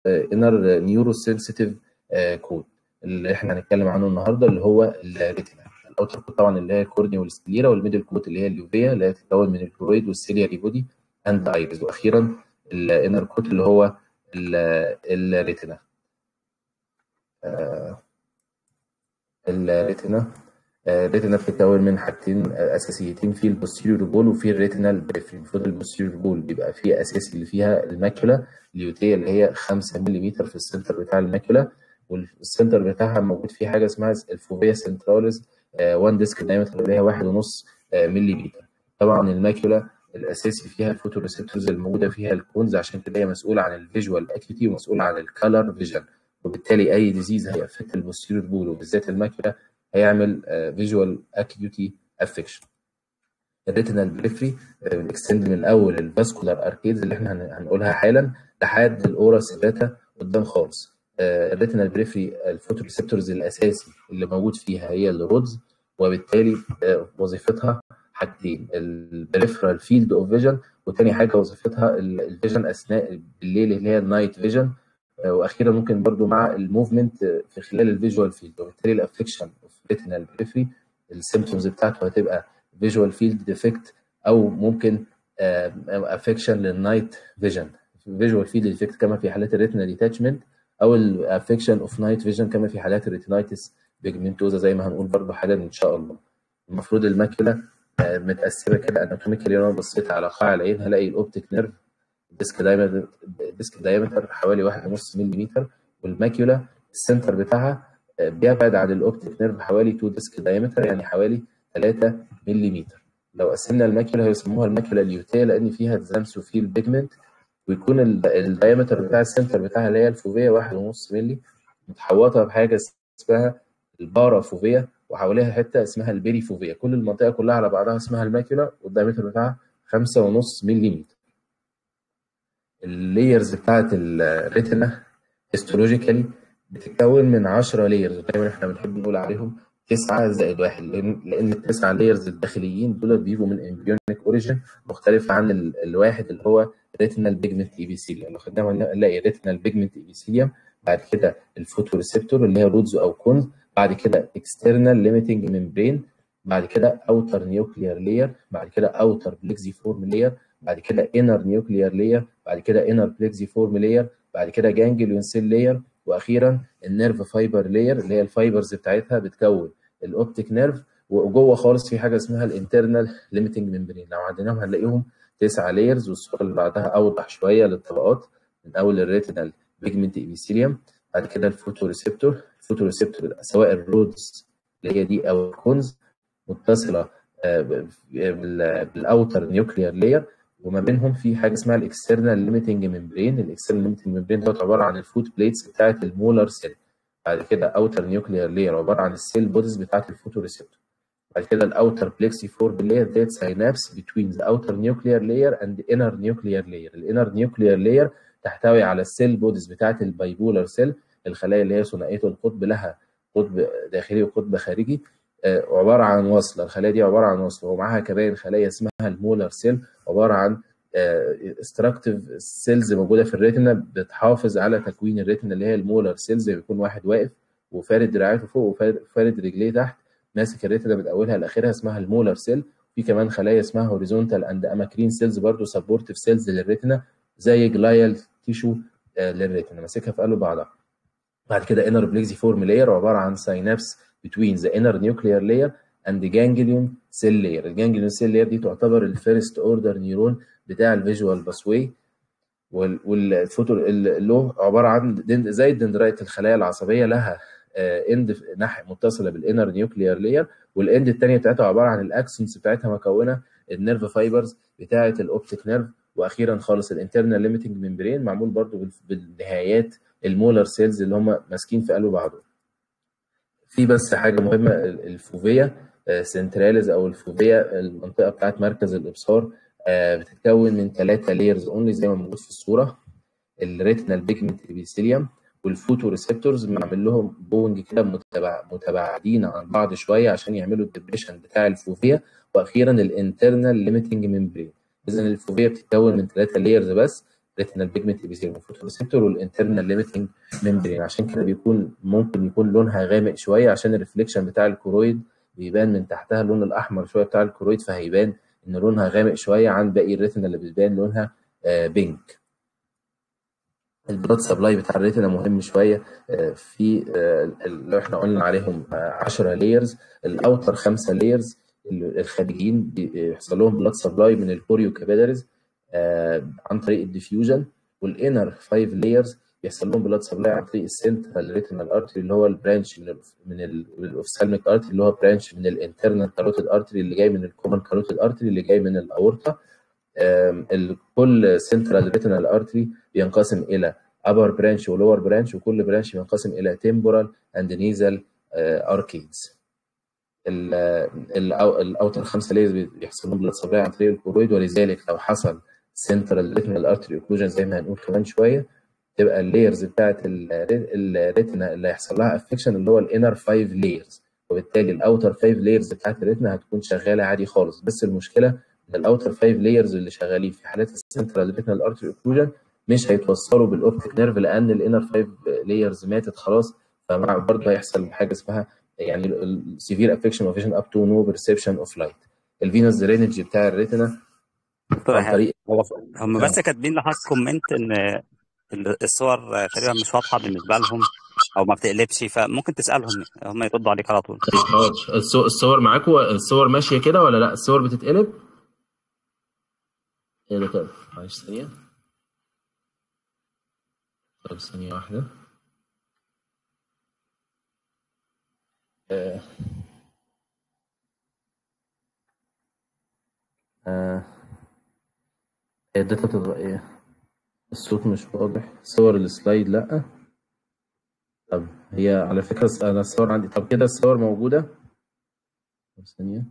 انر نيورو سنسيتيف كود اللي احنا هنتكلم عنه النهارده اللي هو الريتنا الاوتر كود طبعا اللي هي الكورنيا والسكليرا والميدل كود اللي هي اليوفيا اللي هي تتكون من الكلورويد والسيلياري بودي اند ايريز واخيرا الانر كود اللي هو الريتنا الريتنا الريتنا بتتكون من حاجتين اساسيتين في البوستيريور بول وفي الريتينال بريفري المفروض البوستيريور بول بيبقى فيه اساسي اللي فيها الماكيولا اليوتيه اللي هي 5 ملم في السنتر بتاع الماكيولا والسنتر بتاعها موجود فيه حاجه اسمها الفوفيا سنتراليز 1 ديسك دايمتر اللي هي 1.5 ملم طبعا الماكيولا الاساسي فيها الفوتوريسبتورز الموجوده فيها الكونز عشان كده هي مسؤوله عن الفيجوال اكيوتي ومسؤوله عن الكالر فيجن وبالتالي اي ديزيز هيأفكت البوستيريور بول وبالذات الماكيولا هيعمل فيجوال اكيوتي افكشن الريتينال بريفري بنكستند من اول الفاسكولار اركيدز اللي احنا هنقولها حالا لحد الاورا سيباتا قدام خالص الريتينال بريفري الفوتوريسبتورز الاساسي اللي موجود فيها هي الرودز وبالتالي وظيفتها حاجتين البريفرال فيلد اوف فيجن وتاني حاجه وظيفتها الفيجن اثناء بالليل اللي هي النايت فيجن واخيرا ممكن برضو مع الموفمنت في خلال الفيجوال فيلد وبالتالي الافكشن اوف ريتينال بريفري السيمبتومز بتاعته هتبقى فيجوال فيلد ديفكت او ممكن افكشن للنايت فيجن فيجوال فيلد ديفكت كما في حالات الريتينال ديتاتشمنت او الافكشن اوف نايت فيجن كما في حالات الريتينايتس بيجمنتوزا زي ما هنقول برضو حالا ان شاء الله المفروض الماكيولا متقسمه كده اناتوميكالي لو انا بصيت على قاع العين هلاقي الاوبتيك نيرف الديسك دايمتر الديسك دايمتر حوالي 1.5 ملم والماكيولا السنتر بتاعها بيبعد عن الاوبتيك نيرف حوالي 2 ديسك دايمتر يعني حوالي 3 ملم لو قسمنا الماكيولا هيسموها الماكيولا اليوتيه لان فيها زامسوفيل بيجمنت ويكون الدايمتر بتاع السنتر بتاعها اللي هي الفوفيه 1.5 ملم متحوطه بحاجه اسمها البارافوفيا وحواليها حته اسمها البيري فوفيا كل المنطقه كلها على بعضها اسمها الماكيولا والدايمتر بتاعها 5.5 ملم اللايرز بتاعت الريتنا هيستولوجيكالي بتتكون من 10 لايرز دايما احنا بنحب نقول عليهم 9 زائد واحد لان لان التسعه لايرز الداخليين دول بيجوا من امبريونيك اوريجين مختلف عن ال... الواحد اللي هو ريتينال بيجمنت ايبيثيليوم لو خدناها نلاقي ريتينال بيجمنت ايبيثيليوم بعد كده الفوتوريسبتور اللي هي رودز او كونز بعد كده اكسترنال ليميتنج ممبرين بعد كده اوتر نيوكليير لاير بعد كده اوتر بليكزي فورم لاير بعد كده انر نيوكليير لاير بعد كده انر بليكزي فورم لاير بعد كده جانجليون سيل لاير واخيرا النيرف فايبر لاير اللي هي الفايبرز بتاعتها بتكون الاوبتيك نيرف وجوه خالص في حاجه اسمها الانترنال ليميتنج ممبرين لو عديناهم هنلاقيهم تسعه لايرز والصوره اللي بعدها اوضح شويه للطبقات من اول الريتينال بيجمنت ايبيثيليوم بعد كده الفوتوريسبتور الفوتوريسبتور سواء الرودز اللي هي دي او الكونز متصله بالاوتر نيوكليير لاير وما بينهم في حاجه اسمها الاكسترنال ليميتنج ممبرين الاكسترنال ليميتنج ممبرين دوت عباره عن الفوت بليتس بتاعه المولر سيل بعد كده اوتر نيوكليير لاير عباره عن السيل بوديز بتاعه الفوتوريسبتور بعد كده الاوتر بليكسي فور لاير ديت ساينابس بتوين ذا اوتر نيوكليير لاير اند انر نيوكليير لاير الانر نيوكليير لاير تحتوي على السيل بوديز بتاعه البايبولار سيل الخلايا اللي هي ثنائيه القطب لها قطب داخلي وقطب خارجي عباره عن وصله الخلايا دي عباره عن وصله ومعاها كمان خلايا اسمها المولر سيل عباره عن استراكتيف سيلز موجوده في الريتنا بتحافظ على تكوين الريتنا اللي هي المولر سيلز بيكون واحد واقف وفارد دراعاته فوق وفارد رجليه تحت ماسك الريتنا من اولها لاخرها اسمها المولر سيل في كمان خلايا اسمها هوريزونتال اند اماكرين سيلز برضه سبورتيف سيلز للريتنا زي جلايال تيشو للريتنا ماسكها في قلب بعضها بعد كده انر بليكزي فورم لاير عباره عن ساينابس between the inner nuclear layer and the ganglion cell layer الجانجليون سيل لاير دي تعتبر الفيرست اوردر نيورون بتاع الفيجوال باسواي والفوتو له عباره عن زي الدندرايت الخلايا العصبيه لها اند ناحيه متصله بالانر نيوكليير لاير والاند الثانيه بتاعتها عباره عن الاكسونز بتاعتها مكونه النيرف فايبرز بتاعه الاوبتيك نيرف واخيرا خالص الانترنال ليميتنج ممبرين معمول برضو بالنهايات المولر سيلز اللي هم ماسكين في قلب بعضهم في بس حاجه مهمه الفوفيا سنتراليز او الفوفيا المنطقه بتاعت مركز الابصار بتتكون من ثلاثه لايرز اونلي زي ما موجود في الصوره الريتنال بيجمنت ابيثيليوم والفوتو ريسبتورز بنعمل لهم بونج كده متبع متباعدين عن بعض شويه عشان يعملوا الدبريشن بتاع الفوفيا واخيرا الانترنال ليميتنج ممبرين اذا الفوفيا بتتكون من ثلاثه لايرز بس ريتينال بيجمنت ابيثيليوم والفوتوريسبتور والانترنال ليميتنج ممبرين عشان كده بيكون ممكن يكون لونها غامق شويه عشان الريفليكشن بتاع الكرويد بيبان من تحتها اللون الاحمر شويه بتاع الكرويد فهيبان ان لونها غامق شويه عن باقي الريتنا اللي بتبان لونها آه بينك البلاد سبلاي بتاع الريتنا مهم شويه في اللي احنا قلنا عليهم 10 لايرز الاوتر خمسه لايرز الخارجيين بيحصل لهم بلاد سبلاي من الكوريو كابيلاريز عن طريق الديفيوجن والانر 5 لايرز بيحصل لهم بلاد سبلاي عن طريق السنترال ريتينال ارتري اللي هو البرانش من ال من الاوفسالميك ارتري اللي هو برانش من الانترنال كاروتيد ارتري اللي جاي من الكومن كاروتيد ارتري اللي جاي من الاورطه كل سنترال ريتينال ارتري بينقسم الى upper branch و lower branch وكل برانش بينقسم الى temporal and nasal arcades الاوتر خمسه ليز بيحصل لهم بلاد سبلاي عن طريق الكورويد ولذلك لو حصل سنترال ريتينال ارتري اوكلوجن زي ما هنقول كمان شويه تبقى اللايرز بتاعت الريتنا اللي هيحصل لها افكشن اللي هو الانر 5 لايرز وبالتالي الاوتر 5 لايرز بتاعت الريتنا هتكون شغاله عادي خالص بس المشكله ان الاوتر 5 لايرز اللي شغالين في حالات السنترال ريتينال ارتري اوكلوجن مش هيتوصلوا بالاوبتيك نيرف لان الانر 5 لايرز ماتت خلاص فبرضه هيحصل حاجه اسمها يعني السيفير افكشن اوف فيجن اب تو نو بيرسبشن اوف لايت الفينوس درينج بتاع الريتنا عن طريق هم بس كاتبين لحضرتك كومنت ان الصور تقريبا مش واضحه بالنسبه لهم او ما بتقلبش فممكن تسالهم هم يردوا عليك على طول الصور معاكم الصور ماشيه كده ولا لا الصور بتتقلب ايه ده كده معلش ثانيه طب ثانيه واحده آه. آه. الداتا تبقى ايه الصوت مش واضح صور السلايد لا طب هي على فكرة انا الصور عندي طب كده الصور موجودة طب ثانية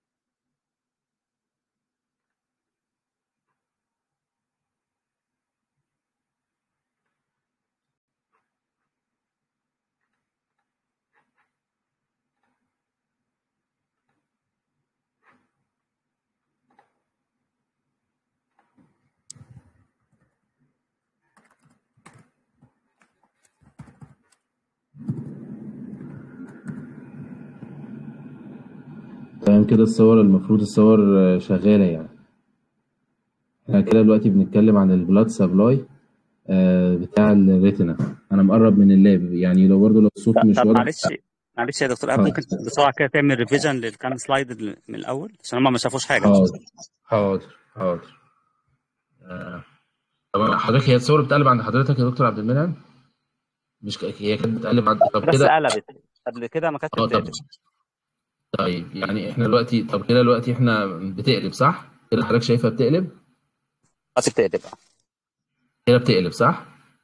تمام كده الصور المفروض الصور شغالة يعني احنا كده دلوقتي بنتكلم عن البلاد سبلاي بتاع الريتنا انا مقرب من اللاب يعني لو برضه لو الصوت مش طب واضح معلش معلش يا دكتور ممكن بسرعه كده تعمل ريفيجن للكام سلايد من الاول عشان هم ما شافوش حاجه حاضر حاضر حاضر آه. طب حضرتك هي الصور بتقلب عند حضرتك يا دكتور عبد المنعم مش ك... هي كانت بتقلب عند طب بس كده قلبت قبل كده ما كانتش اه طب بتقلب طيب يعني احنا دلوقتي طب كده دلوقتي احنا بتقلب صح؟ كده حضرتك شايفها بتقلب؟ بس بتقلب كده بتقلب صح؟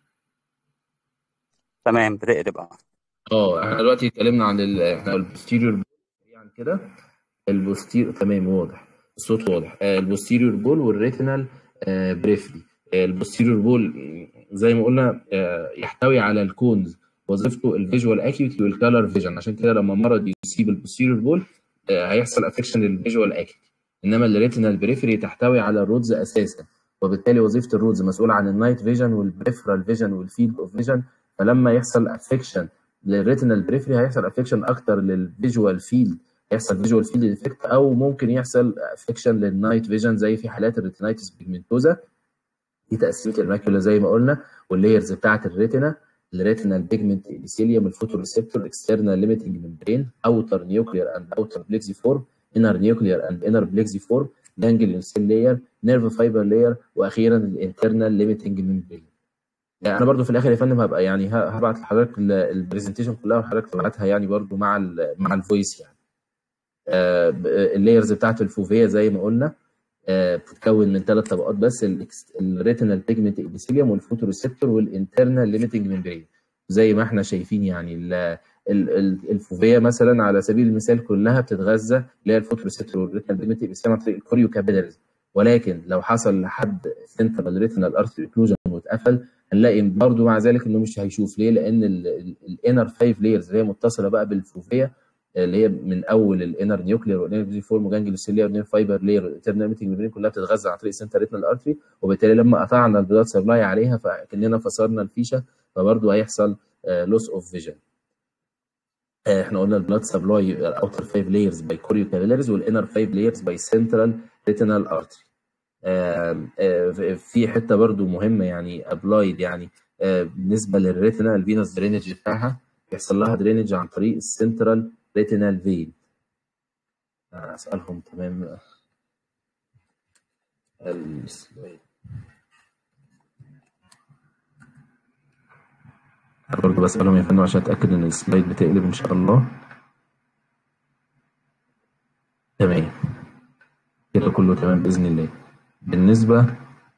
تمام بتقلب اه اه احنا دلوقتي اتكلمنا عن ال... احنا البوستيريور يعني كده البوستير تمام واضح الصوت واضح آه البوستيريور بول والريتينال آه بريفري آه البوستيريور بول زي ما قلنا آه يحتوي على الكونز وظيفته الفيجوال اكيوتي والكالر فيجن عشان كده لما مرض يصيب البوستيريور بول آه هيحصل افكشن للفيجوال اكيوتي انما الريتينال بريفري تحتوي على الرودز اساسا وبالتالي وظيفه الرودز مسؤوله عن النايت فيجن والبريفرال فيجن والفيلد اوف فيجن فلما يحصل افكشن للريتينال بريفري هيحصل افكشن اكتر للفيجوال فيلد هيحصل فيجوال فيلد ديفكت او ممكن يحصل افكشن للنايت فيجن زي في حالات الريتينايتس بيجمنتوزا دي تقسيمه الماكيولا زي ما قلنا واللايرز بتاعه الريتينا الريتينال بيجمنت ابيثيليوم الفوتوريسبتور اكسترنال ليميتنج ممبرين اوتر نيوكلير اند اوتر بليكسي فورم انر نيوكلير اند انر بليكسي فورم جانجليون سيل لاير نيرف فايبر لاير واخيرا الانترنال ليميتنج ممبرين يعني انا برضو في الاخر يا فندم هبقى يعني هبعت لحضرتك البرزنتيشن كلها وحضرتك تبعتها يعني برضو مع ال مع الفويس يعني آه اللايرز بتاعت الفوفيه زي ما قلنا آه بتتكون من ثلاث طبقات بس الريتينال بيجمنت ابيثيليوم والفوتوريسبتور والانترنال ليميتنج ممبرين زي ما احنا شايفين يعني الفوفيه مثلا على سبيل المثال كلها بتتغذى اللي هي الفوتوريسبتور والريتينال بيجمنت ابيثيليوم عن طريق الكوريو كابيلاريز ولكن لو حصل لحد سنترال ريتينال ارتري اوكلوجن واتقفل هنلاقي برضه مع ذلك انه مش هيشوف ليه؟ لان الانر 5 لايرز اللي هي متصله بقى بالفوفيه اللي هي من اول الانر نيوكلير والانر فورم وجانجلوسيليا والنير فايبر لير الترناميتنج ميمبرين كلها بتتغذى عن طريق السنتر ريتنال ارتري وبالتالي لما قطعنا البلاد سبلاي عليها فكاننا فصلنا الفيشه فبرضه هيحصل لوس اوف فيجن احنا قلنا البلاد سبلاي اوتر 5 لايرز باي كوريو كابيلاريز والانر 5 لايرز باي سنترال ريتنال ارتري في حته برضو مهمه يعني ابلايد يعني بالنسبه للريتنا الفينوس درينج بتاعها بيحصل لها درينج عن طريق السنترال ريتينال فين اسالهم تمام السلايد برضه بسألهم يا فندم عشان أتأكد إن السلايد بتقلب إن شاء الله تمام كده كله تمام بإذن الله بالنسبة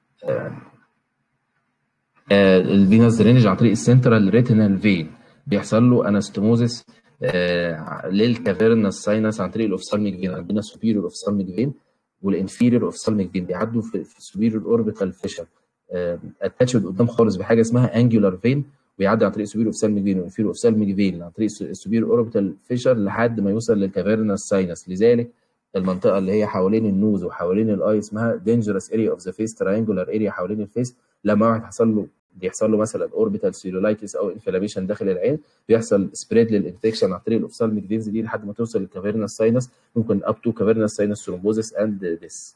الفينوس درينج عن طريق السنترال ريتينال فين بيحصل له انستموزس آه للكافيرنس ساينس عن طريق الاوفسالميك فين عندنا سوبيريور اوفسالميك فين والانفيريور اوفسالميك فين بيعدوا في, في السوبيريور اوربيتال فيشر اتاتشد قدام خالص بحاجه اسمها انجولار فين ويعدي عن طريق السوبيريور اوفسالميك فين والانفيريور اوفسالميك فين عن طريق السوبيريور اوربيتال فيشر لحد ما يوصل للكافيرنس ساينس لذلك المنطقه اللي هي حوالين النوز وحوالين الاي اسمها دينجرس اريا اوف ذا فيس تراينجولار اريا حوالين الفيس لما واحد حصل له بيحصل له مثلا اوربيتال سيلولايتس او انفلاميشن داخل العين بيحصل سبريد للانفكشن عن طريق الاوفسالميك فينز دي لحد ما توصل للكافيرنس ساينس ممكن اب تو كافيرنس ساينس ثرومبوزيس اند ذس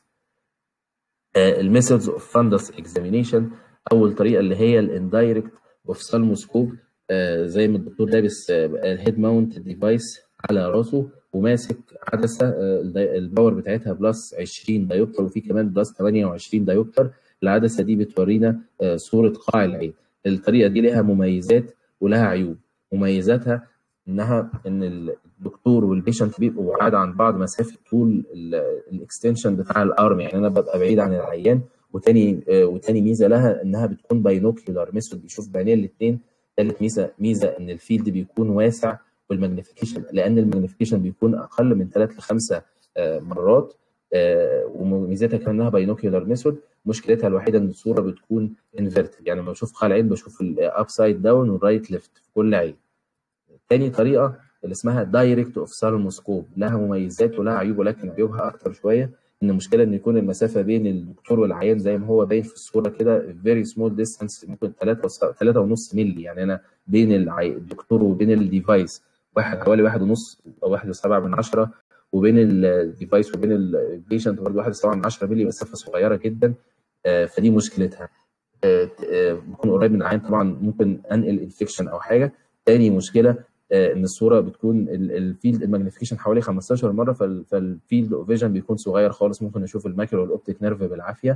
الميثودز اوف فاندس اكزامينيشن اول طريقه اللي هي الاندايركت اوفسالموسكوب زي ما الدكتور لابس الهيد ماونت ديفايس على راسه وماسك عدسه الباور بتاعتها بلس 20 دايوبتر وفي كمان بلس 28 دايوبتر العدسه دي بتورينا صوره قاع العين الطريقه دي لها مميزات ولها عيوب مميزاتها انها ان الدكتور والبيشنت بيبقوا بعاد عن بعض مسافه طول الاكستنشن بتاع الارم يعني انا ببقى بعيد عن العيان وتاني وتاني ميزه لها انها بتكون باينوكيولار ميثود بيشوف بعينين الاثنين ثالث ميزه ميزه ان الفيلد بيكون واسع والماجنيفيكيشن لان الماجنيفيكيشن بيكون اقل من 3 ل 5 مرات وميزتها كمان انها باينوكيولار ميثود مشكلتها الوحيده ان الصوره بتكون انفيرتد يعني لما بشوف قاع العين بشوف الاب سايد داون والرايت ليفت في كل عين تاني طريقه اللي اسمها دايركت اوف سالموسكوب لها مميزات ولها عيوب ولكن عيوبها اكتر شويه ان المشكله ان يكون المسافه بين الدكتور والعيان زي ما هو باين في الصوره كده فيري سمول ديستانس ممكن 3 3 ونص مللي يعني انا بين الدكتور وبين الديفايس واحد حوالي واحد ونص او واحد وسبعة من عشرة وبين الديفايس وبين البيشنت برضه واحد وسبعة من عشرة مللي مسافة صغيرة جدا فدي مشكلتها بكون قريب من العين طبعا ممكن انقل انفكشن او حاجه تاني مشكله ان الصوره بتكون الفيلد الماجنيفيكيشن حوالي 15 مره فالفيلد اوف فيجن بيكون صغير خالص ممكن اشوف الماكيولا والاوبتيك نيرف بالعافيه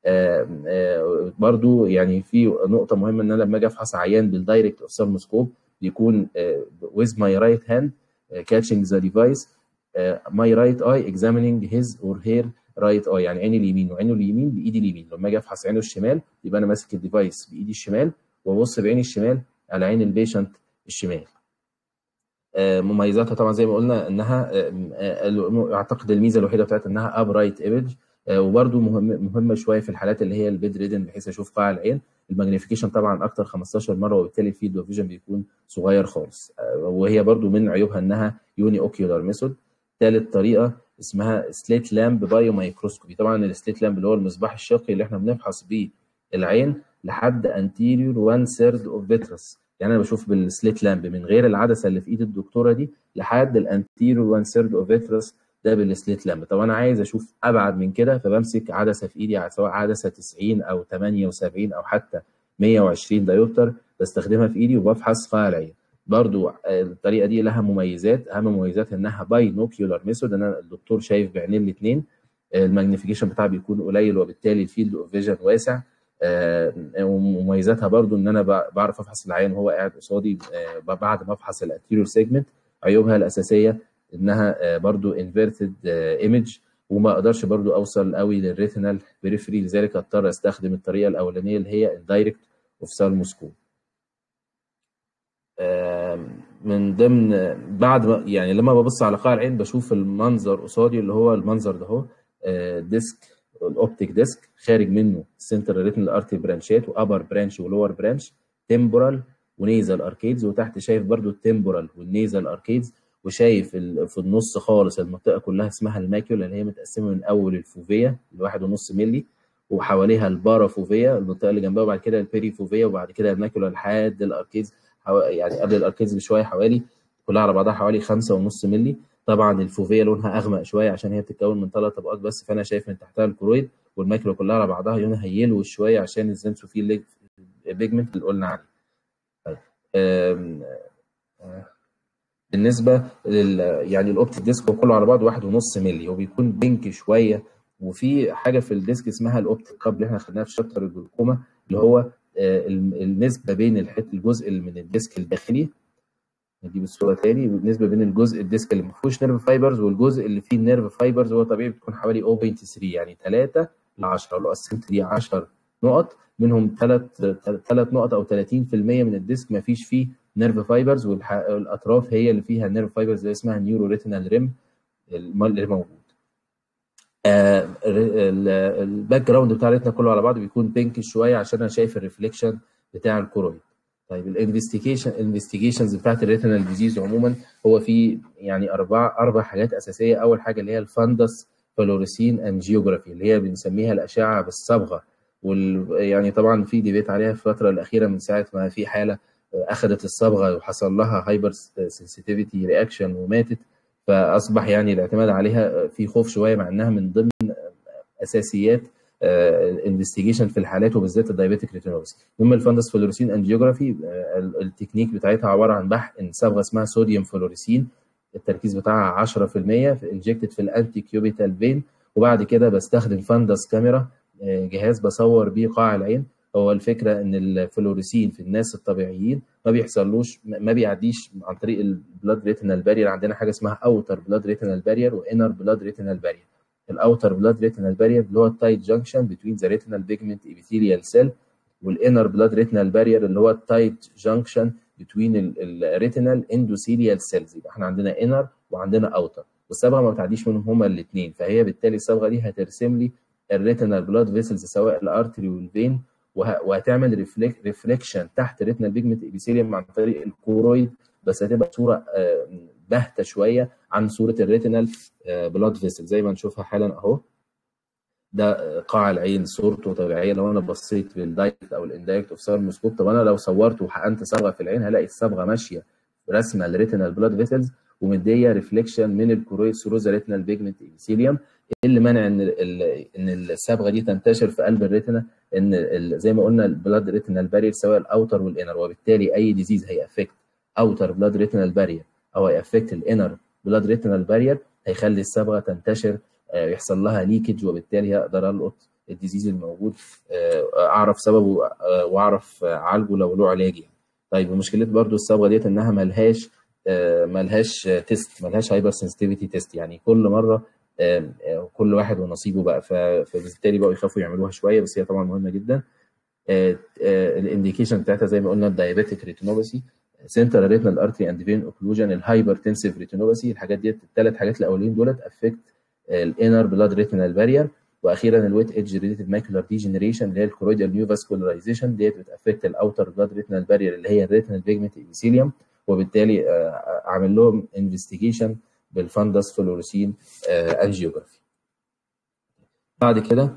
برضو يعني في نقطه مهمه ان انا لما اجي افحص عيان بالدايركت اوفسالموسكوب بيكون with my right hand catching the device my right eye examining his or her رايت اه يعني عيني اليمين وعينه اليمين بايدي اليمين لما اجي افحص عينه الشمال يبقى انا ماسك الديفايس بايدي الشمال وابص بعيني الشمال على عين البيشنت الشمال آه مميزاتها طبعا زي ما قلنا انها آه اعتقد الميزه الوحيده بتاعتها انها اب رايت ايمج وبرده مهم مهمه شويه في الحالات اللي هي البيد ريدن بحيث اشوف قاع العين الماجنيفيكيشن طبعا اكتر 15 مره وبالتالي الفيلد اوف فيجن بيكون صغير خالص آه وهي برده من عيوبها انها يوني اوكيولار ميثود ثالث طريقه اسمها سليت لامب بايو مايكروسكوبي طبعا السليت لامب اللي هو المصباح الشقي اللي احنا بنفحص بيه العين لحد انتيريور 1 ثيرد اوف فيترس يعني انا بشوف بالسليت لامب من غير العدسه اللي في ايد الدكتوره دي لحد الانتيريور 1 ثيرد اوف فيترس ده بالسليت لامب طب انا عايز اشوف ابعد من كده فبمسك عدسه في ايدي سواء عدسه 90 او 78 او حتى 120 دايوبتر بستخدمها في ايدي وبفحص قاع العين برضو الطريقه دي لها مميزات اهم مميزاتها انها باينوكيولار ميثود ان الدكتور شايف بعينين الاثنين الماجنيفيكيشن بتاعها بيكون قليل وبالتالي الفيلد اوف فيجن واسع ومميزاتها برضو ان انا بعرف افحص العيان وهو قاعد قصادي بعد ما افحص الانتيريور سيجمنت عيوبها الاساسيه انها برضو انفيرتد ايمج وما اقدرش برضو اوصل قوي للريتينال بريفري لذلك اضطر استخدم الطريقه الاولانيه اللي هي الدايركت اوفسالموسكوب من ضمن بعد ما يعني لما ببص على قاع العين بشوف المنظر قصادي اللي هو المنظر ده اهو ديسك الاوبتيك ديسك خارج منه سنتر ريتنال ارتي برانشات وابر برانش ولور برانش تمبورال ونيزال اركيدز وتحت شايف برضو التمبورال والنيزال اركيدز وشايف في النص خالص المنطقه كلها اسمها الماكيولا اللي هي متقسمه من اول الفوفيه الواحد ونص ملي وحواليها البارافوفيا المنطقه اللي جنبها وبعد كده البيريفوفيا وبعد كده الماكيولا لحد الاركيز يعني قبل الاركيز بشويه حوالي كلها على بعضها حوالي خمسة ونص ملي طبعا الفوفيا لونها اغمق شويه عشان هي بتتكون من ثلاث طبقات بس فانا شايف من تحتها الكرويد والماكيولا كلها على بعضها لونها يلو شويه عشان الزنسوفيل بيجمنت اللي قلنا عليه طيب بالنسبه لل يعني الاوبتيك ديسك هو كله على بعض واحد ونص ملي هو بيكون بينك شويه وفي حاجه في الديسك اسمها الاوبتيك كاب اللي احنا خدناها في شابتر الجلوكوما اللي هو النسبه بين الحته الجزء اللي من الديسك الداخلي نجيب الصوره تاني بالنسبه بين الجزء الديسك اللي ما فيهوش نيرف فايبرز والجزء اللي فيه النيرف فايبرز هو طبيعي بتكون حوالي 0.3 يعني 3 ل 10 لو قسمت دي 10 نقط منهم 3 3 نقط او 30% من الديسك ما فيش فيه نيرف فايبرز والاطراف هي اللي فيها نيرف فايبرز اللي اسمها نيورو ريتينال ريم اللي موجود آه الباك جراوند بتاع الريتنا كله على بعض بيكون بينك شويه عشان انا شايف الريفليكشن بتاع الكرويد طيب الانفستيجيشن الانفستيجيشنز بتاعت الريتينال ديزيز عموما هو في يعني اربع اربع حاجات اساسيه اول حاجه اللي هي الفندس فلوريسين انجيوجرافي اللي هي بنسميها الاشعه بالصبغه وال يعني طبعا في ديبيت عليها في الفتره الاخيره من ساعه ما في حاله اخذت الصبغه وحصل لها هايبر سنسيتيفيتي رياكشن وماتت فاصبح يعني الاعتماد عليها في خوف شويه مع انها من ضمن اساسيات الانفستيجيشن في الحالات وبالذات الدايابيتيك ريتينوباثي المهم الفندس فلوريسين انجيوجرافي التكنيك بتاعتها عباره عن بحقن صبغه اسمها صوديوم فلوريسين التركيز بتاعها 10% في انجكتد في الانتي كيوبيتال فين وبعد كده بستخدم فندس كاميرا جهاز بصور بيه قاع العين هو الفكره ان الفلوريسين في الناس الطبيعيين ما بيحصلوش ما بيعديش عن طريق البلاد ريتينال بارير عندنا حاجه اسمها اوتر بلاد ريتينال بارير وانر بلاد ريتينال بارير الاوتر بلاد ريتينال بارير اللي هو التايت جانكشن بين ذا ريتينال بيجمنت ابيثيليال سيل والانر بلاد ريتينال بارير اللي هو التايت جانكشن بين الريتينال اندوثيليال سيلز يبقى احنا عندنا انر وعندنا اوتر والصبغه ما بتعديش منهم هما الاثنين فهي بالتالي الصبغه دي هترسم لي الريتينال بلاد فيسلز سواء الارتري والفين وهتعمل ريفليك ريفليكشن تحت ريتنال بيجمنت ابيثيليوم عن طريق الكورويد بس هتبقى صوره باهته شويه عن صوره الريتينال بلاد فيسل زي ما نشوفها حالا اهو ده قاع العين صورته طبيعيه لو انا بصيت بالدايركت او الاندايركت اوف سيرموسكوب طب انا لو صورت وحقنت صبغه في العين هلاقي الصبغه ماشيه رسمه الريتينال بلاد فيسلز ومديه ريفليكشن من الكورويد سروزا ريتينال بيجمنت ابيثيليوم اللي منع ان ان الصبغه دي تنتشر في قلب الريتنا ان زي ما قلنا البلاد ريتينال بارير سواء الاوتر والانر وبالتالي اي ديزيز هيأفكت اوتر بلاد ريتينال بارير او هيأفكت الانر بلاد ريتينال بارير هيخلي الصبغه تنتشر يحصل لها ليكج وبالتالي هقدر القط الديزيز الموجود اعرف سببه واعرف اعالجه لو له علاج يعني. طيب ومشكله برضو الصبغه ديت انها ملهاش ملهاش تيست ملهاش هايبر سنسيتيفيتي تيست يعني كل مره كل واحد ونصيبه بقى فبالتالي بقوا يخافوا يعملوها شويه بس هي طبعا مهمه جدا الانديكيشن بتاعتها زي ما قلنا الدايابيتيك ريتينوباثي سنترال ريتنال ارتري اند فين اوكلوجن الهايبرتنسيف ريتينوباثي الحاجات ديت الثلاث حاجات الاولين دولت افكت الانر بلاد ريتينال بارير واخيرا الويت ايدج ريليتد ماكولار ديجنريشن اللي هي الكرويدال نيو فاسكولارايزيشن ديت بتافكت الاوتر بلاد ريتينال بارير اللي هي الريتينال بيجمنت ايبيثيليوم وبالتالي اعمل لهم انفستيجيشن بالفندس فلوريسين انجيوجرافي بعد كده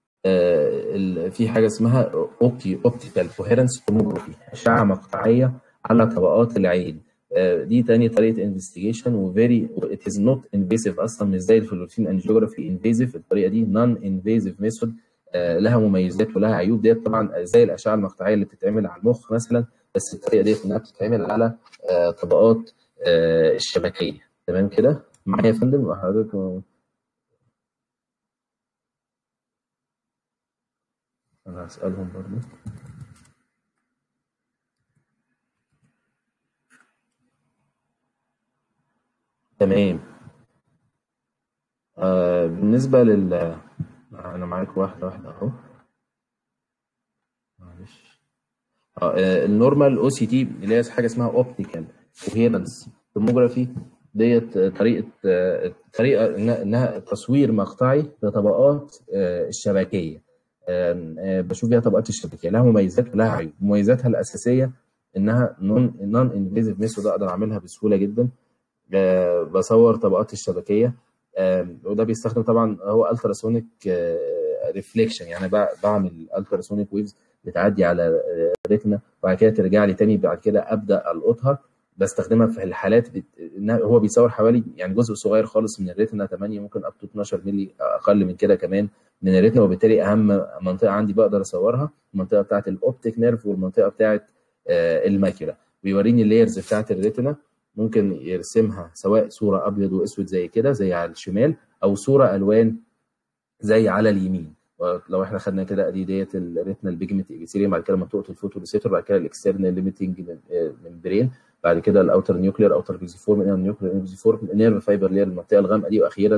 في حاجه اسمها اوبتي اوبتيكال كوهيرنس توموجرافي اشعه مقطعيه على طبقات العين دي تاني طريقه انفستيجيشن وفيري ات از نوت انفيسيف اصلا مش زي الفلوريسين انجيوجرافي انفيسيف الطريقه دي نون انفيسيف ميثود لها مميزات ولها عيوب ديت طبعا زي الاشعه المقطعيه اللي بتتعمل على المخ مثلا بس الطريقه ديت انها بتتعمل على طبقات الشبكيه تمام كده معايا يا فندم حضرتك انا هسألهم برضه تمام آه بالنسبة لل أنا معاك واحدة واحدة أهو معلش آه النورمال أو سي تي اللي هي حاجة اسمها أوبتيكال كوهيرنس توموجرافي ديت طريقة طريقة إنها تصوير مقطعي لطبقات الشبكية بشوف فيها طبقات الشبكية لها مميزات ولها عيوب مميزاتها الأساسية إنها نون نون انفيزيف ميثود أقدر أعملها بسهولة جدا آه، بصور طبقات الشبكيه آم، وده بيستخدم طبعا هو التراسونيك ريفليكشن يعني ب- بعمل التراسونيك ويفز بتعدي على ريتنا وبعد كده ترجع لي تاني بعد كده ابدا القطها بستخدمها في الحالات بت... إنها- هو بيصور حوالي يعني جزء صغير خالص من الريتنا 8 ممكن اب تو 12 مللي اقل من كده كمان من الريتنا وبالتالي اهم منطقه عندي بقدر اصورها المنطقه بتاعه الاوبتيك نيرف والمنطقه بتاعه آه، الماكيولا بيوريني اللايرز بتاعه الريتنا ممكن يرسمها سواء صوره ابيض واسود زي كده زي على الشمال او صوره الوان زي على اليمين لو احنا خدنا كده ادي ديت الريتنال بيجمنت ايبيثيليوم بعد كده منطقه الفوتو ريسيبتور بعد كده الاكسترنال ليميتنج ممبرين بعد كده الاوتر نيوكلير اوتر بيزيفورم انر نيوكلير بيزيفورم نيرف فايبر اللي هي المنطقه الغامقه دي واخيرا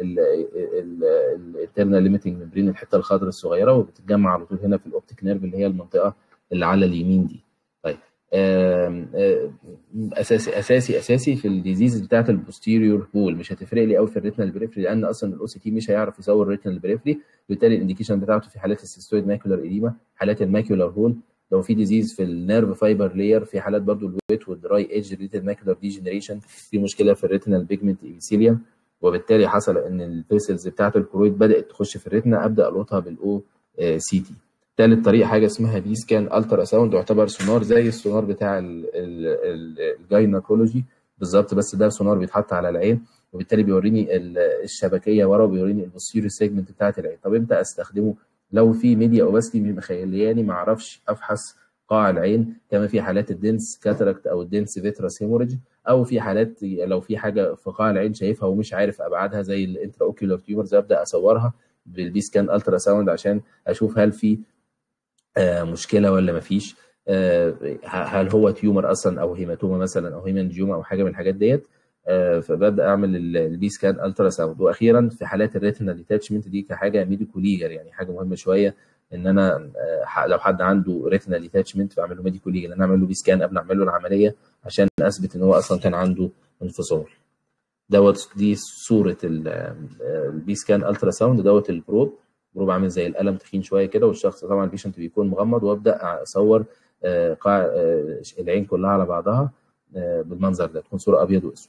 الانترنال ليميتنج ممبرين الحته الخضراء الصغيره وبتتجمع على طول هنا في الاوبتيك نيرف اللي هي المنطقه اللي على اليمين دي طيب آم، آم، اساسي اساسي اساسي في الديزيز بتاعت البوستيريور بول مش هتفرق لي قوي في الريتنال بريفري لان اصلا الاو سي تي مش هيعرف يصور الريتنال بريفري بالتالي الانديكيشن بتاعته في حالات السيستويد ماكيولار ايديما حالات الماكيولار هول لو في ديزيز في النيرف فايبر لاير في حالات برضو الويت والدراي ايدج ريتد ماكيولار ديجنريشن في مشكله في الريتنال بيجمنت ايبيثيليوم وبالتالي حصل ان الفيسلز بتاعت الكرويد بدات تخش في الريتنا ابدا القطها بالاو سي تي تالت طريقه حاجه اسمها بي سكان الترا ساوند يعتبر سونار زي السونار بتاع ال- ال- ال- الجاينكولوجي بالظبط بس ده سونار بيتحط على العين وبالتالي بيوريني ال- الشبكيه ورا وبيوريني البوستيريور سيجمنت بتاعت العين طب امتى استخدمه لو في ميديا اوباستي مخيلياني ما اعرفش افحص قاع العين كما في حالات الدنس كاتراكت او الدنس فيتراس هيموريج او في حالات لو في حاجه في قاع العين شايفها ومش عارف ابعادها زي الانترا اوكيولار تيومرز ابدا اصورها بالبي سكان الترا ساوند عشان اشوف هل في آه، مشكله ولا مفيش آه، هل هو تيومر اصلا او هيماتوما مثلا او هيمانجيوما او حاجه من الحاجات ديت آه، فببدا اعمل ال- البي سكان الترا ساوند واخيرا في حالات الريتنال ديتاتشمنت دي كحاجه ميديكو ليجر يعني حاجه مهمه شويه ان انا آه، ح- لو حد عنده ريتنال ديتاتشمنت بعمل له ميديكو ليجر انا اعمل له بي سكان قبل ما اعمل له العمليه عشان اثبت ان هو اصلا كان عنده انفصال دوت دي صوره البي سكان الترا ساوند دوت البروب بروب عامل زي القلم تخين شويه كده والشخص طبعا البيشنت بيكون مغمض وابدا اصور آه، قاع آه، العين كلها على بعضها آه، بالمنظر ده تكون صوره ابيض واسود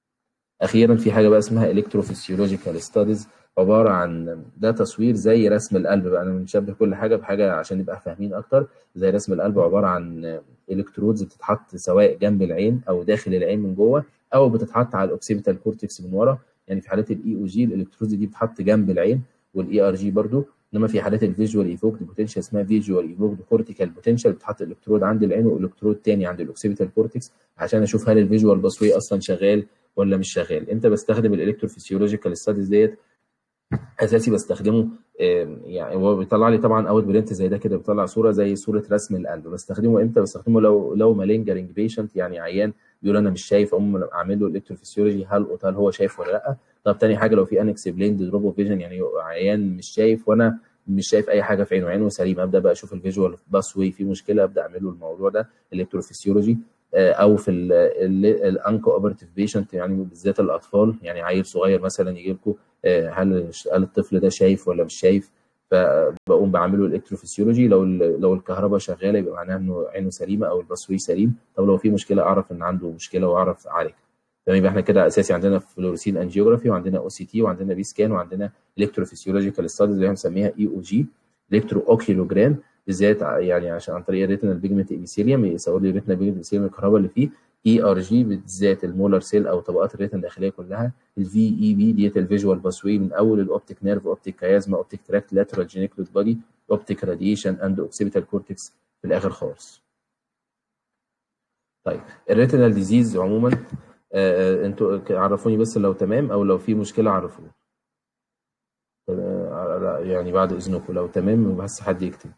اخيرا في حاجه بقى اسمها الكتروفيسيولوجيكال ستاديز عباره عن ده تصوير زي رسم القلب بقى انا بنشبه كل حاجه بحاجه عشان نبقى فاهمين اكتر زي رسم القلب عباره عن الكترودز بتتحط سواء جنب العين او داخل العين من جوه او بتتحط على الاوكسيبيتال كورتكس من ورا يعني في حالات الاي او جي الالكترودز دي بتتحط جنب العين والاي ار جي برضو انما في حالات الفيجوال ايفوكد بوتنشال اسمها فيجوال ايفوكد كورتيكال بوتنشال بتحط الكترود عند العين والكترود تاني عند الاوكسيبيتال كورتكس عشان اشوف هل الفيجوال باسوي اصلا شغال ولا مش شغال امتى بستخدم الالكتروفيسيولوجيكال ستاديز ديت اساسي بستخدمه آم، يعني هو بيطلع لي طبعا اوت برنت زي ده كده بيطلع صوره زي صوره رسم القلب بستخدمه امتى بستخدمه لو لو مالينجرنج بيشنت يعني عيان بيقول انا مش شايف اقوم اعمل له الكتروفيسيولوجي هل هل هو شايف ولا لا طب تاني حاجه لو في انكسبليند دروب اوف فيجن يعني عيان مش شايف وانا مش شايف اي حاجه في عينه عينه سليم ابدا بقى اشوف الفيجوال باس واي في مشكله ابدا اعمل له الموضوع ده الكتروفيسيولوجي آه، او في الانكو اوبرتيف بيشنت يعني بالذات الاطفال يعني عيل صغير مثلا يجي لكم هل هل الطفل ده شايف ولا مش شايف فبقوم بعمله الالكتروفيسيولوجي لو ال- لو الكهرباء شغاله يبقى معناها انه عينه سليمه او البصوي سليم طب لو في مشكله اعرف ان عنده مشكله واعرف اعالجها تمام يبقى احنا كده اساسي عندنا فلورسين انجيوجرافي وعندنا او سي تي وعندنا بي سكان وعندنا الكتروفيسيولوجيكال ستاديز اللي احنا بنسميها اي او جي الكترو اوكيلوجرام بالذات ع- يعني عشان عن طريق الريتنال بيجمنت ايبيثيليوم يصور لي الريتنال بيجمنت ايبيثيليوم الكهرباء اللي فيه اي ار جي بالذات المولر سيل او طبقات الريتنا الداخليه كلها الفي اي بي ديت الفيجوال باسوي من اول الاوبتيك نيرف اوبتيك كيازما اوبتيك تراكت لاترال جينيكلوت بادي اوبتيك راديشن اند اوكسيبيتال كورتكس في الاخر خالص طيب الريتينال ديزيز عموما آه، آه، انتوا ك- عرفوني بس لو تمام او لو في مشكله عرفوني آه، لا، يعني بعد اذنكم لو تمام بس حد يكتب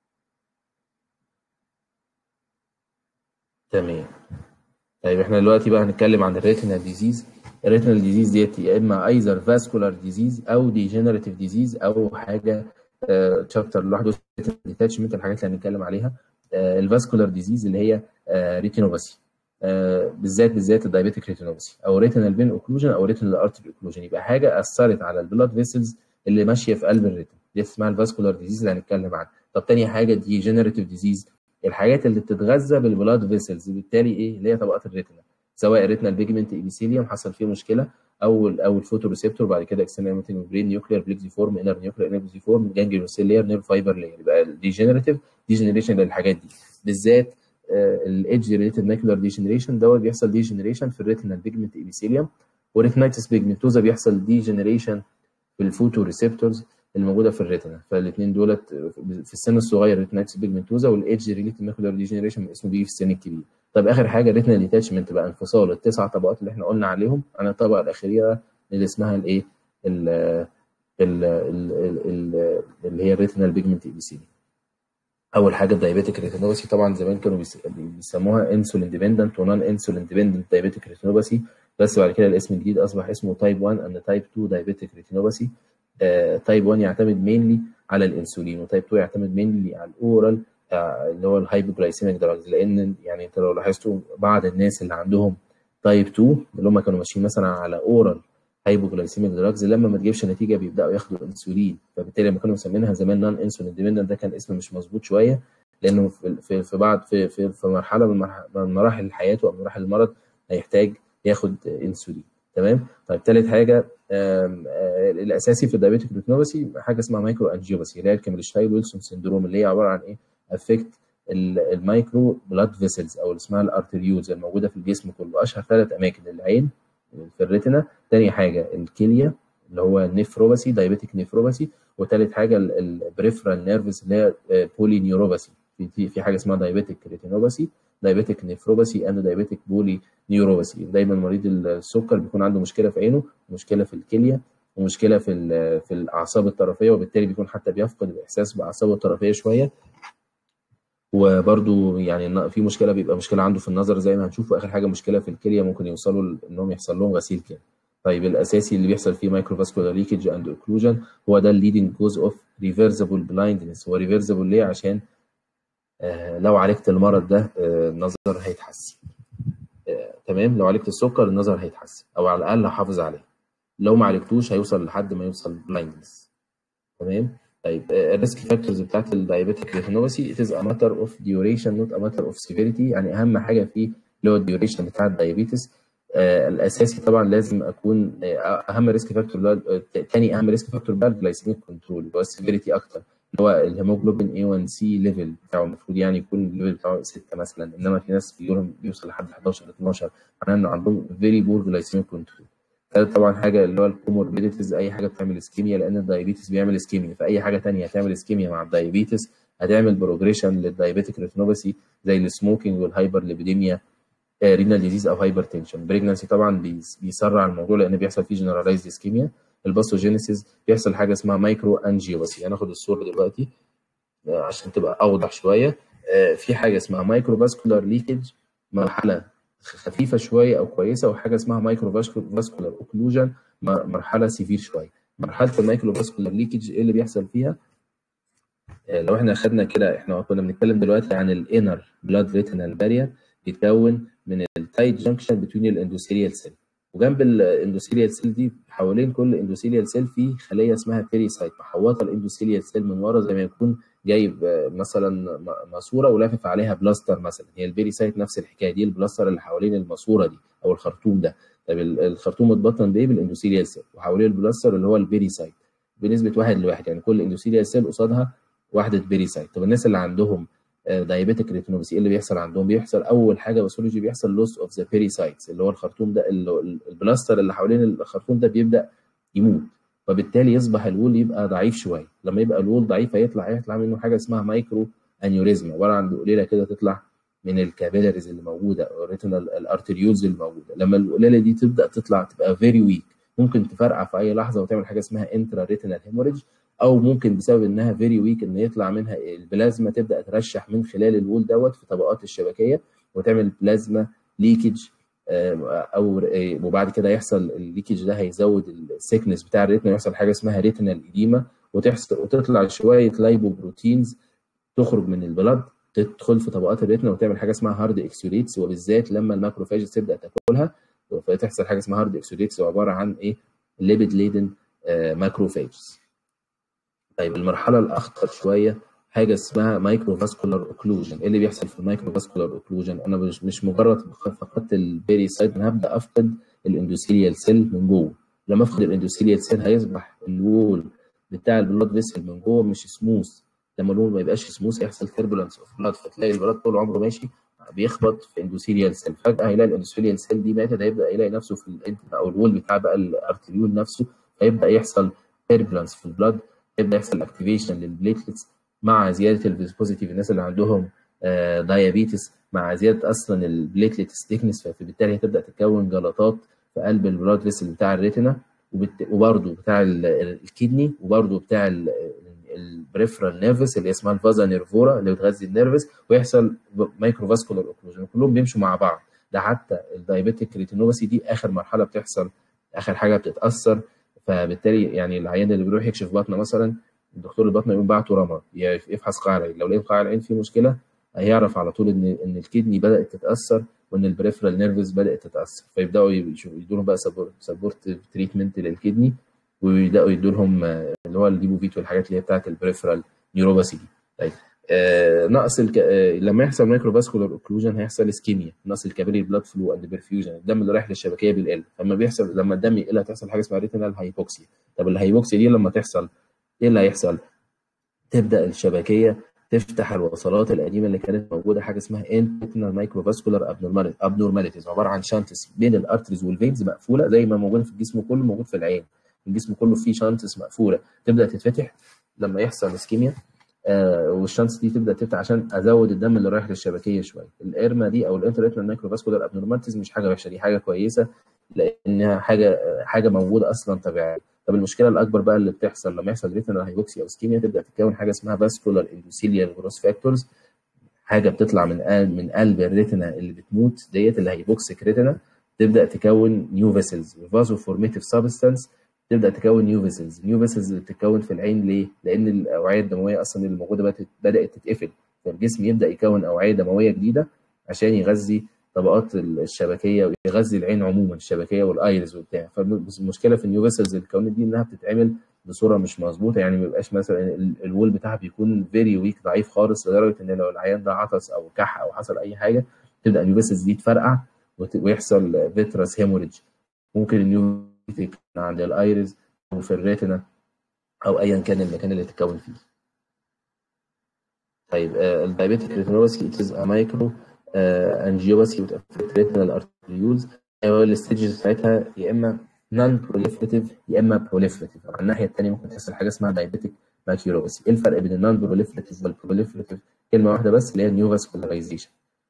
تمام طيب احنا دلوقتي بقى هنتكلم عن الريتينال ديزيز الريتينال ديزيز ديت يا اما ايزر فاسكولار ديزيز او ديجنراتيف ديزيز او حاجه تشابتر لوحده ديتاتشمنت الحاجات اللي هنتكلم عليها الفاسكولار ديزيز اللي هي ريتينوباثي بالذات بالذات الدايبيتيك ريتينوباثي او ريتينال بين اوكلوجن او ريتينال ارتري اوكلوجن يبقى حاجه اثرت على البلاد فيسلز اللي ماشيه في قلب الريتين دي اسمها الفاسكولار ديزيز اللي هنتكلم عنها طب تاني حاجه ديجنراتيف ديزيز الحاجات اللي بتتغذى بالبلاد فيسلز بالتالي ايه اللي هي طبقات الريتنا سواء ريتنال بيجمنت ايبيثيليوم حصل فيه مشكله او ال او الفوتو ريسبتور بعد كده اكسترنال برين نيوكلير بليكزي فورم انر نيوكلير انرجي فورم جانجليون سيل لاير نيرف فايبر لاير يبقى الديجنريتيف ديجنريشن للحاجات دي بالذات الايدج ريليتد ماكولار ديجنريشن دوت بيحصل ديجنريشن في الريتنال بيجمنت ايبيثيليوم وريتنايتس بيجمنتوزا بيحصل ديجنريشن في الفوتو ريسبتورز اللي موجوده في الريتنا فالاثنين دولت في السن الصغير ريتنايتس بيجمنتوزا والايدج ريليتد ماكولار ديجنريشن اسمه بيجي في السن الكبير طب اخر حاجه ريتنال ديتاتشمنت بقى انفصال التسع طبقات اللي احنا قلنا عليهم عن الطبقه الاخيره اللي اسمها الايه اللي هي الريتنال بيجمنت ايبيثيليوم اول حاجه الدايابيتيك ريتينوباثي طبعا زمان كانوا بيسموها انسولين ديبندنت ونون انسولين ديبندنت دايابيتيك ريتينوباثي بس بعد كده الاسم الجديد اصبح اسمه تايب 1 اند تايب 2 دايابيتيك ريتينوباثي تايب 1 يعتمد مينلي على الانسولين وتايب 2 يعتمد مينلي على الاورال اللي هو الهايبوجلايسيميك دراجز لان يعني انت لو لاحظتوا بعض الناس اللي عندهم تايب 2 اللي هم كانوا ماشيين مثلا على اورال هايبوجلايسيميك دراجز لما ما تجيبش نتيجه بيبداوا ياخدوا انسولين فبالتالي لما كانوا مسمينها زمان نون انسولين ديبندنت ده كان اسم مش مظبوط شويه لانه في في, في بعض في في, في مرحله من مراحل حياته او مراحل المرض هيحتاج ياخد انسولين تمام طيب ثالث حاجه آم آم الاساسي في الدايابيتيك ريتينوباثي حاجه اسمها مايكرو انجيوباثي اللي هي الكاميلشتاين ويلسون سندروم اللي هي عباره عن ايه افكت المايكرو بلاد فيسلز او اللي اسمها الارتريولز الموجوده في الجسم كله اشهر ثلاث اماكن العين في الريتنا تاني حاجه الكليه اللي هو نيفروباثي دايابيتيك نيفروباثي وثالث حاجه البريفرال نيرفز اللي هي بولي نيوروباثي في في حاجه اسمها دايابيتيك ريتينوباثي دايابيتيك نيفروباثي اند دايابيتيك بولي نيوروباثي دايما مريض السكر بيكون عنده مشكله في عينه مشكله في الكليه ومشكله في في الاعصاب الطرفيه وبالتالي بيكون حتى بيفقد الاحساس باعصابه الطرفيه شويه وبرده يعني في مشكله بيبقى مشكله عنده في النظر زي ما هنشوف واخر حاجه مشكله في الكليه ممكن يوصلوا انهم يحصل لهم غسيل كلى طيب الاساسي اللي بيحصل فيه مايكروفاسكولار ليكج اند اوكلوجن هو ده الليدنج كوز اوف ريفرسبل بلايندنس هو ريفرسبل ليه عشان آه لو عالجت المرض ده آه النظر هيتحسن آه تمام لو عالجت السكر النظر هيتحسن او على الاقل هحافظ عليه لو ما عالجتوش هيوصل لحد ما يوصل بلايندنس تمام طيب الريسك فاكتورز بتاعت الدايابيتيك ريتينوباثي it is a matter of duration not a matter of severity يعني اهم حاجه فيه اللي هو الديوريشن بتاع الدايابيتس آه الاساسي طبعا لازم اكون آه اهم ريسك فاكتور تاني اهم ريسك فاكتور بقى الجلايسيميك كنترول اللي هو السيفيريتي اكتر اللي هو الهيموجلوبين A1C ليفل بتاعه المفروض يعني يكون الليفل بتاعه 6 مثلا انما في ناس بيقولهم بيوصل لحد 11 12 معناه انه عندهم فيري بور جلايسيميك كنترول طبعا حاجه اللي هو الكوموربيديتيز اي حاجه بتعمل اسكيميا لان الدايابيتس بيعمل اسكيميا فاي حاجه ثانيه هتعمل اسكيميا مع الدايابيتس هتعمل بروجريشن للدايابيتيك ريتينوباثي زي السموكينج والهايبر ليبيديميا رينال ديزيز او هايبر تنشن بريجنسي طبعا بيسرع الموضوع لان بيحصل فيه جنرالايزد اسكيميا الباثوجينيسيس بيحصل حاجه اسمها مايكرو انجيوباثي هناخد الصوره دلوقتي عشان تبقى اوضح شويه في حاجه اسمها مايكرو فاسكولار ليكج مرحله خفيفه شويه او كويسه وحاجه اسمها مايكرو فاسكولار اوكلوجن مرحله سيفير شويه مرحله المايكرو فاسكولار ليكج ايه اللي بيحصل فيها لو احنا خدنا كده احنا كنا بنتكلم دلوقتي عن الانر بلاد ريتينال بارير بيتكون من التايت جانكشن بين الاندوثيريال سيل وجنب الاندوثيريال سيل دي حوالين كل اندوثيريال سيل في خليه اسمها بيريسايت محوطه الاندوثيريال سيل من ورا زي ما يكون جايب مثلا ماسوره ولافف عليها بلاستر مثلا هي البيريسايت نفس الحكايه دي البلاستر اللي حوالين الماسوره دي او الخرطوم ده طب الخرطوم متبطن بايه بالاندوثيريال سيل وحوالين البلاستر اللي هو البيريسايت بنسبه واحد لواحد يعني كل اندوثيريال سيل قصادها وحده بيريسايت طب الناس اللي عندهم دايابيتيك ريتينوباثي ايه اللي بيحصل عندهم بيحصل اول حاجه باثولوجي بيحصل لوس اوف ذا بيريسايتس اللي هو الخرطوم ده البلاستر اللي حوالين الخرطوم ده بيبدا يموت وبالتالي يصبح الوول يبقى ضعيف شويه لما يبقى الوول ضعيف هيطلع هيطلع منه حاجه اسمها مايكرو انيوريزم عباره عن بقليله كده تطلع من الكابيلاريز اللي موجوده او الريتينال الارتريولز اللي موجوده لما القليله دي تبدا تطلع تبقى فيري ويك ممكن تفرقع في اي لحظه وتعمل حاجه اسمها انترا ريتينال هيموريدج او ممكن بسبب انها فيري ويك ان يطلع منها البلازما تبدا ترشح من خلال الوول دوت في طبقات الشبكيه وتعمل بلازما ليكج او وبعد كده يحصل الليكج ده هيزود السيكنس بتاع الريتنا يحصل حاجه اسمها ريتينال ايديما وتحصل وتطلع شويه لايبوبروتينز تخرج من البلد تدخل في طبقات الريتنا وتعمل حاجه اسمها هارد اكسوليتس وبالذات لما الماكروفاجز تبدا تاكلها فتحصل حاجه اسمها هارد اكسوليتس وعباره عن ايه ليبيد ليدن ماكروفاجز طيب المرحله الاخطر شويه حاجه اسمها مايكرو فاسكولار اوكلوجن ايه اللي بيحصل في المايكرو فاسكولار اوكلوجن انا مش مش مجرد فقدت البيري سايد انا هبدا افقد الاندوثيليال سيل من جوه لما افقد الاندوثيليال سيل هيصبح الوول بتاع البلاد فيسل من جوه مش سموث لما الوول ما يبقاش سموث يحصل تربولنس اوف بلاد فتلاقي البلاد طول عمره ماشي بيخبط في اندوثيليال سيل فجاه هيلاقي الاندوثيليال سيل دي ماتت هيبدا يلاقي نفسه في او الوول بتاع بقى الارتريول نفسه هيبدا يحصل تربولنس في البلاد يبدا يحصل اكتيفيشن للبليتلتس مع زياده الفيسبوزيتيف الناس اللي عندهم دايابيتس مع زياده اصلا البليتلت ستيكنس فبالتالي هتبدا تتكون جلطات في قلب البلاد فيسل بتاع الريتنا وبرده بتاع الكدني وبرده بتاع البريفرال نيرفس اللي اسمها الفازا نيرفورا اللي بتغذي النيرفس ويحصل مايكرو فاسكولار اوكلوجن كلهم بيمشوا مع بعض ده حتى الدايابيتيك ريتينوباثي دي اخر مرحله بتحصل اخر حاجه بتتاثر فبالتالي يعني العيان اللي بيروح يكشف بطنه مثلا الدكتور البطنه يقوم بعته رمى يفحص قاع العين لو لقيت قاع العين فيه مشكله هيعرف على طول ان ان الكدني بدات تتاثر وان البريفرال نيرفز بدات تتاثر فيبداوا يدوا لهم بقى سبورت تريتمنت للكدني ويبداوا يدوا لهم اللي هو الديبوفيت والحاجات اللي هي بتاعت البريفرال نيوروباثي دي طيب آه نقص الك... آه لما يحصل مايكرو فاسكولار اوكلوجن هيحصل اسكيميا نقص الكابيلي بلاد فلو اند برفيوجن الدم اللي رايح للشبكيه بيقل لما بيحصل لما الدم يقل هتحصل حاجه اسمها ريتينال هايبوكسيا طب الهايبوكسيا دي لما تحصل ايه اللي هيحصل؟ تبدا الشبكيه تفتح الوصلات القديمه اللي كانت موجوده حاجه اسمها انترنال مايكروفاسكولار ابنورماليتيز عباره عن شانتس بين الارتريز والفينز مقفوله زي ما موجوده في الجسم كله موجود في العين الجسم كله فيه شانتس مقفوله تبدا تتفتح لما يحصل اسكيميا آه والشانتس دي تبدا تفتح عشان ازود الدم اللي رايح للشبكيه شويه الارما دي او الانترنال مايكروفاسكولار ابنورماليتيز مش حاجه وحشه دي حاجه كويسه لانها حاجه حاجه موجوده اصلا طبيعيه طب المشكله الاكبر بقى اللي بتحصل لما يحصل ريتنال هايبوكسيا او اسكيميا تبدا تتكون حاجه اسمها فاسكولار اندوثيليال جروس فاكتورز حاجه بتطلع من قلب من قلب الريتنا اللي بتموت ديت اللي هيبوكسيك ريتنا تبدا تكون نيو فيسلز فازو فورميتيف سبستانس تبدا تكون نيو فيسلز نيو فيسلز اللي بتتكون في العين ليه؟ لان الاوعيه الدمويه اصلا اللي موجوده بدات تتقفل فالجسم يبدا يكون اوعيه دمويه جديده عشان يغذي طبقات الشبكيه ويغذي العين عموما الشبكيه والايرز وبتاع فالمشكله في النيو فيسلز اللي اتكونت دي انها بتتعمل بصوره مش مظبوطه يعني ما بيبقاش مثلا الوول بتاعها بيكون فيري ويك ضعيف خالص لدرجه ان لو العيان ده عطس او كح او حصل اي حاجه تبدا النيو فيسلز دي تفرقع ويحصل فيترس هيموريدج ممكن النيو يكون عند الايرز او في الريتنا او ايا كان المكان اللي تتكون فيه طيب الدايبيتيك ريتينوباثي اتز ا مايكرو انجيوباثي وتافكت ريتينال ارتريولز الستيجز بتاعتها يا اما نون بروليفريتيف يا اما بروليفريتيف على الناحيه الثانيه ممكن تحصل حاجه اسمها دايبيتيك ماكيوروباثي ايه الفرق بين النون بروليفريتيف والبروليفريتيف كلمه واحده بس اللي هي النيو فاسكولارايزيشن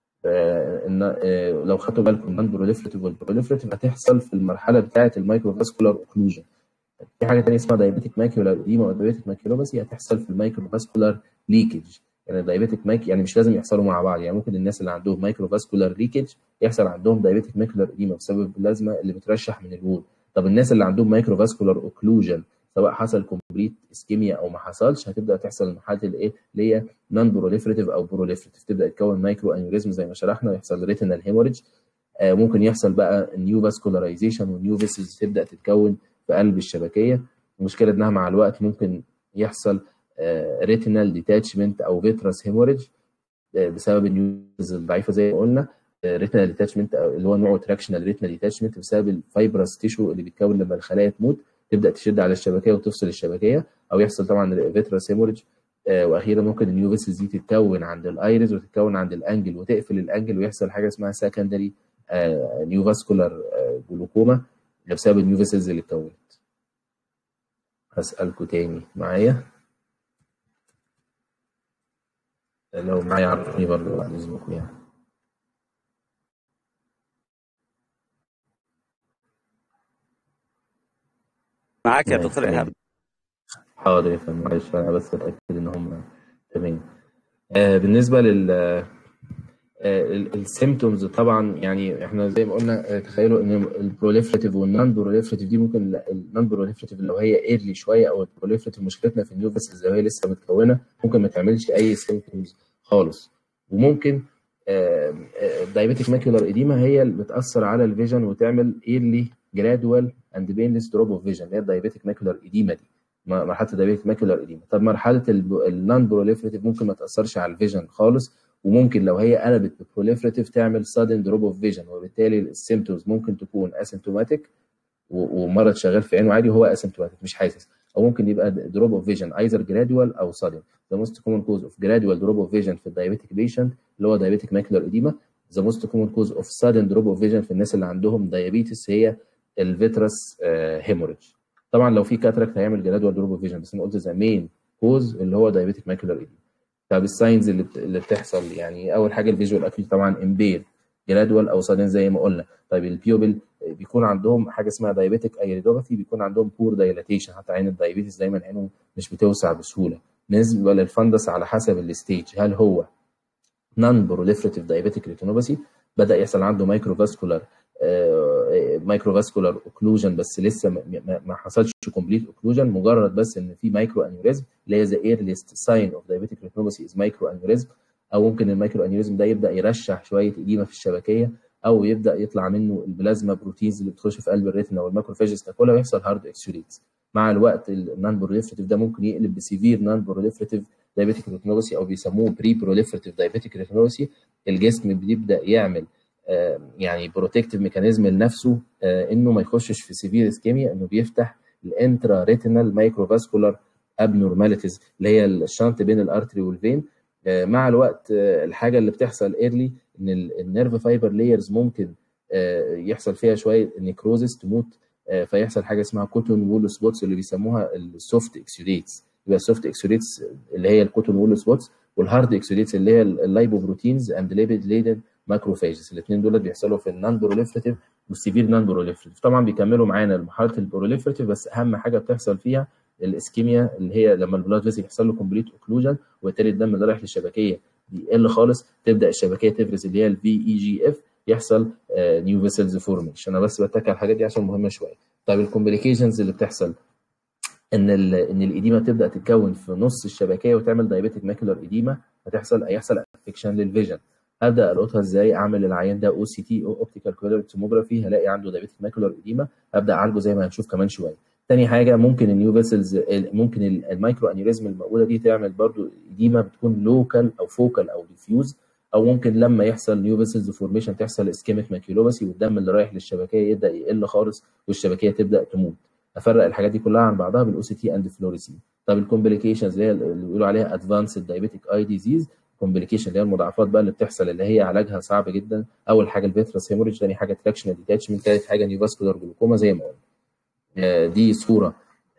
لو خدتوا بالكم النون بروليفريتيف والبروليفريتيف هتحصل في المرحله بتاعه المايكرو فاسكولار اوكلوجن في حاجه ثانيه اسمها دايبيتيك ماكيولار اديما ودايبيتيك ماكيولوباثي هتحصل في المايكرو فاسكولار ليكج يعني دايبيتيك ماك يعني مش لازم يحصلوا مع بعض يعني ممكن الناس اللي عندهم مايكرو فاسكولار ليكج يحصل عندهم دايبيتيك ماكيولار اديما بسبب البلازما اللي بترشح من الوول طب الناس اللي عندهم مايكرو فاسكولار اوكلوجن سواء حصل كومبليت اسكيميا او ما حصلش هتبدا تحصل مرحله الايه اللي هي نون بروليفريتيف او بروليفريتيف تبدا تكون مايكرو انيوريزم زي ما شرحنا ويحصل ريتينال هيموريدج آه ممكن يحصل بقى نيو فاسكولارايزيشن ونيو فيسلز تبدا تتكون في قلب الشبكيه المشكله انها مع الوقت ممكن يحصل ريتينال ديتاتشمنت او فيترس هيموريدج بسبب النيوز الضعيفه زي ما قلنا ريتينال ديتاتشمنت اللي هو نوعه تراكشنال ريتينال ديتاتشمنت بسبب الفايبرس تيشو اللي بيتكون لما الخلايا تموت تبدا تشد على الشبكيه وتفصل الشبكيه او يحصل طبعا فيترس هيموريدج واخيرا ممكن النيو فيسلز دي تتكون عند الايرز وتتكون عند الانجل وتقفل الانجل ويحصل حاجه اسمها سكندري نيو فاسكولار جلوكوما بسبب النيو فيسلز اللي اتكونت هسألكوا تاني معايا لو معايا عرفني برضه بعد اذنكم يعني معاك يا دكتور ايهاب حاضر يا فندم معلش انا بس اتاكد ان هم تمام آه بالنسبه لل السيمتومز طبعا يعني احنا زي ما قلنا تخيلوا ان البروليفريتيف والنون بروليفريتيف دي ممكن النون بروليفريتيف لو هي ايرلي شويه او البروليفريتيف مشكلتنا في النيو فيسلز لو هي لسه متكونه ممكن ما تعملش اي سيمتومز خالص وممكن الدايبيتيك ماكيولار اديما هي اللي بتاثر على الفيجن وتعمل ايرلي جرادوال اند بينلس دروب اوف فيجن اللي هي الدايبيتيك ماكيولار اديما دي مرحله الدايبيتك ماكيولار اديما طب مرحله النون بروليفريتيف ممكن ما تاثرش على الفيجن خالص وممكن لو هي قلبت ببروليفريتيف تعمل سادن دروب اوف فيجن وبالتالي السيمتومز ممكن تكون اسيمتوماتيك ومرض شغال في عينه عادي وهو اسيمتوماتيك مش حاسس او ممكن يبقى دروب اوف فيجن ايزر جرادوال او سادن ذا موست كومن كوز اوف جرادوال دروب اوف فيجن في الدايابيتيك بيشنت اللي هو دايابيتيك ماكيولار اديما ذا موست كومن كوز اوف سادن دروب اوف فيجن في الناس اللي عندهم دايابيتس هي الفيترس هيموريدج طبعا لو في كاتراكت هيعمل جرادوال دروب اوف فيجن بس انا قلت ذا مين كوز اللي هو دايابيتيك ماكيولار اديما طب الساينز اللي اللي بتحصل يعني اول حاجه الفيجوال اكيد طبعا امبير جرادوال او سادن زي ما قلنا طيب البيوبل بيكون عندهم حاجه اسمها دايابيتيك ايريدوباثي بيكون عندهم بور دايلاتيشن حتى عين الدايابيتس دايما عينه مش بتوسع بسهوله بالنسبه للفندس على حسب الستيج هل هو نون بروليفريتيف دايابيتيك ريتينوباثي بدا يحصل عنده مايكرو فاسكولار مايكرو فاسكولار اوكلوجن بس لسه ما, ما حصلش كومبليت اوكلوجن مجرد بس ان في مايكرو انيوريزم اللي هي ذا ايرليست ساين اوف دايابيتيك ريتينوباثي از مايكرو انيوريزم او ممكن المايكرو انيوريزم ده يبدا يرشح شويه اديمه في الشبكيه او يبدا يطلع منه البلازما بروتينز اللي بتخش في قلب الريتنا والماكروفاجز تاكلها ويحصل هارد اكسوريتس مع الوقت النون بروليفريتيف ده ممكن يقلب بسيفير نون بروليفريتيف دايابيتيك ريتينوباثي او بيسموه بري بروليفريتيف دايابيتيك ريتينوباثي الجسم بيبدا يعمل آه يعني بروتكتيف ميكانيزم لنفسه آه انه ما يخشش في سيفير اسكيميا انه بيفتح الانترا ريتينال مايكروفاسكولار ابنورماليتيز اللي هي الشنط بين الارتري والفين آه مع الوقت الحاجه اللي بتحصل ايرلي ان النيرف فايبر لايرز ممكن يحصل فيها شويه نيكروزس تموت فيحصل حاجه اسمها كوتون وول سبوتس اللي بيسموها السوفت اكسيديتس يبقى السوفت اكسيديتس اللي هي الكوتون وول سبوتس والهارد اكسيديتس اللي هي اللايبوبروتينز اند ليبيد ليدن ماكروفاجز الاثنين دول بيحصلوا في النون بروليفريتيف والسيفير نون بروليفريتيف طبعا بيكملوا معانا لمرحله البروليفريتيف بس اهم حاجه بتحصل فيها الاسكيميا اللي هي لما البلاد فيسل يحصل له كومبليت اوكلوجن وبالتالي الدم اللي رايح للشبكيه بيقل خالص تبدا الشبكيه تفرز اللي هي الفي اي جي اف يحصل نيو فيسلز فورميشن انا بس بتك على الحاجات دي عشان مهمه شويه طيب الكومبليكيشنز اللي بتحصل ان ال ان الايديما تبدا تتكون في نص الشبكيه وتعمل دايبيتيك ماكولار ايديما هتحصل هيحصل افكشن للفيجن ابدا القطها ازاي اعمل للعيان ده او سي تي او اوبتيكال كولر توموجرافي هلاقي عنده دايبيتيك ماكولار ايديما ابدا اعالجه زي ما هنشوف كمان شويه تاني حاجه ممكن النيو فيسلز ممكن المايكرو انيوريزم الموجوده دي تعمل برضو ايديما بتكون لوكال او فوكال او ديفيوز او ممكن لما يحصل نيو فيسلز فورميشن تحصل اسكيميك ماكيولوباسي والدم اللي رايح للشبكيه يبدا يقل خالص والشبكيه تبدا تموت افرق الحاجات دي كلها عن بعضها بالاو سي تي اند فلوريسين طب الكومبليكيشنز اللي هي اللي بيقولوا عليها ادفانسد دايبيتيك اي ديزيز كومبليكيشن اللي هي المضاعفات بقى اللي بتحصل اللي هي علاجها صعب جدا اول حاجه الفيترس هيموريج ثاني حاجه تراكشنال ديتاتشمنت ثالث حاجه نيوفاسكولار جلوكوما زي ما قلنا دي صوره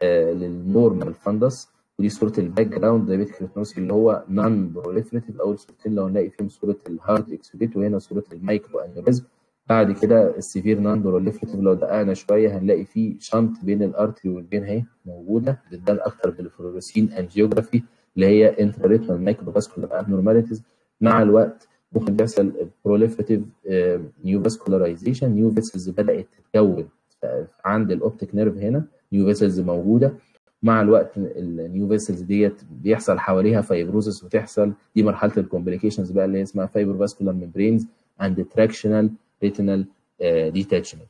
للنورمال فندس ودي صوره الباك جراوند دايبيتيك ريتينوسي اللي هو نون بروليفريتيف اول صورتين لو نلاقي فيهم صوره الهارد اكسبيت وهنا صوره المايكرو انيوريزم بعد كده السيفير نون بروليفريتيف لو دققنا شويه هنلاقي فيه شنط بين الارتري والفين اهي موجوده بتبان اكتر بالفلوريسين انجيوجرافي اللي هي انتراريتنال مايكرو فاسكولار ابنورماليتيز مع الوقت ممكن تحصل بروليفريتيف نيو فاسكولارايزيشن نيو فيسلز بدات تتكون عند الاوبتيك نيرف هنا نيو فيسلز موجوده مع الوقت النيو فيسلز ديت بيحصل حواليها فايبروزس وتحصل دي مرحله الكومبليكيشنز بقى اللي اسمها فايبر فاسكولار ميمبرينز اند تراكشنال ريتينال ديتاتشمنت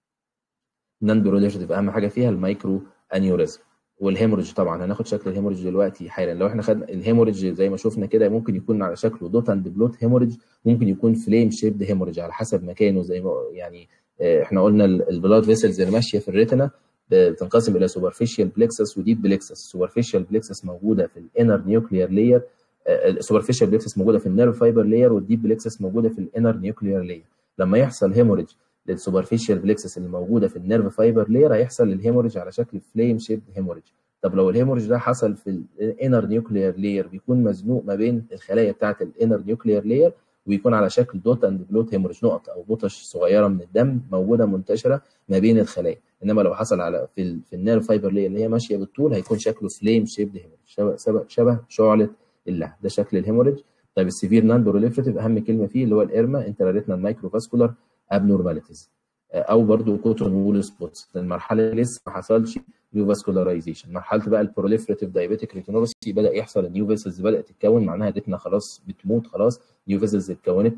نون بروليفريتيف اهم حاجه فيها المايكرو انيوريزم والهيموريج طبعا هناخد شكل الهيموريج دلوقتي حالا لو احنا خدنا الهيموريج زي ما شفنا كده ممكن يكون على شكله دوت اند بلوت هيموريج ممكن يكون فليم شيبد هيموريج على حسب مكانه زي ما يعني احنا قلنا البلاد فيسلز اللي ماشيه في الريتنا بتنقسم الى سوبرفيشال بلكسس وديب بلكسس سوبرفيشال بلكسس موجوده في الانر نيوكليير لاير السوبرفيشال بلكسس موجوده في النيرف فايبر لاير والديب بلكسس موجوده في الانر نيوكليير لاير لما يحصل هيموريج للسوبرفيشال بلكسس اللي موجوده في النيرف فايبر لاير هيحصل الهيموريج على شكل فليم شيبد هيموريج طب لو الهيموريج ده حصل في الانر نيوكليير لاير بيكون مزنوق ما بين الخلايا بتاعه الانر نيوكليير لاير ويكون على شكل دوت اند بلوت هيموريج نقط او بطش صغيره من الدم موجوده منتشره ما بين الخلايا انما لو حصل على في ال في النيرف فايبر لاير اللي هي ماشيه بالطول هيكون شكله فليم شيبد هيموريج شبه شبه شعله اللهب ده شكل الهيموريج طيب السيفير نان بروليفريتيف اهم كلمه فيه اللي هو الارما انتراريتنال مايكرو فاسكولار ابنورماليتيز او برضو كوتون وول سبوتس المرحله لسه ما حصلش نيو فاسكولارايزيشن مرحله بقى البروليفريتيف دايابيتيك ريتينوباثي بدا يحصل النيو فيسلز بدات تتكون معناها ريتنا خلاص بتموت خلاص نيو فيسلز اتكونت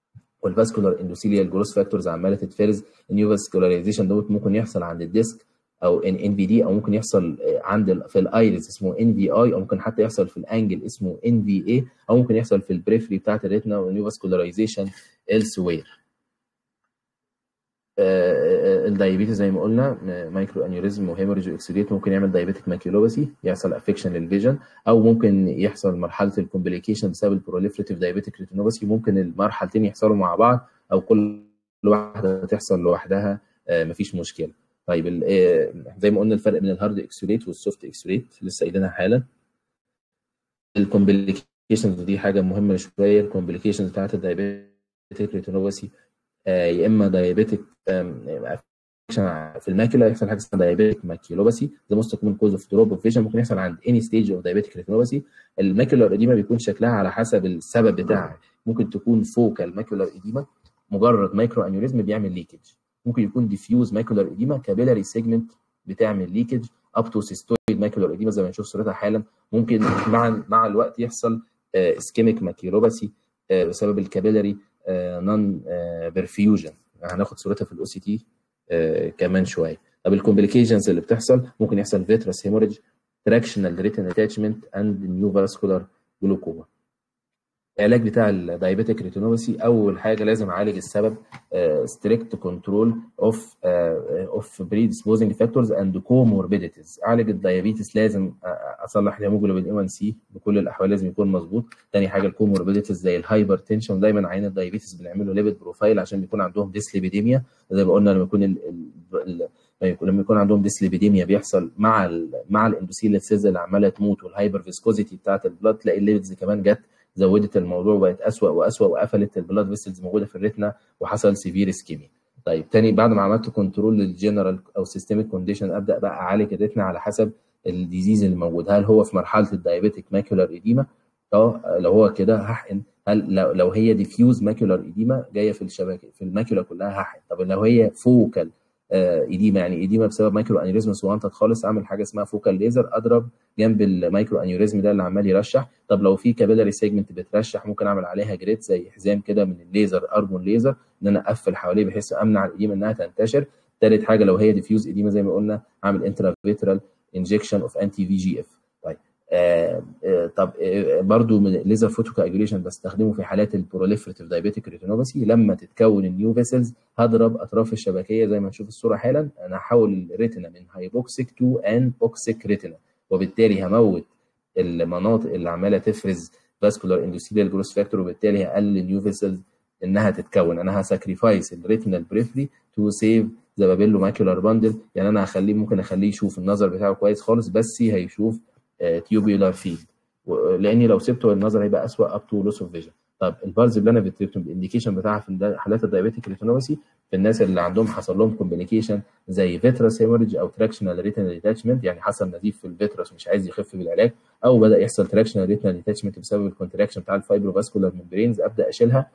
والفاسكولار اندوثيليال جروس فاكتورز عماله تتفرز النيو فاسكولارايزيشن دوت ممكن يحصل عند الديسك او ان ان في دي او ممكن يحصل عند في الايريس اسمه ان في اي او ممكن حتى يحصل في الانجل اسمه ان في اي او ممكن يحصل في البريفري بتاعت الريتنا ونيو فاسكولاريزيشن elsewhere الدايابيتس زي ما قلنا مايكرو انيوريزم وهيموريج واكسيديت ممكن يعمل دايابيتك ماكيولوباثي يحصل افكشن للفيجن او ممكن يحصل مرحله الكومبليكيشن بسبب البروليفريتيف دايابيتك ريتينوباثي ممكن المرحلتين يحصلوا مع بعض او كل واحده تحصل لوحدها مفيش مشكله طيب زي ما قلنا الفرق بين الهارد اكسيديت والسوفت اكسيديت لسه قايلينها حالا الكومبليكيشنز دي حاجه مهمه شويه الكومبليكيشنز بتاعت الدايابيتك ريتينوباثي يا اما دايابيتك في الماكيولا يحصل حاجه اسمها دايابيتك ماكيولوباثي ذا موست كومن كوز اوف دروب اوف فيجن ممكن يحصل عند اني ستيج اوف دايابيتك ريتينوباثي الماكيولار اديما بيكون شكلها على حسب السبب بتاعها ممكن تكون فوكال ماكيولار اديما مجرد مايكرو انيوريزم بيعمل ليكج ممكن يكون ديفيوز ماكيولار اديما كابيلاري سيجمنت بتعمل ليكج اب تو سيستويد ماكيولار اديما زي ما نشوف صورتها حالا ممكن مع مع الوقت يحصل اسكيميك ماكيولوباثي بسبب الكابيلاري نون برفيوجن هناخد صورتها في الاو سي تي كمان شويه طب الكومبليكيشنز اللي بتحصل ممكن يحصل فيترس هيموريج تراكشنال ريتن اتاتشمنت اند نيو فاسكولار جلوكوما العلاج بتاع الدايابيتك ريتينوباثي اول حاجه لازم اعالج السبب ستريكت كنترول اوف اوف بريدسبوزنج فاكتورز اند كوموربيديتيز اعالج الدايابيتس لازم اصلح الهيموجلوبين اي 1 سي بكل الاحوال لازم يكون مظبوط تاني حاجه الكوموربيديتيز زي الهايبر تنشن دايما عين الدايابيتس بنعمل له ليبيد بروفايل عشان بيكون عندهم ديسليبيديميا زي ما قلنا لما يكون ال ال لما يكون عندهم ديسليبيديميا بيحصل مع ال مع الاندوثيليال سيلز اللي عماله تموت والهايبر فيسكوزيتي بتاعت البلاد تلاقي الليبيدز كمان جت زودت الموضوع وبقت اسوء واسوء وقفلت البلاد فيسلز موجوده في الريتنا وحصل سيفير اسكيميا طيب تاني بعد ما عملت كنترول للجنرال او سيستميك كونديشن ابدا بقى اعالج الريتنا على حسب الديزيز اللي موجود هل هو في مرحله الدايابيتك ماكيولار ايديما اه لو هو كده هحقن هل لو, لو هي ديفيوز ماكيولار ايديما جايه في الشبكه في الماكيولا كلها هحقن طب لو هي فوكال ايديما يعني ايديما بسبب مايكرو انيوريزم سوانتد خالص اعمل حاجه اسمها فوكال ليزر اضرب جنب المايكرو انيوريزم ده اللي عمال يرشح طب لو في كابيلاري سيجمنت بترشح ممكن اعمل عليها جريد زي حزام كده من الليزر ارجون ليزر ان انا اقفل حواليه بحيث امنع الايديما انها تنتشر ثالث حاجه لو هي ديفيوز ايديما زي ما قلنا اعمل انترافيترال انجكشن اوف انتي في جي اف طيب آه آه طب آه برضو من الليزر فوتوكاجوليشن بستخدمه في حالات البروليفريتيف دايابيتيك ريتينوباثي لما تتكون النيو فيسلز هضرب اطراف الشبكيه زي ما هنشوف الصوره حالا انا هحول الريتنا من هايبوكسيك تو ان بوكسيك ريتنا وبالتالي هموت المناطق اللي عماله تفرز فاسكولار اندوثيليال جروس فاكتور وبالتالي هقلل النيو فيسلز انها تتكون انا هساكريفايس الريتنال بريفري تو سيف ذا بابيلو ماكيولار باندل يعني انا هخليه ممكن اخليه يشوف النظر بتاعه كويس خالص بس هيشوف تيوبيولار فيلد لاني لو سبته النظر هيبقى اسوء اب تو لوس اوف فيجن طب البارز بلانا فيتريبتوم الانديكيشن بتاعها في حالات الدايابيتيك ريتينوباثي في الناس اللي عندهم حصل لهم كومبليكيشن زي فيترس هيموريج او تراكشنال ريتينال ديتاتشمنت يعني حصل نزيف في الفيترس مش عايز يخف بالعلاج او بدا يحصل تراكشنال ريتينال ديتاتشمنت بسبب الكونتراكشن بتاع الفايبروفاسكولار ممبرينز ابدا اشيلها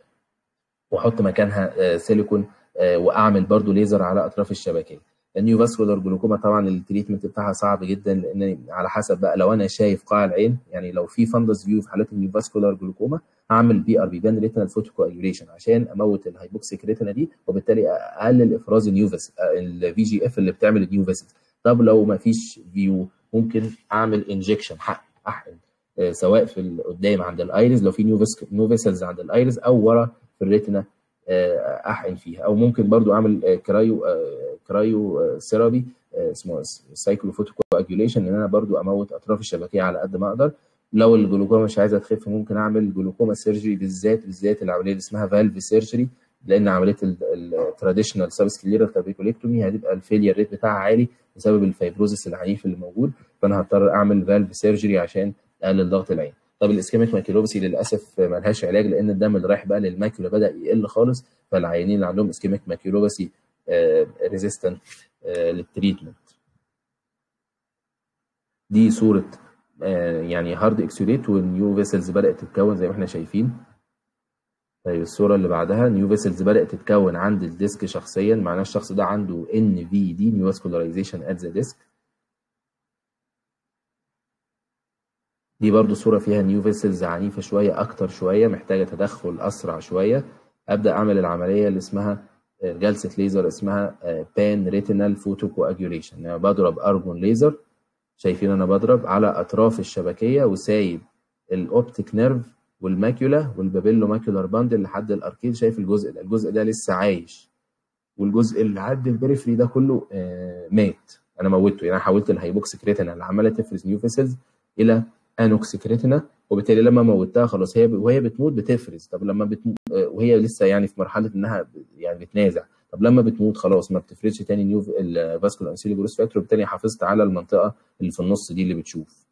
واحط مكانها سيليكون واعمل برضو ليزر على اطراف الشبكيه النيو فاسكولار جلوكوما طبعا التريتمنت بتاعها صعب جدا لان على حسب بقى لو انا شايف قاع العين يعني لو في فندس فيو في حالات النيو فاسكولار جلوكوما هعمل بي ار بي بان ريتنال فوتوكواجوليشن عشان اموت الهايبوكسيك ريتنا دي وبالتالي اقلل افراز النيو فيس الفي جي اف اللي بتعمل النيو فيسز طب لو ما فيش فيو ممكن اعمل انجكشن احقن سواء في قدام عند الايريز لو في نيو نيو فيسلز عند الايريز او ورا في الريتنا احقن فيها او ممكن برضو اعمل كرايو كرايو ثيرابي اسمه سايكلو فوتوكواجوليشن ان انا برضو اموت اطراف الشبكيه على قد ما اقدر لو الجلوكوما مش عايزه تخف ممكن اعمل جلوكوما سيرجري بالذات بالذات العمليه اللي اسمها فالف سيرجري لان عمليه التراديشنال سبسكليرال تابيكوليكتومي هتبقى الفيلير ريت بتاعها عالي بسبب الفيبروزس العنيف اللي موجود فانا هضطر اعمل فالف سيرجري عشان اقلل ضغط العين طب الاسكيميك ماكيلوبسي للاسف ملهاش علاج لان الدم اللي رايح بقى للماكيولا بدا يقل خالص فالعيانين اللي عندهم اسكيميك ماكيلوبسي ريزيستنت للتريتمنت دي صوره يعني هارد اكسوديت والنيو فيسلز بدات تتكون زي ما احنا شايفين طيب الصوره اللي بعدها نيو فيسلز بدات تتكون عند الديسك شخصيا معناه الشخص ده عنده ان في دي نيو فاسكولاريزيشن ات ذا ديسك دي برضو صورة فيها نيو فيسلز عنيفة شوية أكتر شوية محتاجة تدخل أسرع شوية أبدأ أعمل العملية اللي اسمها جلسه ليزر اسمها بان ريتينال فوتو كواجوليشن يعني بضرب ارجون ليزر شايفين انا بضرب على اطراف الشبكيه وسايب الاوبتيك نيرف والماكيولا والبابيلو ماكيولار باندل لحد الاركيد شايف الجزء ده الجزء ده لسه عايش والجزء اللي عدى البريفري ده كله آه مات انا موتته يعني انا حولت الهيبوكسيك ريتنا اللي عماله تفرز نيو فيسلز الى انوكسيك ريتنا وبالتالي لما موتها خلاص هي وهي بتموت بتفرز طب لما بتموت وهي لسه يعني في مرحله انها يعني بتنازع طب لما بتموت خلاص ما بتفرزش تاني نيو الفاسكولار انسيلي جروس فاكتور وبالتالي حافظت على المنطقه اللي في النص دي اللي بتشوف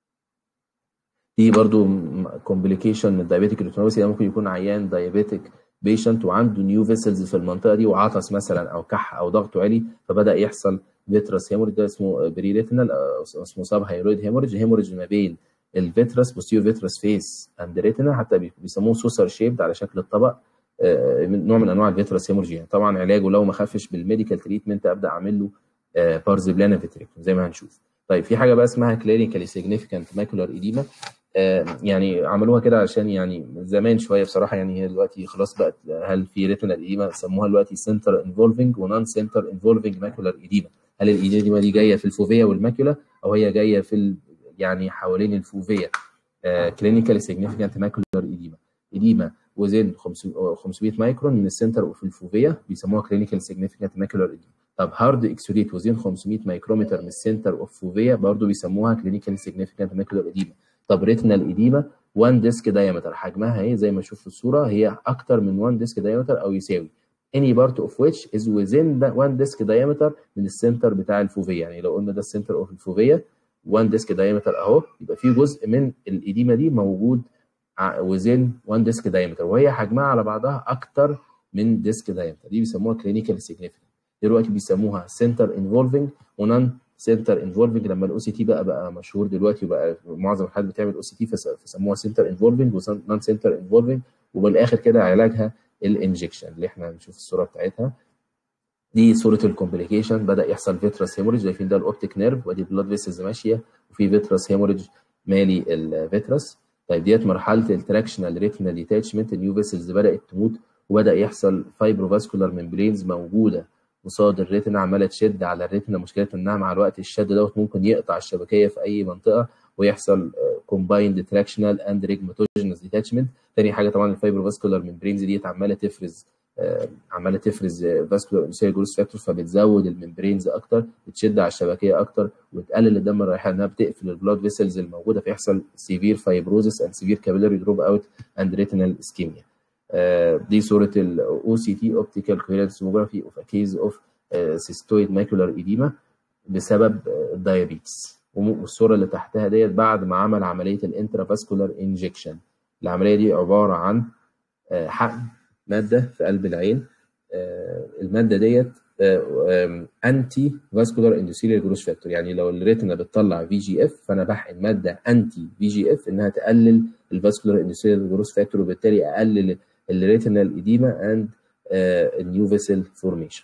دي برضو كومبليكيشن من الدايابيتيك ريتينوباثي ده ممكن يكون عيان دايابيتيك بيشنت وعنده نيو فيسلز في المنطقه دي وعطس مثلا او كح او ضغطه عالي فبدا يحصل فيترس هيموريج ده اسمه بري ريتينال اسمه سب هيرويد هيموريج هيموريج ما بين الفيترس بوستير فيترس فيس اند ريتنا حتى بيسموه سوسر شيبد على شكل الطبق من نوع من انواع الفيترس هيموريج يعني طبعا علاجه لو ما خفش بالميديكال تريتمنت ابدا اعمل له بارزبلانا فيتريكتوم زي ما هنشوف طيب في حاجه بقى اسمها كلينيكالي سيجنيفيكانت ماكولار ايديما يعني عملوها كده عشان يعني زمان شويه بصراحه يعني هي دلوقتي خلاص بقت هل في ريتنال ايديما سموها دلوقتي سنتر انفولفنج ونون سنتر انفولفنج ماكولار ايديما هل الايديما دي جايه في الفوفيا والماكولا او هي جايه في ال... يعني حوالين الفوفيا كلينيكالي سيجنيفيكانت ماكولار ايديما ايديما وزن 500 مايكرون من السنتر وفي الفوفيا بيسموها كلينيكال سيجنيفيكانت ماكولار ايديما طب هارد اكسوديت وزن 500 مايكرومتر من السنتر اوف فوفيا برضه بيسموها كلينيكال سيجنيفيكانت ماكولار ايديما طب ريتنال ايديما 1 ديسك دايمتر حجمها اهي زي ما نشوف في الصوره هي اكتر من 1 ديسك دايمتر او يساوي any part of which is within the one disk diameter من السنتر بتاع الفوفيا يعني لو قلنا ده السنتر اوف الفوفيا 1 ديسك دايمتر اهو يبقى في جزء من الايديما دي موجود within 1 ديسك دايمتر وهي حجمها على بعضها اكتر من ديسك دايمتر دي بيسموها كلينيكال سيجنيفيكانت دلوقتي بيسموها سنتر انفولفنج ونون سنتر انفولفنج لما الاو سي تي بقى بقى مشهور دلوقتي وبقى معظم الحالات بتعمل او سي تي فسموها سنتر انفولفنج ونون سنتر انفولفنج وبالاخر كده علاجها الانجكشن اللي احنا هنشوف الصوره بتاعتها دي صوره الكومبليكيشن بدا يحصل فيترس هيموريج شايفين ده الاوبتيك نيرف وادي بلاد فيسلز ماشيه وفي فيترس هيموريج مالي الفيترس طيب ديت مرحله التراكشنال ريتينال ديتاتشمنت النيو فيسلز بدات تموت وبدا يحصل فايبروفاسكولار ممبرينز موجوده قصاد الريتنا عماله تشد على الريتنا مشكلتها انها مع الوقت الشد دوت ممكن يقطع الشبكيه في اي منطقه ويحصل كومبايند تراكشنال اند ريجماتوجينس ديتاتشمنت تاني حاجه طبعا الفايبروفاسكولار ممبرينز ديت عماله تفرز عماله تفرز فاسكولار انسيال جروس فاكتور فبتزود الممبرينز اكتر بتشد على الشبكيه اكتر وتقلل الدم الرايحه انها بتقفل البلاد فيسلز الموجوده فيحصل سيفير فايبروزس اند سيفير كابيلاري دروب اوت اند ريتينال اسكيميا دي صوره الاو سي تي اوبتيكال كوهيرنس توموجرافي اوف ا كيز اوف سيستويد ماكولار ايديما بسبب الدايابيتس والصوره اللي تحتها ديت بعد ما عمل عمليه الانترافاسكولار انجكشن العمليه دي عباره عن حقن ماده في قلب العين الماده ديت انتي فاسكولار اندوثيليال جروس فاكتور يعني لو الريتنا بتطلع في جي اف فانا بحقن ماده انتي في جي اف انها تقلل الفاسكولار اندوثيليال جروس فاكتور وبالتالي اقلل الريتينال ايديما اند النيو فيسل فورميشن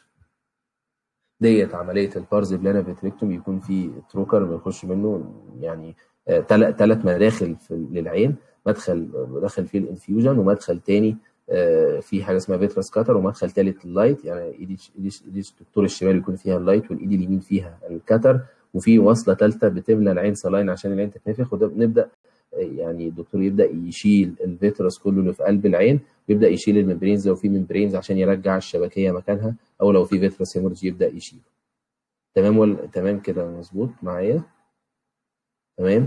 ديت عمليه البارز بلانا فيتريكتوم يكون في تروكر بيخش منه يعني ثلاث مداخل في للعين مدخل داخل فيه الانفيوجن ومدخل تاني في حاجه اسمها فيترس كاتر ومدخل ثالث اللايت يعني ايدي ايدي ايدي الدكتور الشمال يكون فيها اللايت والايد اليمين فيها الكاتر وفي وصله ثالثه بتملى العين سلاين عشان العين تتنفخ وده بنبدا يعني الدكتور يبدا يشيل الفيترس كله اللي في قلب العين ويبدا يشيل الممبرينز لو في ممبرينز عشان يرجع الشبكيه مكانها او لو في فيترس هيمورج يبدا يشيله تمام ولا تمام كده مظبوط معايا تمام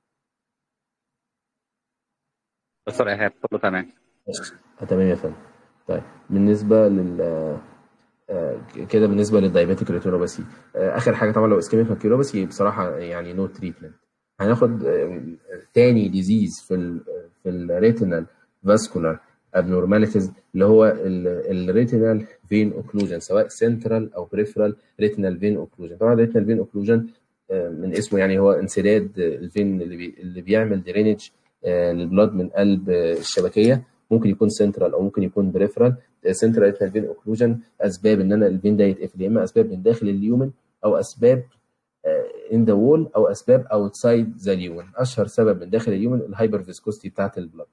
دكتور ايهاب كله تمام تمام يا فندم طيب بالنسبه لل آه كده بالنسبه للدايبيتيك ريتينوباثي آه اخر حاجه طبعا لو اسكيميك ماكيولوباثي بصراحه يعني نو تريتمنت هناخد آه تاني ديزيز في ال في الريتينال فاسكولار ابنورماليتيز اللي هو الريتينال فين اوكلوجن سواء سنترال او بريفرال ريتينال فين اوكلوجن طبعا الريتينال فين اوكلوجن من اسمه يعني هو انسداد الفين اللي, بي اللي بيعمل درينج للبلاد من قلب الشبكيه ممكن يكون سنترال او ممكن يكون بريفرال سنترال ريتينال فين اوكلوجن اسباب ان انا الفين ده يتقفل يا اما اسباب من داخل اليومن او اسباب ان ذا وول او اسباب اوتسايد ذا اليومن اشهر سبب من داخل اليومن الهايبر فيسكوستي بتاعت البلاد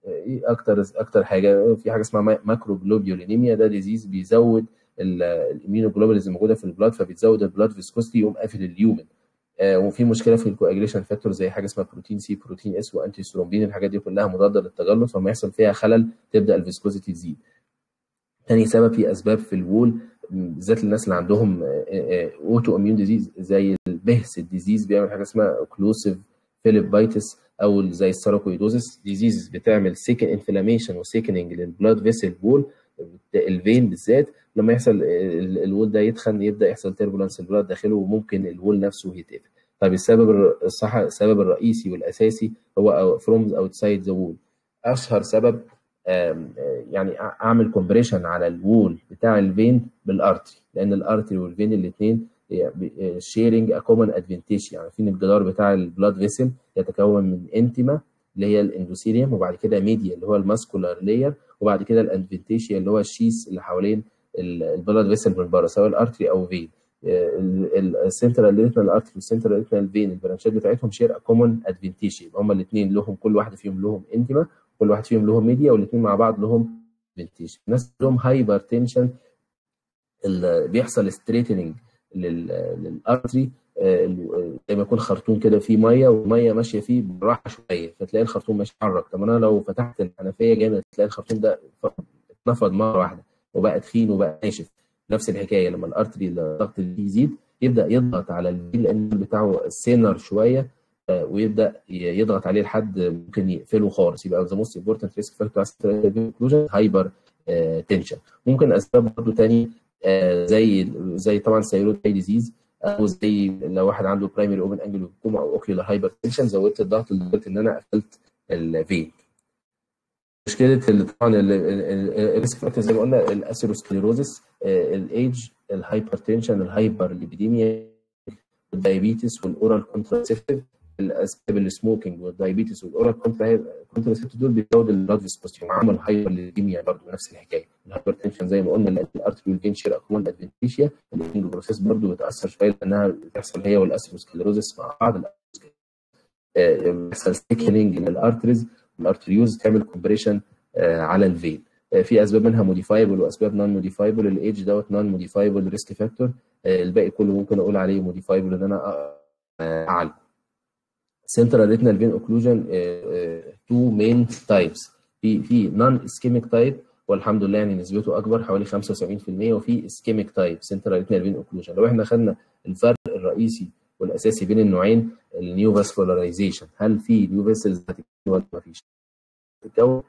ايه اكتر اكتر حاجه في حاجه اسمها ماكرو جلوبيولينيميا ده ديزيز بيزود الاميونوجلوبولينز الموجوده في البلاد فبتزود البلاد فيسكوستي يقوم قافل اليومن آه وفي مشكله في الكواجليشن فاكتور زي حاجه اسمها بروتين سي بروتين اس وانتي سترومبين الحاجات دي كلها مضاده للتجلط فلما يحصل فيها خلل تبدا الفيسكوزيتي تزيد تاني سبب في اسباب في الوول بالذات الناس اللي عندهم اوتو اميون ديزيز زي البهس الديزيز بيعمل حاجه اسمها اوكلوسيف فيليبايتس او زي الساراكويدوزس ديزيز بتعمل سيكن انفلاميشن وسيكننج للبلاد فيسل وول الفين بالذات لما يحصل الوول ده يتخن يبدا يحصل تيربولانس البلاد داخله وممكن الوول نفسه يتقفل طيب السبب الصح السبب الرئيسي والاساسي هو فروم اوتسايد ذا وول اشهر سبب يعني اعمل كومبريشن على الوول بتاع الفين بالارتري لان الارتري والفين الاثنين شيرنج ا كومن ادفانتيج يعني في الجدار بتاع البلاد فيسل يتكون من انتما اللي هي الاندوثيليوم وبعد كده ميديا اللي هو الماسكولار لاير وبعد كده الادفنتيشيا اللي هو الشيس اللي حوالين البلاد فيسل من بره سواء الارتري او فين السنترال ريتنال ارتري والسنترال ريتنال فين البرانشات بتاعتهم شير ا كومن ادفانتيج يبقى هما الاثنين لهم كل واحده فيهم لهم انتما كل واحد فيهم لهم ميديا والاثنين مع بعض لهم ادفانتيج الناس لهم هايبر تنشن بيحصل ستريتنج للارتري زي ما يكون خرطوم كده فيه ميه والميه ماشيه فيه بالراحه شويه فتلاقي الخرطوم ماشي يتحرك طب انا لو فتحت الحنفيه جامد تلاقي الخرطوم ده اتنفض مره واحده وبقى تخين وبقى ناشف نفس الحكايه لما الارتري الضغط اللي يزيد يبدا يضغط على الفيل لان بتاعه سينر شويه ويبدا يضغط عليه لحد ممكن يقفله خالص يبقى ذا موست امبورتنت ريسك فاكتور انكلوجن هايبر تنشن ممكن اسباب برضه تاني زي زي طبعا ثيرويد ديزيز او زي لو واحد عنده برايمري اوبن انجل كوما او اوكيولار هايبر تنشن زودت الضغط لدرجه ان انا قفلت الفين مشكله طبعا الريسك فاكتور زي ما قلنا الاسيروسكليروزس الايدج الهايبر تنشن الهايبر ليبيديميا الدايابيتس والاورال كونتراسيبتيف الاسباب السموكينج والدايابيتس والاورال كونتراسيبتيف دول بيزود البلاد فيسكوستي وعمل هايبر ليبيديميا برضه نفس الحكايه الهايبر تنشن زي ما قلنا الارتري والفين شير اكومون ادفنتيشيا الايدنج بروسيس برضه بتاثر شويه لانها بتحصل هي والاسيروسكليروزس مع بعض بيحصل ستيكنينج للارتريز والارتريوز تعمل كومبريشن على الفين في اسباب منها موديفايبل واسباب نون موديفايبل الايدج دوت نون موديفايبل ريسك فاكتور الباقي كله ممكن اقول عليه موديفايبل ان انا اعلم سنترال ريتنال فين اوكلوجن تو مين تايبس في في نون اسكيميك تايب والحمد لله يعني نسبته اكبر حوالي 75% وفي اسكيميك تايب سنترال ريتنال فين اوكلوجن لو احنا خدنا الفرق الرئيسي والاساسي بين النوعين النيو فاسكولارايزيشن هل في نيو فيسلز هتتكون ولا ما فيش؟ تتكون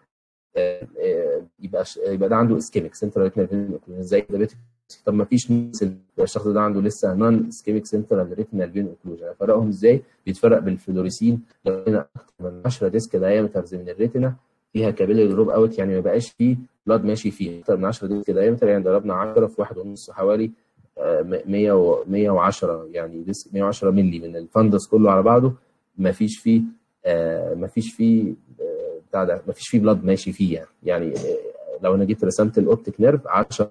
يبقى يبقى ده عنده اسكيميك سنترال ريتنال فين اوكلوجن زي دايابيتك طب ما فيش الشخص ده عنده لسه نون اسكيميك سنترال ريتنال فين اوكلوجن افرقهم ازاي؟ بيتفرق بالفلوريسين لو هنا اكتر من 10 ديسك دايمترز من الريتنا فيها كابيلاري دروب اوت يعني ما بقاش فيه بلاد ماشي فيه اكتر من 10 ديسك دايمتر يعني ضربنا 10 في 1.5 حوالي 100 و 110 يعني ديسك 110 مللي من الفندس كله على بعضه ما فيش فيه ما فيش فيه بتاع ده ما فيش فيه بلاد ماشي فيه يعني يعني لو انا جيت رسمت الاوبتيك نيرف 10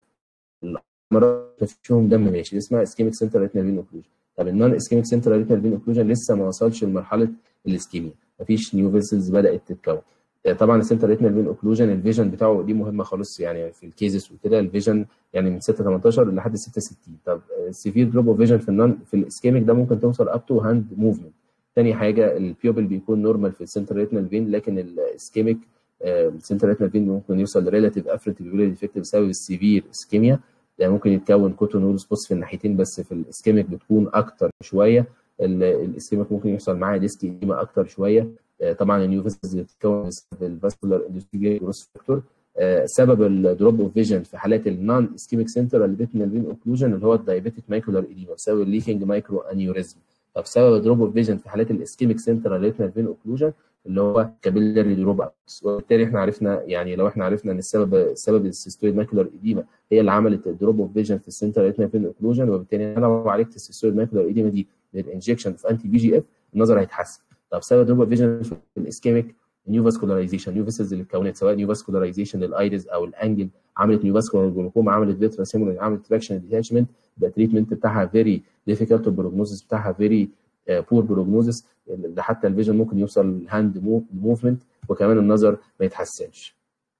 مرات ما فيهم دم ماشي دي اسمها اسكيميك سنتر ريتنال فين اوكلوجن طب النون اسكيميك سنتر ريتنال فين اوكلوجن لسه ما وصلش لمرحله الاسكيميا ما فيش نيو فيسلز بدات تتكون طبعا السنتر ريتنال فين اوكلوجن الفيجن بتاعه دي مهمه خالص يعني في الكيزز وكده الفيجن يعني من 6 18 لحد 6 60 طب السيفير دروب اوف فيجن في النون في الاسكيميك ده ممكن توصل اب تو هاند موفمنت تاني حاجه البيوبل بيكون نورمال في السنتر ريتنال فين لكن الاسكيميك السنتر ريتنال فين ممكن يوصل لريلاتيف افريتيف ديفكت بسبب السيفير اسكيميا يعني ممكن يتكون كوتونول سبوتس في الناحيتين بس في الاسكيميك بتكون اكتر شويه الاسكيميك ممكن يحصل معاه ديسك ايديما اكتر شويه طبعا النيو فيسلز بتتكون بسبب الفاسكولار اندوستريال جروس فاكتور سبب الدروب اوف فيجن في حالات النون اسكيميك سنترال ريتنال فين اوكلوجن اللي هو الدايابيتيك مايكولار ايديما بسبب الليكينج مايكرو انيوريزم طب سبب الدروب اوف فيجن في حالات الاسكيميك سنترال ريتنال فين اوكلوجن اللي هو كابيلاري دروب اوتس وبالتالي احنا عرفنا يعني لو احنا عرفنا ان السبب سبب السيستويد ماكولار ايديما هي اللي عملت الدروب اوف فيجن في السنترال ريتنال فين اوكلوجن وبالتالي انا لو عالجت السيستويد ماكولار ايديما دي بالانجكشن في انتي بي جي اف النظر هيتحسن طب سبب دروب اوف فيجن في الاسكيميك نيو فاسكولارايزيشن نيو فيسلز اللي اتكونت سواء نيو فاسكولارايزيشن للايريز او الانجل عملت نيو فاسكولار جلوكوما عملت فيترا عملت تراكشن ديتاشمنت يبقى التريتمنت بتاعها فيري ديفيكالت البروجنوزس بتاعها فيري بور بروجنوزس ده حتى الفيجن ممكن يوصل الهاند موفمنت وكمان النظر ما يتحسنش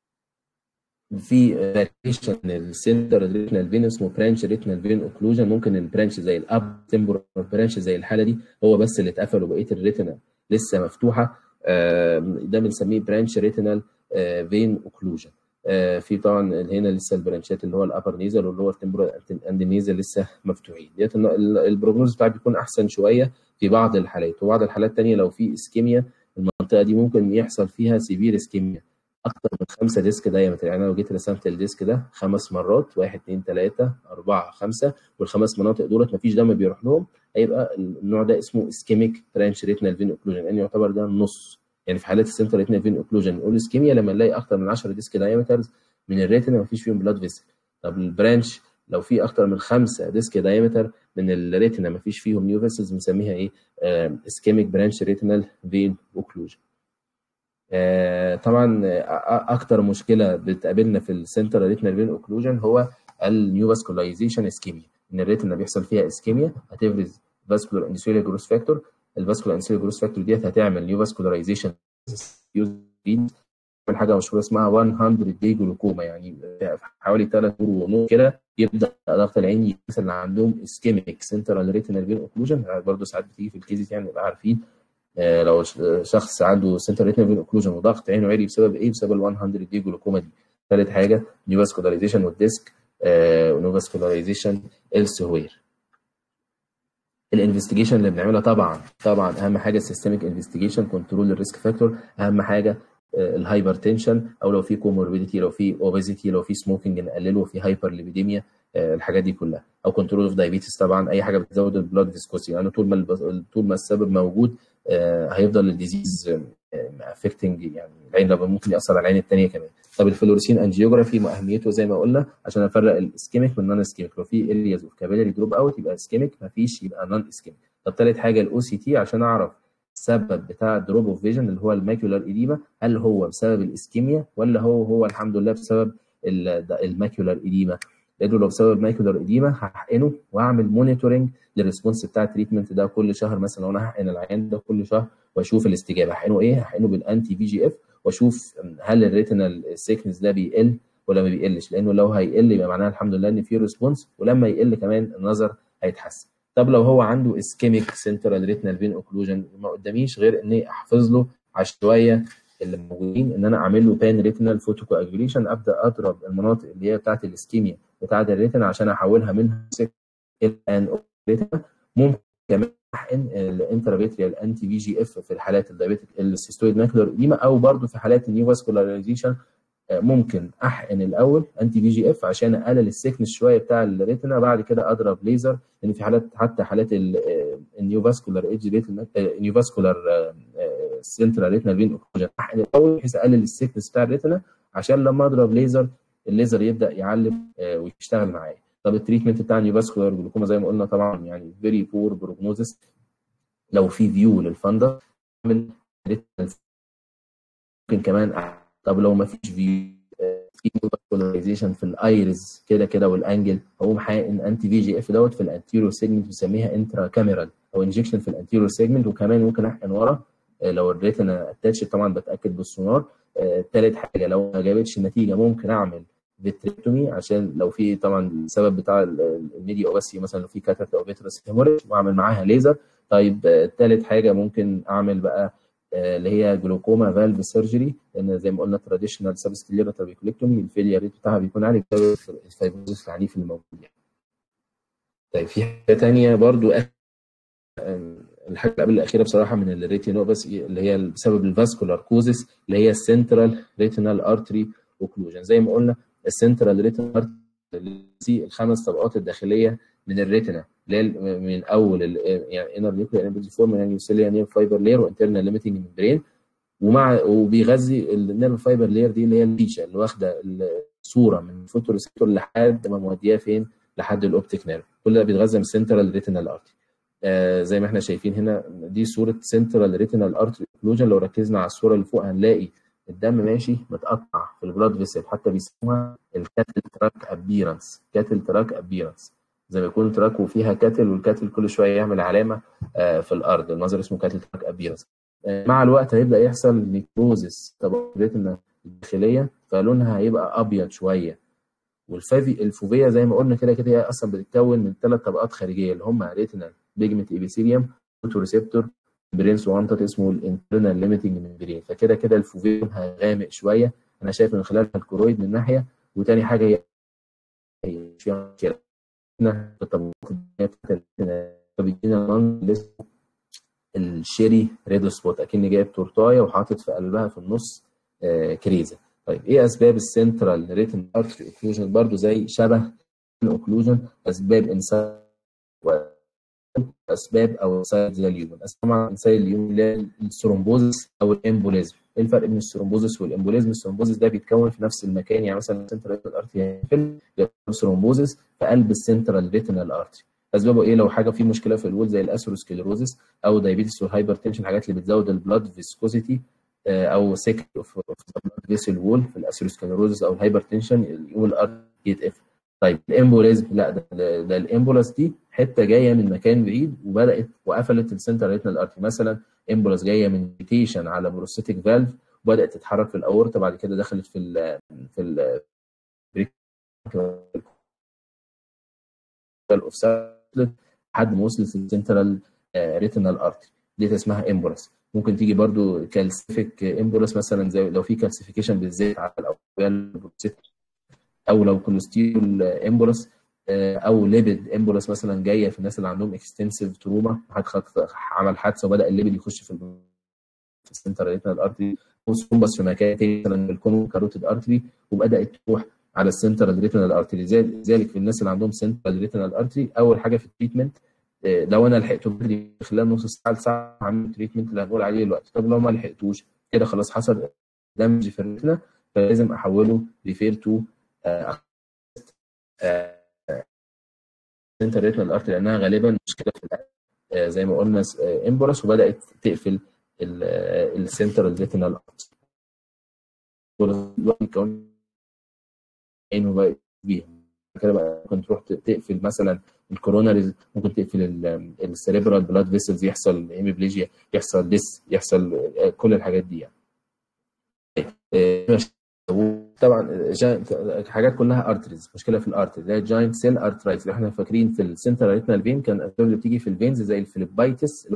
في فاريشن السنتر ريتنال فين اسمه برانش ريتنال فين اوكلوجن ممكن البرانش زي الاب تمبر برانش زي الحاله دي هو بس اللي اتقفل وبقيه الريتنا لسه مفتوحه ده بنسميه برانش ريتنال فين اوكلوجن في طبعا هنا لسه البرانشات اللي هو الابر نيزل واللور تمبرال اند نيزل لسه مفتوحين ديت البروجنوز بتاعك بيكون احسن شويه في بعض الحالات وبعض الحالات الثانيه لو في اسكيميا المنطقه دي ممكن يحصل فيها سيفير اسكيميا اكتر من خمسه ديسك دايمتر يعني لو جيت رسمت الديسك ده خمس مرات واحد اثنين ثلاثه اربعه خمسه والخمس مناطق دولت مفيش دم بيروح لهم هيبقى النوع ده اسمه اسكيميك برانش ريتنال فين اوكلوجن يعني يعتبر ده النص يعني في حالات السنتر ريتنال فين اوكلوجن نقول اسكيميا لما نلاقي اكتر من 10 ديسك دايمترز من الريتنا مفيش فيهم بلاد فيسل طب البرانش لو في اكتر من خمسه ديسك دايمتر من الريتنا مفيش فيهم نيو فيسلز بنسميها ايه اسكيميك برانش ريتنال فين اوكلوجن آه طبعا اكتر مشكله بتقابلنا في السنتر ريتنال فين اوكلوجن هو النيو فاسكولايزيشن اسكيميا ان الريتنا بيحصل فيها اسكيميا هتفرز فاسكولار اندوثيليال جروس فاكتور الفاسكولار اندوثيليال جروس فاكتور ديت هتعمل نيو فاسكولايزيشن حاجه مشهوره اسمها 100 دي جلوكوما يعني حوالي 3 شهور ونص كده يبدا ضغط العين الناس اللي عندهم اسكيميك سنترال ريتنال فين اوكلوجن برضه ساعات بتيجي في الكيزز يعني نبقى عارفين آه لو شخص عنده سنترال ريتنال فين اوكلوجن وضغط عينه عالي بسبب ايه؟ بسبب ال 100 دي جلوكوما دي. ثالث حاجه نيو فاسكولاريزيشن والديسك آه ونيو فاسكولاريزيشن السهوير. الانفستيجيشن اللي بنعملها طبعا طبعا اهم حاجه السيستميك انفستيجيشن كنترول الريسك فاكتور اهم حاجه الهايبر تنشن او لو في كوموربيديتي لو في اوبيزيتي لو في سموكينج نقلله في هايبر ليبيديميا الحاجات دي كلها او كنترول اوف دايابيتس طبعا اي حاجه بتزود البلاد فيسكوسي يعني طول ما طول ما السبب موجود هيفضل الديزيز افكتنج يعني العين لو ممكن ياثر على العين الثانيه كمان طب الفلوريسين انجيوجرافي اهميته زي ما قلنا عشان افرق الاسكيميك من النون اسكيميك لو في ارياز اوف كابيلاري دروب اوت يبقى اسكيميك ما فيش يبقى نون اسكيميك طب ثالث حاجه الاو سي تي عشان اعرف السبب بتاع دروب اوف فيجن اللي هو الماكيولار ايديما هل هو بسبب الاسكيميا ولا هو هو الحمد لله بسبب الماكيولار ايديما لانه لو بسبب ماكيولار ايديما هحقنه واعمل مونيتورنج للريسبونس بتاع التريتمنت ده كل شهر مثلا لو انا هحقن العيان ده كل شهر واشوف الاستجابه هحقنه ايه؟ هحقنه بالانتي في جي اف واشوف هل الريتينال سيكنس ده بيقل ولا ما بيقلش لانه لو هيقل يبقى معناها الحمد لله ان في ريسبونس ولما يقل كمان النظر هيتحسن طب لو هو عنده اسكيميك سنترال ريتنال فين اوكلوجن ما قداميش غير اني احفظ له على الشويه اللي موجودين ان انا اعمل له بان ريتنال فوتوكواجوليشن ابدا اضرب المناطق اللي هي بتاعت الاسكيميا بتاعت الريتنا عشان احولها منها الان ريتنا ممكن كمان احقن الانترافيتريال انتي في جي اف في الحالات الدايبيتك السيستويد ماكولار اديما او برضه في حالات النيو فاسكولاريزيشن ممكن احقن الاول انتي في جي اف عشان اقلل السكنس شويه بتاع الريتنا بعد كده اضرب ليزر لان يعني في حالات حتى حالات النيو فاسكولار ايدج نيو فاسكولار سنترال ريتنا فين اوكلوجن احقن الاول بحيث اقلل السكنس بتاع الريتنا عشان لما اضرب ليزر الليزر يبدا يعلم ويشتغل معايا طب التريتمنت بتاع النيو فاسكولار جلوكوما زي ما قلنا طبعا يعني فيري بور بروجنوزس لو في فيو للفندر اعمل ممكن كمان طب لو ما فيش فيو في بولاريزيشن في الايرز كده كده والانجل اقوم حاقن انتي في جي اف دوت في الانتيريور سيجمنت بنسميها انترا كاميرال او انجكشن في الانتيريور سيجمنت وكمان ممكن احقن ورا لو الريتنا اتاتش طبعا بتاكد بالسونار ثالث حاجه لو ما جابتش النتيجه ممكن اعمل فيتريكتومي عشان لو في طبعا السبب بتاع الميديا اوباسي مثلا لو في كاترت او فيترس هيموريج واعمل معاها ليزر طيب ثالث حاجه ممكن اعمل بقى اللي هي جلوكوما فالف سيرجري لان زي ما قلنا تراديشنال سبستيليرا ترابيكوليكتومي الفيليا ريت بتاعها بيكون عالي بسبب الفايبروزس العنيف اللي موجود يعني. طيب في حاجه ثانيه برضو الحاجه اللي قبل الاخيره بصراحه من الريتينوباثي اللي هي بسبب الفاسكولار كوزس اللي هي السنترال ريتينال ارتري اوكلوجن زي ما قلنا السنترال ريتينال ارتري الخمس طبقات الداخليه من الريتنا اللي هي من اول يعني انر نيوكلير انبيدي فورم يعني يوسيليا نير فايبر لير وانترنال ليميتنج ممبرين ومع وبيغذي النيرف فايبر لير دي اللي هي البيشا اللي واخده الصوره من الفوتوريسبتور لحد ما موديها فين لحد الاوبتيك نيرف كل ده بيتغذى من السنترال ريتينال ارتري آه زي ما احنا شايفين هنا دي صوره سنترال ريتينال ارتري اوكلوجن لو ركزنا على الصوره اللي فوق هنلاقي الدم ماشي متقطع في البلاد فيسل حتى بيسموها الكاتل تراك ابيرنس كاتل تراك ابيرنس زي ما يكون تراك وفيها كاتل والكاتل كل شويه يعمل علامه في الارض المنظر اسمه كاتل تراك ابيرنس مع الوقت هيبدا يحصل نيكروزس طبقات الريتنا الداخليه فلونها هيبقى ابيض شويه والفافي الفوفيه زي ما قلنا كده كده هي اصلا بتتكون من ثلاث طبقات خارجيه اللي هم ريتنا بيجمنت ايبيثيليوم فوتوريسبتور برينس وانتت اسمه الانترنال ليميتنج ممبرين فكده كده الفوفيه لونها غامق شويه انا شايف من خلالها الكرويد من ناحيه وتاني حاجه هي هي مش فيها مشكله فبيدينا الشيري ريد سبوت اكني جايب تورتايه وحاطط في قلبها في النص آه كريزه طيب ايه اسباب السنترال ريتن ارتري اوكلوجن برضو زي شبه الاوكلوجن اسباب انسان اسباب او انسايد زي اليومن طبعا انسايد اليومن اللي هي الثرومبوزس او الامبوليزم ايه الفرق بين الثرومبوزس والامبوليزم الثرومبوزس ده بيتكون في نفس المكان يعني مثلا السنترال ريتنال ارتري ثرومبوزس في قلب السنترال ريتنال ارتري اسبابه ايه لو حاجه في مشكله في الول زي الاسيروسكليروزس او دايابيتس والهايبرتنشن الحاجات اللي بتزود البلاد فيسكوسيتي او سيك اوف فيسل وول في الاسيروسكليروزس او الهايبرتنشن يقوم الارتري يتقفل طيب الامبوليزم لا ده, ده, ده الامبولاس دي حته جايه من مكان بعيد وبدات وقفلت السنتر ريتنال ارتري مثلا امبولاس جايه من ميتيشن على بروستاتيك فالف وبدات تتحرك في الاورطه بعد كده دخلت في ال في ال لحد ما وصلت للسنترال ريتنال ارتري دي اسمها امبولاس ممكن تيجي برضو كالسيفيك امبولاس مثلا زي لو في كالسيفيكيشن بالذات على الاوعيه او لو كوليسترول امبولاس او ليبيد امبولاس مثلا جايه في الناس اللي عندهم اكستنسيف تروما حد عمل حادثه وبدا الليبيد يخش في في السنتر ريتنال ارتري وثرومبس في مكان تاني مثلا الكومون كاروتيد ارتري وبدات تروح على السنترال ريتنال ارتري ذلك في الناس اللي عندهم سنترال ريتنال ارتري اول حاجه في التريتمنت لو انا لحقته بدري خلال نص ساعه لساعه عامل التريتمنت اللي هنقول عليه دلوقتي طب لو ما لحقتوش كده خلاص حصل دمج في الريتنا فلازم احوله ريفير تو سنتر ريتنال ارتري لانها غالبا مشكله في القلب زي ما قلنا امبولس وبدات تقفل السنترال ريتنال ارتري دلوقتي كون عينه بقى بيها كده بقى ممكن تروح تقفل مثلا الكوروناريز ممكن تقفل السيريبرال بلاد فيسلز يحصل هيميبليجيا يحصل ديس يحصل كل الحاجات دي يعني طبعا حاجات كلها ارتريز مشكله في الارتري اللي هي جاينت سيل ارترايتس اللي احنا فاكرين في السنترال ريتنال فين كان الاسباب اللي بتيجي في الفينز زي الفليبايتس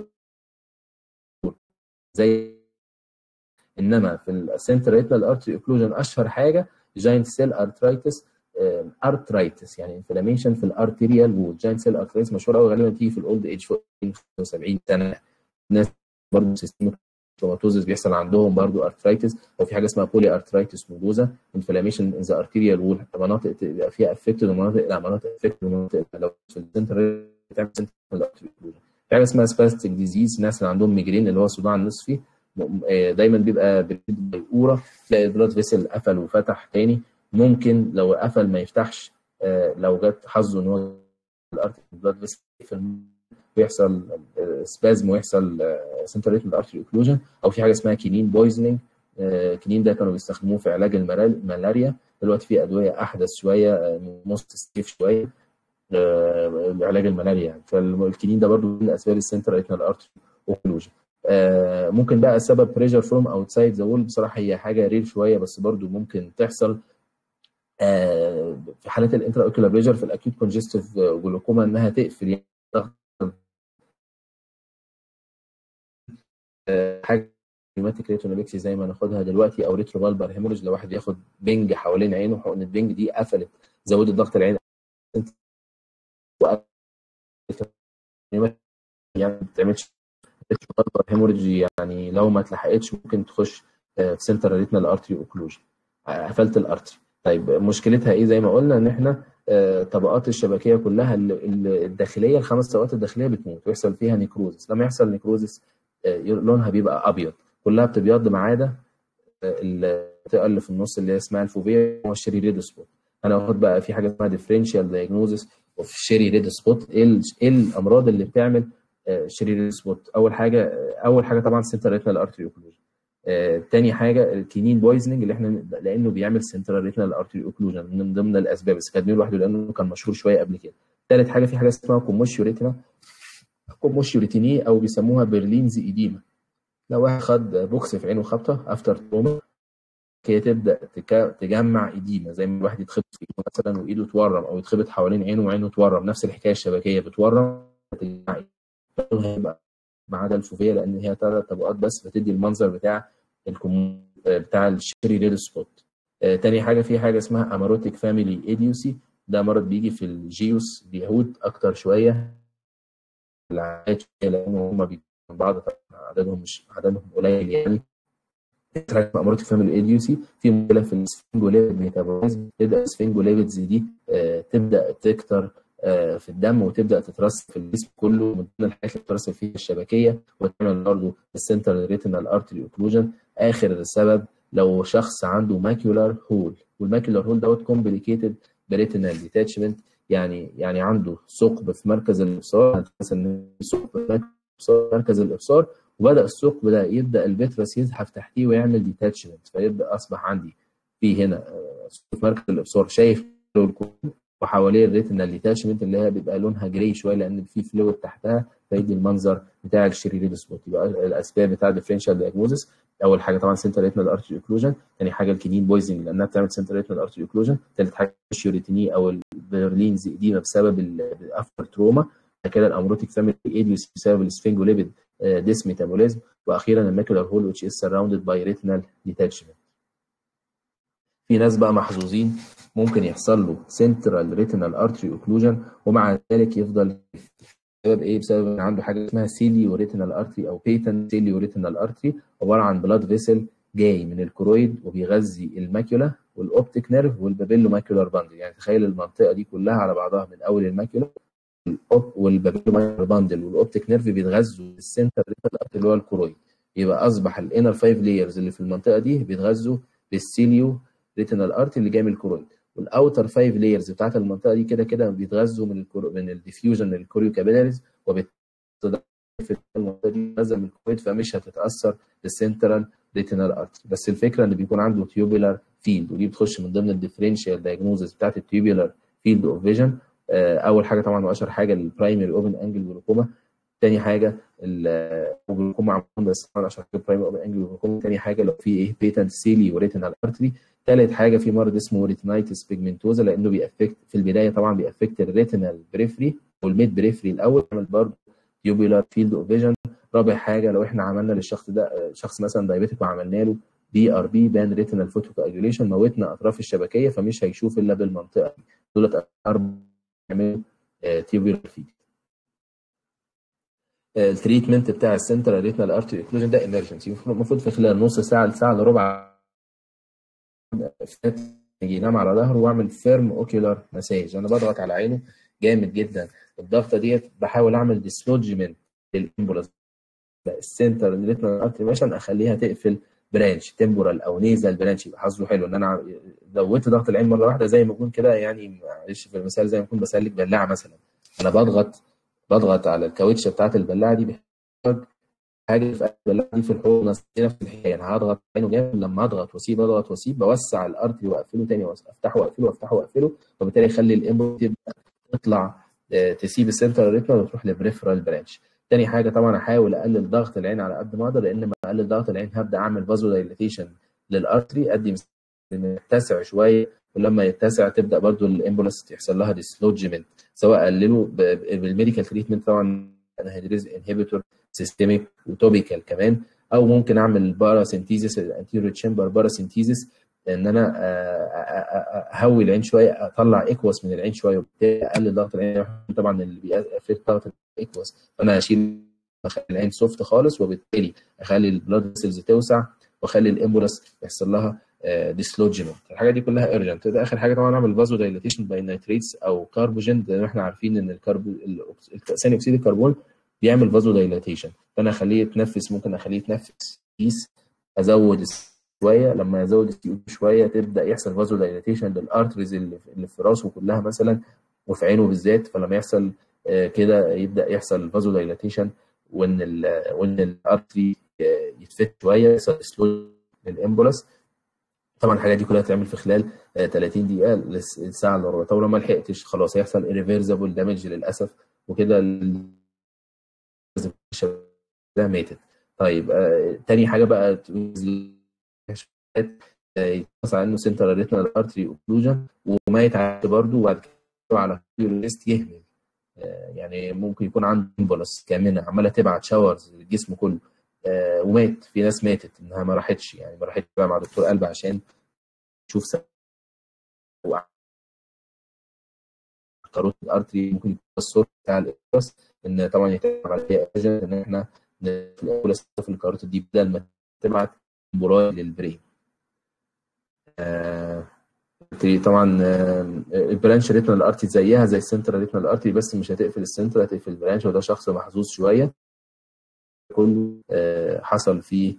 زي انما في السنترال ريتنال ارتري اوكلوجن اشهر حاجه جاينت سيل ارترايتس ارترايتس يعني انفلاميشن في الارتيريال وول جاينت سيل ارترايتس مشهوره قوي غالبا بتيجي في الاولد ايج فوق 75 سنه ناس برضه سيستميك توماتوزس بيحصل عندهم برضو ارترايتس او في حاجه اسمها بولي ارترايتس نودوزا انفلاميشن ان ذا ارتيريال وول مناطق بيبقى فيها افكتد ومناطق لا مناطق افكتد ومناطق لو في السنتر بتعمل سنتر في حاجه اسمها سباستيك ديزيز الناس اللي عندهم ميجرين اللي هو صداع النصفي دايما بيبقى بيقوره تلاقي البلاد فيسل قفل وفتح تاني ممكن لو قفل ما يفتحش لو جت حظه ان هو الارتري البلاد فيسل يقفل ويحصل سبازم ويحصل سنترال ريتنال ارتري اوكلوجن او في حاجه اسمها كينين بويزنينج كينين ده كانوا بيستخدموه في علاج الملاريا دلوقتي في ادويه احدث شويه موست ستيف شويه علاج الملاريا يعني فالكينين ده برضو من اسباب السنترال ريتنال ارتري اوكلوجن ممكن بقى السبب بريشر فروم اوتسايد ذا وول بصراحه هي حاجه رير شويه بس برضو ممكن تحصل في حالات الانترا اوكيولار بريشر في الاكيوت كونجستيف جلوكوما انها تقفل يعني حاجه كلماتيك ريتونابيكسي زي ما ناخدها دلوقتي او ريترو بالبر هيموريج لو واحد ياخد بنج حوالين عينه حقن البنج دي قفلت زودت ضغط العين يعني ما بتعملش ريترو بالبر هيموريج يعني لو ما اتلحقتش ممكن تخش في سنتر ريتنال ارتري اوكلوجن قفلت الارتري طيب مشكلتها ايه زي ما قلنا ان احنا طبقات الشبكيه كلها الداخليه الخمس طبقات الداخليه بتموت ويحصل فيها نيكروزس لما يحصل نيكروزس لونها بيبقى ابيض كلها بتبيض ما عدا المنطقه اللي في النص اللي اسمها الفوفيا والشيري ريد سبوت انا واخد بقى في حاجه اسمها ديفرنشال دايجنوزس اوف شيري ريد سبوت ايه الامراض اللي بتعمل شيري ريد سبوت اول حاجه اول حاجه طبعا سنترال ريتنال ارتري اوكلوجن تاني حاجه الكينين بويزنج اللي احنا لانه بيعمل سنترال ريتنال ارتري اوكلوجن من ضمن الاسباب بس كان لوحده لانه كان مشهور شويه قبل كده ثالث حاجه في حاجه اسمها كوموشيو ريتنا كوموشيوريتيني او بيسموها برلينز ايديما لو واحد خد بوكس في عينه خبطه افتر تروما هي تبدا تجمع ايديما زي ما الواحد يتخبط في ايده مثلا وايده تورم او يتخبط حوالين عينه وعينه تورم نفس الحكايه الشبكيه بتورم ما عدا الفوفيه لان هي ثلاث طبقات بس بتدي المنظر بتاع الكم... بتاع الشيري ريد سبوت آه تاني حاجه في حاجه اسمها اماروتيك فاميلي ايديوسي ده مرض بيجي في الجيوس اليهود اكتر شويه العائلات لان هم بيجوا من بعض عددهم مش عددهم قليل يعني امراض فاميلي ايديوسي في مشكله في السفنجوليبيد ميتابوليزم تبدا السفنجوليبيدز دي آه تبدا تكتر آه في الدم وتبدا تترسب في الجسم كله من ضمن الحاجات اللي بتترسب فيها الشبكيه وتعمل برضه السنترال ريتينال ارتري اوكلوجن اخر سبب لو شخص عنده ماكيولار هول والماكيولار هول دوت كومبليكيتد بريتينال ديتاتشمنت يعني يعني عنده ثقب في مركز الابصار مثلا ثقب في مركز الابصار وبدا الثقب بدا يبدا الفيترس يزحف تحتيه ويعمل ديتاتشمنت فيبدا اصبح عندي في هنا في مركز الابصار شايف الكون وحواليه الريتينال ديتاتشمنت اللي هي بيبقى لونها جراي شويه لان في فلويد تحتها فيدي المنظر بتاع الشريريد سبوت يبقى الاسباب بتاع الديفرنشال دايجنوزس اول حاجه طبعا سنتر ريتينال ارتري اوكلوجن ثاني حاجه الكنين بويزنج لانها بتعمل سنتر ريتينال ارتري اوكلوجن ثالث حاجه الشيوريتيني او البرلينز ايديما بسبب الافتر تروما كده الامروتيك فاميلي ايديوس بسبب السفنجوليبيد ديس ميتابوليزم واخيرا الماكولار هول which is surrounded by retinal detachment في ناس بقى محظوظين ممكن يحصل له سنترال ريتينال ارتري اوكلوجن ومع ذلك يفضل بسبب ايه؟ بسبب ان عنده حاجه اسمها سيليو ريتينال ارتري او بيتن سيليو ريتينال ارتري عباره عن بلاد فيسل جاي من الكرويد وبيغذي الماكيولا والاوبتيك نيرف والبابيلو ماكيولار باندل يعني تخيل المنطقه دي كلها على بعضها من اول الماكيولا والبابيلو ماكيولار باندل والاوبتيك نيرف بيتغذوا بالسنتر ريتينال ارتري اللي هو الكرويد يبقى اصبح الانر فايف لايرز اللي في المنطقه دي بيتغذوا بالسيليو ريتينال ارتري اللي جاي من الكرويد والاوتر فايف لايرز بتاعت المنطقه دي كده كده بيتغذوا من الكرو... من الديفيوجن الكوريو كابيلاريز وبالتالي في المنطقه دي بتتغذى من الكرويد فمش هتتاثر بالسنترال ريتينال ارتري بس الفكره ان بيكون عنده تيوبولار فيلد ودي بتخش من ضمن الديفرنشال دايجنوزس بتاعت التيوبولار فيلد اوف فيجن اول حاجه طبعا واشهر حاجه البرايمري اوبن انجل جلوكوما تاني حاجه الجلوكوما عموما بس طبعا اشهر حاجه برايمري اوبن انجل جلوكوما تاني حاجه لو في ايه بيتنت سيلي وريتينال ارتري ثالث حاجه في مرض اسمه ريتينايتس بيجمنتوزا لانه بيأفكت في البدايه طبعا بيأفكت الريتينال بريفري والميد بريفري الاول عمل برضه تيوبولار فيلد اوف فيجن رابع حاجه لو احنا عملنا للشخص ده شخص مثلا دايبيتك وعملنا له بي ار بي بان ريتينال فوتوكاجوليشن موتنا اطراف الشبكيه فمش هيشوف الا بالمنطقه دي دولت اربع يعملوا تيوبولار فيلد التريتمنت بتاع السنترال ريتينال ارتري اوكلوجن ده ايمرجنسي المفروض في خلال نص ساعه لساعه الا ربع ينام على ظهره واعمل فيرم اوكيولار مساج انا بضغط على عينه جامد جدا الضغطه ديت بحاول اعمل ديسلوجمنت للامبولاس السنتر ريتينال ارتري عشان اخليها تقفل برانش تمبورال او نيزال برانش يبقى حظه حلو ان انا زودت ضغط العين مره واحده زي ما اكون كده يعني معلش في المثال زي ما اكون بسلك بلاعه مثلا انا بضغط بضغط على الكاوتشه بتاعت البلاعه دي بحتاج حاجه في البلاعه دي في الحوض نفس الحكايه انا هضغط عينه جامد لما اضغط واسيب اضغط واسيب بوسع الارتري واقفله تاني افتحه واقفله وافتحه واقفله وبالتالي يخلي الامبو تبدا تطلع تسيب السنترال ريتنال وتروح للبريفرال برانش تاني حاجه طبعا احاول اقلل ضغط العين على قد ما اقدر لان لما اقلل ضغط العين هبدا اعمل فازو دايليتيشن للارتري ادي يتسع شويه ولما يتسع تبدا برضو الامبولس يحصل لها ديسلوجمنت سواء قلله بالميديكال تريتمنت طبعا انهيدريز انهبيتور سيستميك وتوبيكال كمان او ممكن اعمل باراسينتيزيس الانتيريور تشامبر باراسينتيزيس ان انا اهوي العين شويه اطلع اكوس من العين شويه وبالتالي اقلل ضغط العين طبعا اللي بيأفكت ضغط الاكوس فانا اشيل اخلي العين سوفت خالص وبالتالي اخلي البلاد سيلز توسع واخلي الامبولس يحصل لها ديسلوجمنت الحاجه دي كلها ايرجنت ده اخر حاجه طبعا اعمل فازو دايليتيشن باي نيتريتس او كاربوجين زي ما احنا عارفين ان الكربو ثاني اكسيد الكربون بيعمل فازو دايليتيشن فانا اخليه يتنفس ممكن اخليه يتنفس كيس ازود شويه لما ازود السي شويه تبدا يحصل فازو دايليتيشن للارتريز اللي في راسه كلها مثلا وفي عينه بالذات فلما يحصل كده يبدا يحصل فازو دايليتيشن وان ال وان الارتري يتفت شويه يحصل سلو للامبولس طبعا الحاجات دي كلها تعمل في خلال 30 دقيقه للساعه الا ربع طب لو ما لحقتش خلاص هيحصل irreversible دامج للاسف وكده ده ماتت طيب آه تاني حاجه بقى يتصل انه سنترال ريتنال ارتري اوكلوجن وما يتعدي برضه وبعد كده على ليست يهمل آه يعني ممكن يكون عنده امبولس كامنه عماله تبعت شاورز للجسم كله آه ومات في ناس ماتت انها ما راحتش يعني ما راحتش بقى مع دكتور قلب عشان تشوف سبب كاروت الارتري ممكن يكون الصوت بتاع الإبرس ان طبعا يتابع عليها اجنت ان احنا في الاول في الكاروت دي بدل ما تبعت مراي للبرين آه طبعا آه البرانش ريتنال ارتري زيها زي السنترال ريتنال ارتري بس مش هتقفل السنتر هتقفل البرانش وده شخص محظوظ شويه كله آه حصل فيه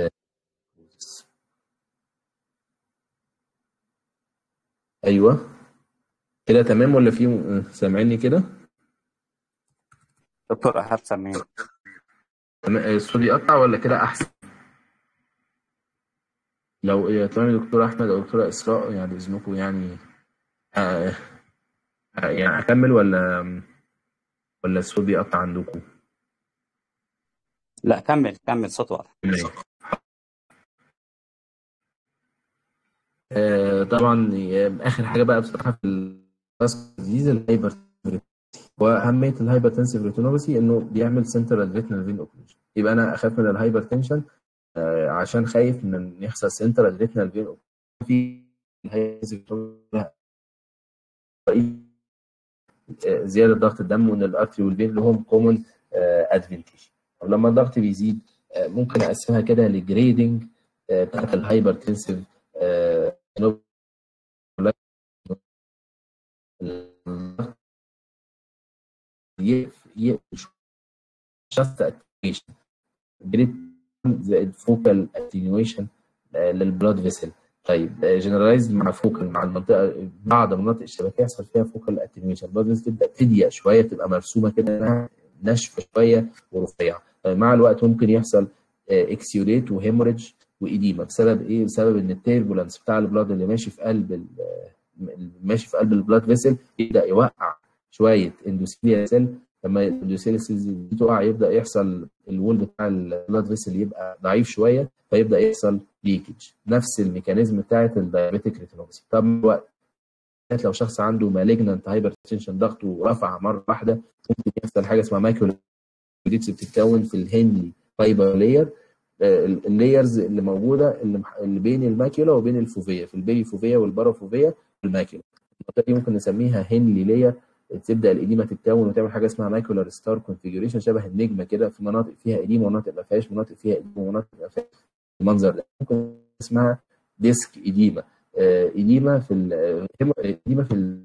ايوه كده تمام ولا في سامعيني كده؟ دكتور ايهاب سامعين الصوت يقطع ولا كده احسن؟ لو يطلعني دكتور احمد او دكتوره اسراء يعني اذنكم يعني آه يعني اكمل ولا ولا الصوت بيقطع عندكم؟ لا كمل كمل صوت واضح آه طبعا اخر حاجه بقى بصراحه في الديزيز الهايبر واهميه الهايبرتنسيف ريتينوباثي انه بيعمل سنترال ريتنال فين اوكلوجن يبقى انا اخاف من الهايبرتنشن آه عشان خايف من ان يحصل سنترال ريتنال فين اوكلوجن في زياده ضغط الدم وان الارتري والفين لهم كومن ادفانتج طب لما الضغط بيزيد آه ممكن اقسمها كده لجريدنج آه بتاعت الهايبرتنسيف just attenuation جريد زائد فوكال اتنيويشن للبلاد فيسل طيب جنرالايز مع فوكال مع المنطقه بعض مناطق الشبكيه يحصل فيها فوكال اتنيويشن البلاد فيسل تبدا تضيق شويه تبقى مرسومه كده انها ناشفه شويه ورفيعه طيب مع الوقت ممكن يحصل اكسيوليت وهيموريدج وايديما بسبب ايه؟ بسبب ان التيربولانس بتاع البلاد اللي ماشي في قلب ماشي في قلب البلاد فيسل يبدا يوقع شويه اندوثيليا سيل لما الاندوثيليا سيلز دي تقع يبدا يحصل الوول بتاع البلاد فيسل يبقى ضعيف شويه فيبدا يحصل ليكج نفس الميكانيزم بتاعت الدايابيتيك ريتينوباثي طب الوقت لو شخص عنده مالجنانت هايبرتنشن ضغطه رفع مره واحده ممكن يحصل حاجه اسمها مايكرو بتتكون في الهنلي فايبر لاير اللايرز اللي موجوده اللي بين الماكيولا وبين الفوفيه في البيري فوفيه والبارافوفيه والماكيولا المنطقه دي ممكن نسميها هنلي لاير تبدا الاديمه تتكون وتعمل حاجه اسمها مايكولار ستار كونفيجريشن شبه النجمه كده في مناطق فيها اديمه ومناطق ما فيهاش مناطق فيها اديمه ومناطق ما فيهاش المنظر ده ممكن اسمها ديسك اديمه اديمه في اديمه في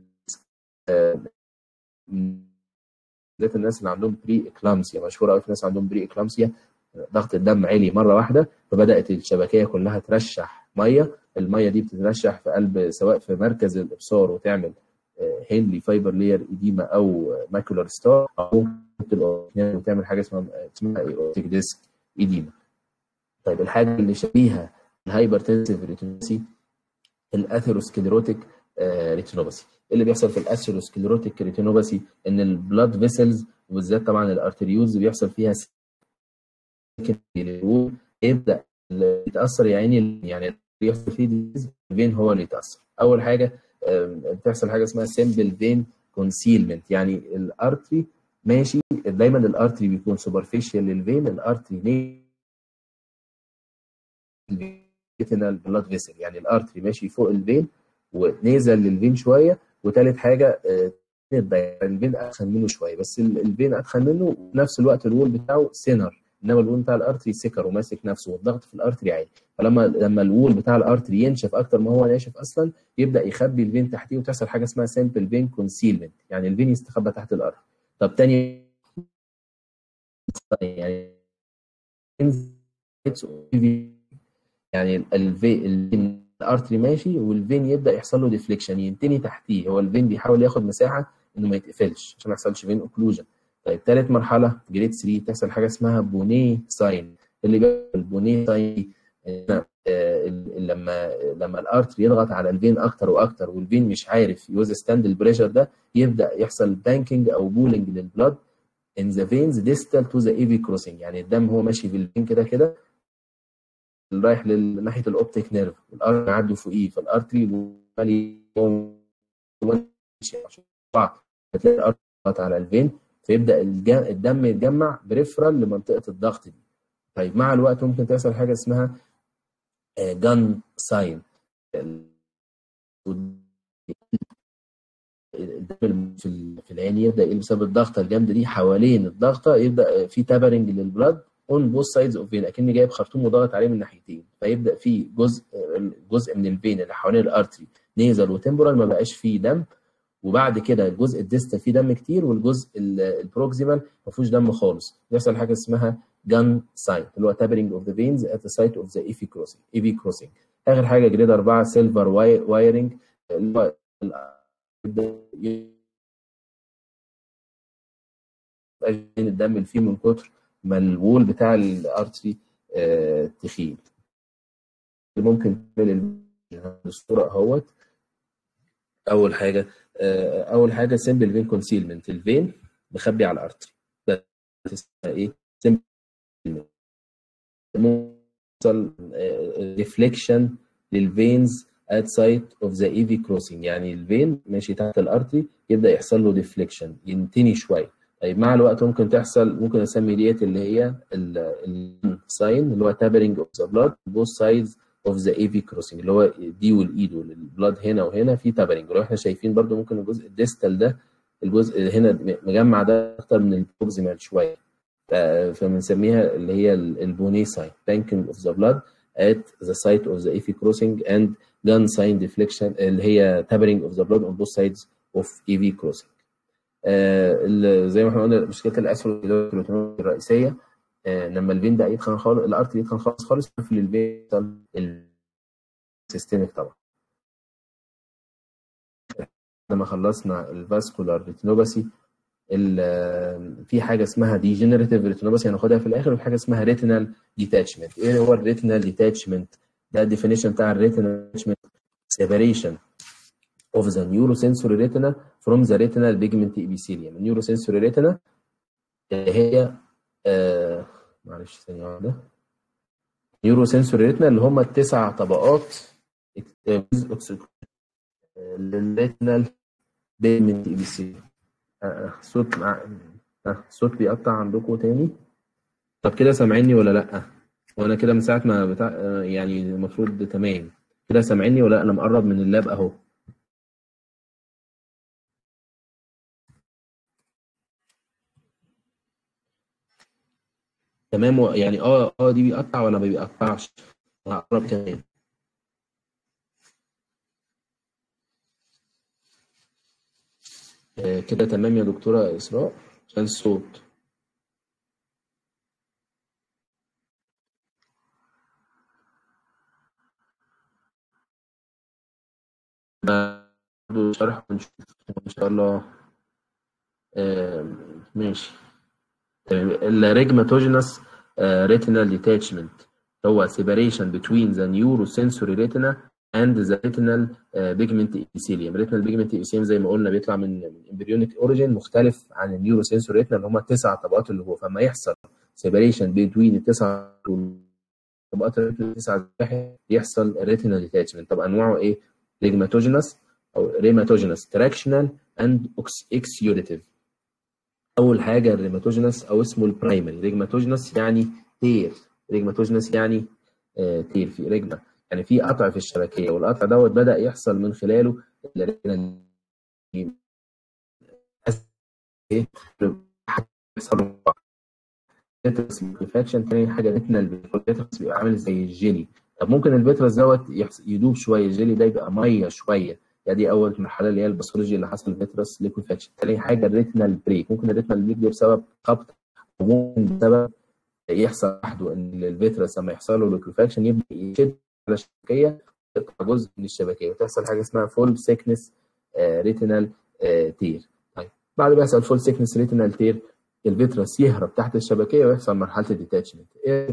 بالذات الناس اللي عندهم بري اكلامسيا مشهوره قوي في ناس عندهم بري اكلامسيا ضغط الدم عالي مره واحده فبدات الشبكيه كلها ترشح ميه الميه دي بتترشح في قلب سواء في مركز الابصار وتعمل هنلي فايبر لير ايديما او ماكولار ستار او ممكن وتعمل حاجه اسمها اسمها ايروتيك ديسك ايديما طيب الحاجه اللي شبيهه الهايبرتنسيف ريتينوباثي الاثيروسكليروتيك ريتينوباثي اللي بيحصل في الاثيروسكليروتيك ريتينوباثي ان البلاد فيسلز وبالذات طبعا الارتريوز بيحصل فيها يبدا يتاثر يا عيني يعني بيحصل فيه الفين هو اللي يتاثر اول حاجه بتحصل حاجه اسمها سيمبل فين كونسيلمنت يعني الارتري ماشي دايما الارتري بيكون سوبرفيشال للفين الارتري ريتينال بلاد فيسل يعني الارتري ماشي فوق الفين ونيزل للفين شويه وثالث حاجه الفين ادخن منه شويه بس الفين ادخن منه وفي نفس الوقت الوول بتاعه سينر انما الوول بتاع الارتري سكر وماسك نفسه والضغط في الارتري عالي فلما لما الوول بتاع الارتري ينشف اكتر ما هو ناشف اصلا يبدا يخبي الفين تحتيه وتحصل حاجه اسمها سامبل فين كونسيلمنت يعني الفين يستخبى تحت الارض طب تاني يعني يعني الفين الارتري ماشي والفين يبدا يحصل له ديفليكشن ينتني تحتيه هو الفين بيحاول ياخد مساحه انه ما يتقفلش عشان ما يحصلش فين اوكلوجن طيب ثالث مرحله جريد 3 تحصل حاجه اسمها بونيه ساين اللي بيحصل البونيه ساين لما لما الارتري يضغط على الفين اكتر واكتر والفين مش عارف يوز ستاند البريشر ده يبدا يحصل بانكينج او بولينج للبلاد in the veins distal to the AV crossing يعني الدم هو ماشي في الفين كده كده رايح ناحيه الاوبتيك نيرف الارتري يعدي فوقيه فالارتري بعض هتلاقي الارتري على الفين فيبدا الدم يتجمع بريفرال لمنطقه الضغط دي طيب مع الوقت ممكن تحصل حاجه اسمها جان ساين الدم في العين يبدا يقل بسبب الضغطه الجامده دي حوالين الضغطه يبدا في تابرنج للبلاد اون بوث سايدز اوف فين اكني جايب خرطوم وضغط عليه من ناحيتين فيبدا في جزء جزء من الفين اللي حوالين الارتري نيزل وتمبورال ما بقاش فيه دم وبعد كده الجزء الديستال فيه دم كتير والجزء البروكسيمال ما فيهوش دم خالص بيحصل حاجه اسمها جان ساين اللي هو تابرنج اوف ذا فينز ات ذا سايت اوف ذا ايفي كروسنج ايفي كروسنج اخر حاجه جريد 4 سيلفر وايرنج اللي هو الدم اللي فيه من كتر ما الوول بتاع الارتري آه تخين ممكن تعمل الصوره اهوت اول حاجه آه اول حاجه سمبل فين كونسيلمنت الفين مخبي على الارتري ده اسمها ايه سمبل موصل ريفليكشن للفينز at site of the EV crossing يعني الفين ماشي تحت الارتري يبدا يحصل له ديفليكشن ينتني شويه طيب مع الوقت ممكن تحصل ممكن اسمي ديت اللي هي الساين اللي هو تابرنج اوف ذا بلاد بوث سايدز اوف ذا اي في كروسنج اللي هو دي والايد والبلاد هنا وهنا في تابرنج ولو احنا شايفين برده ممكن الجزء الديستال ده الجزء هنا مجمع ده اكتر من البروكسيمال شويه فبنسميها اللي هي البوني ساين بانكينج اوف ذا بلاد at the site of the EV crossing and gun sign deflection اللي هي tapering of the blood on both sides of EV crossing. آه زي ما احنا قلنا مشكله الاسفل الرئيسيه آه لما الفين ده يتخن خالص الارتري يتخن خالص خالص في الفين السيستميك طبعا. لما خلصنا الفاسكولار ريتينوباثي في حاجه اسمها ديجنريتيف ريتينوباثي هناخدها في الاخر وفي حاجه اسمها ريتينال ديتاتشمنت ايه هو الريتينال ديتاتشمنت ده الديفينيشن بتاع الريتينال ديتاتشمنت separation of the neurosensory retina from the retinal pigment epithelium النيوروسنسوري ريتنا هي آه معلش ثانيه واحده نيوروسنسوري ريتنا اللي هم التسع طبقات للريتنال بيجمنت ابيثيليوم صوت صوت بيقطع عندكم تاني طب كده سامعيني ولا لا وانا كده من ساعه ما بتاع يعني المفروض تمام كده سامعيني ولا انا مقرب من اللاب اهو تمام يعني اه اه دي بيقطع ولا ما بيقطعش هقرب كمان آه كده تمام يا دكتورة إسراء عشان الصوت شرح ونشوف إن شاء الله آه ماشي الريجماتوجينس ريتينال ديتاتشمنت هو separation between the neurosensory retina and the retinal pigment epithelium retinal pigment epithelium زي ما قلنا بيطلع من من embryonic origin مختلف عن النيوروسنسوري retina اللي هم التسع طبقات اللي هو فما يحصل separation between التسع طبقات التسع يحصل retinal detachment طب انواعه ايه؟ ريجماتوجينس او ريماتوجينس تراكشنال اند اكسيوديتيف اول حاجه الريماتوجينس او اسمه البرايمري ريجماتوجينس يعني تير ريجماتوجينس يعني آه تير في ريجما يعني في قطع في الشبكيه والقطع دوت بدا يحصل من خلاله ايه يحصل انفكشن تاني حاجه ريتنال الفيترس بيبقى عامل زي الجيلي طب ممكن الفيترس دوت يدوب شويه الجيلي ده يبقى ميه شويه يعني دي اول مرحله اللي هي الباثولوجي اللي حصل فيترس ليكوفاكشن تاني حاجه الريتنال بريك ممكن الريتنال بريك ده بسبب خبط وممكن بسبب يحصل لوحده ان الفيترس لما يحصل له ليكوفاكشن يبدا يشد على الشبكيه يقطع جزء من الشبكيه وتحصل حاجه اسمها فول سيكنس ريتنال تير طيب بعد ما يحصل فول سيكنس ريتنال تير الفيترس يهرب تحت الشبكيه ويحصل مرحله الديتاتشمنت ايه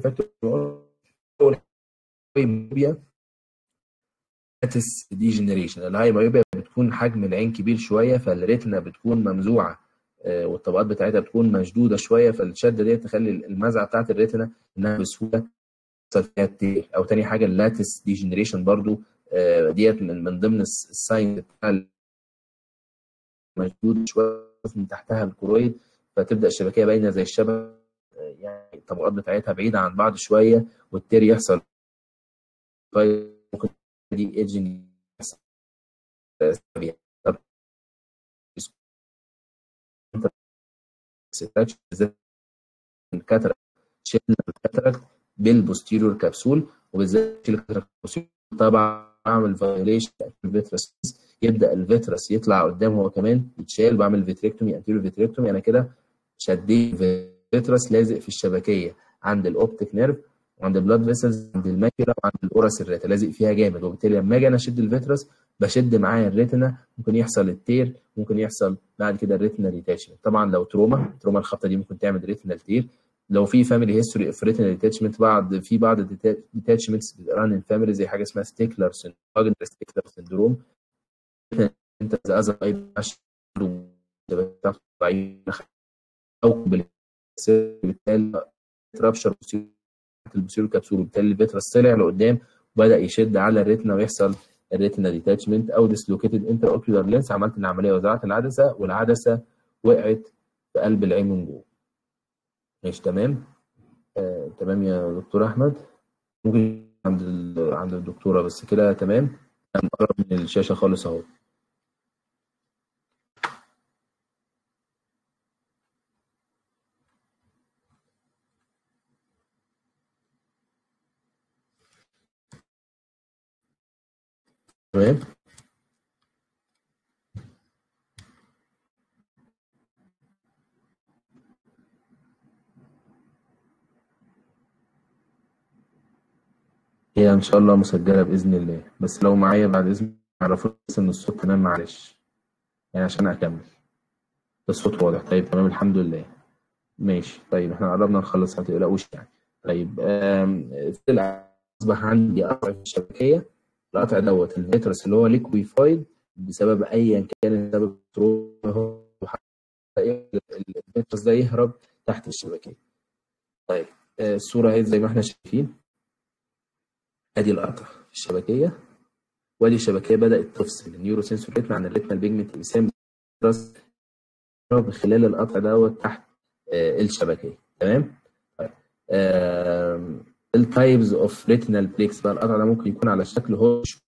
الهايموبيا اتس ديجنريشن الهايموبيا بتكون حجم العين كبير شويه فالريتنا بتكون ممزوعه والطبقات بتاعتها بتكون مشدوده شويه فالشده دي تخلي المزعه بتاعت الريتنا انها بسهوله يحصل فيها التير او تاني حاجه اللاتس ديجنريشن برضو ديت من من ضمن الساين بتاع مشدود شويه من تحتها الكرويد فتبدا الشبكيه باينه زي الشبكه يعني الطبقات بتاعتها بعيده عن بعض شويه والتير يحصل ممكن دي ايدجنج يحصل طب الكاتراكت شلنا الكاتراكت بالبوستيريور كبسول وبالذات الكاتراكت طبعا اعمل فايوليشن الفيترس يبدا الفيترس يطلع قدام هو كمان يتشال بعمل فيتريكتومي انتيريور فيتريكتومي انا كده شديت الفيترس لازق في الشبكيه عند الاوبتيك نيرف وعند البلاد فيسلز عند الماكيولا وعند الاورس الريتا لازق فيها جامد وبالتالي لما اجي انا اشد الفيترس بشد معايا الريتنا ممكن يحصل التير ممكن يحصل بعد كده الريتنا ديتاشمنت طبعا لو تروما تروما الخبطه دي ممكن تعمل ريتنا تير لو في فاميلي هيستوري اوف ريتنا ديتاتشمنت بعض في بعض ديتاتشمنتس ران ان فاميلي زي حاجه اسمها ستيكلر سندروم ستيكلر سندروم انت اذا اي او بالتالي ترابشر البوسيرو كبسول وبالتالي الفيترس طلع لقدام وبدا يشد على الريتنا ويحصل الريتنا ديتاتشمنت او ديسلوكيتد انتر اوكيولار لينس عملت العمليه وزعت العدسه والعدسه وقعت في قلب العين من جوه ماشي تمام آه، تمام يا دكتور احمد ممكن عند عند الدكتوره بس كده تمام انا مقرب من الشاشه خالص اهو تمام هي ان شاء الله مسجله باذن الله بس لو معايا بعد اذن اعرفوا بس ان الصوت تمام معلش يعني عشان اكمل الصوت واضح طيب تمام الحمد لله ماشي طيب احنا قربنا نخلص ما تقلقوش يعني طيب اصبح عندي قطع في الشبكيه القطع دوت الفيترس اللي هو ليكويفايد بسبب ايا كان السبب الفيترس ده يهرب تحت الشبكيه طيب الصوره اهي زي ما احنا شايفين ادي القطع في الشبكيه وادي الشبكيه بدات تفصل النيورو سنسور ريتم عن الريتمال بيجمنت بيسام من خلال القطع دوت تحت الشبكيه تمام طيب التايبز اوف ريتينال بليكس بقى القطع ده ممكن يكون على شكل هوش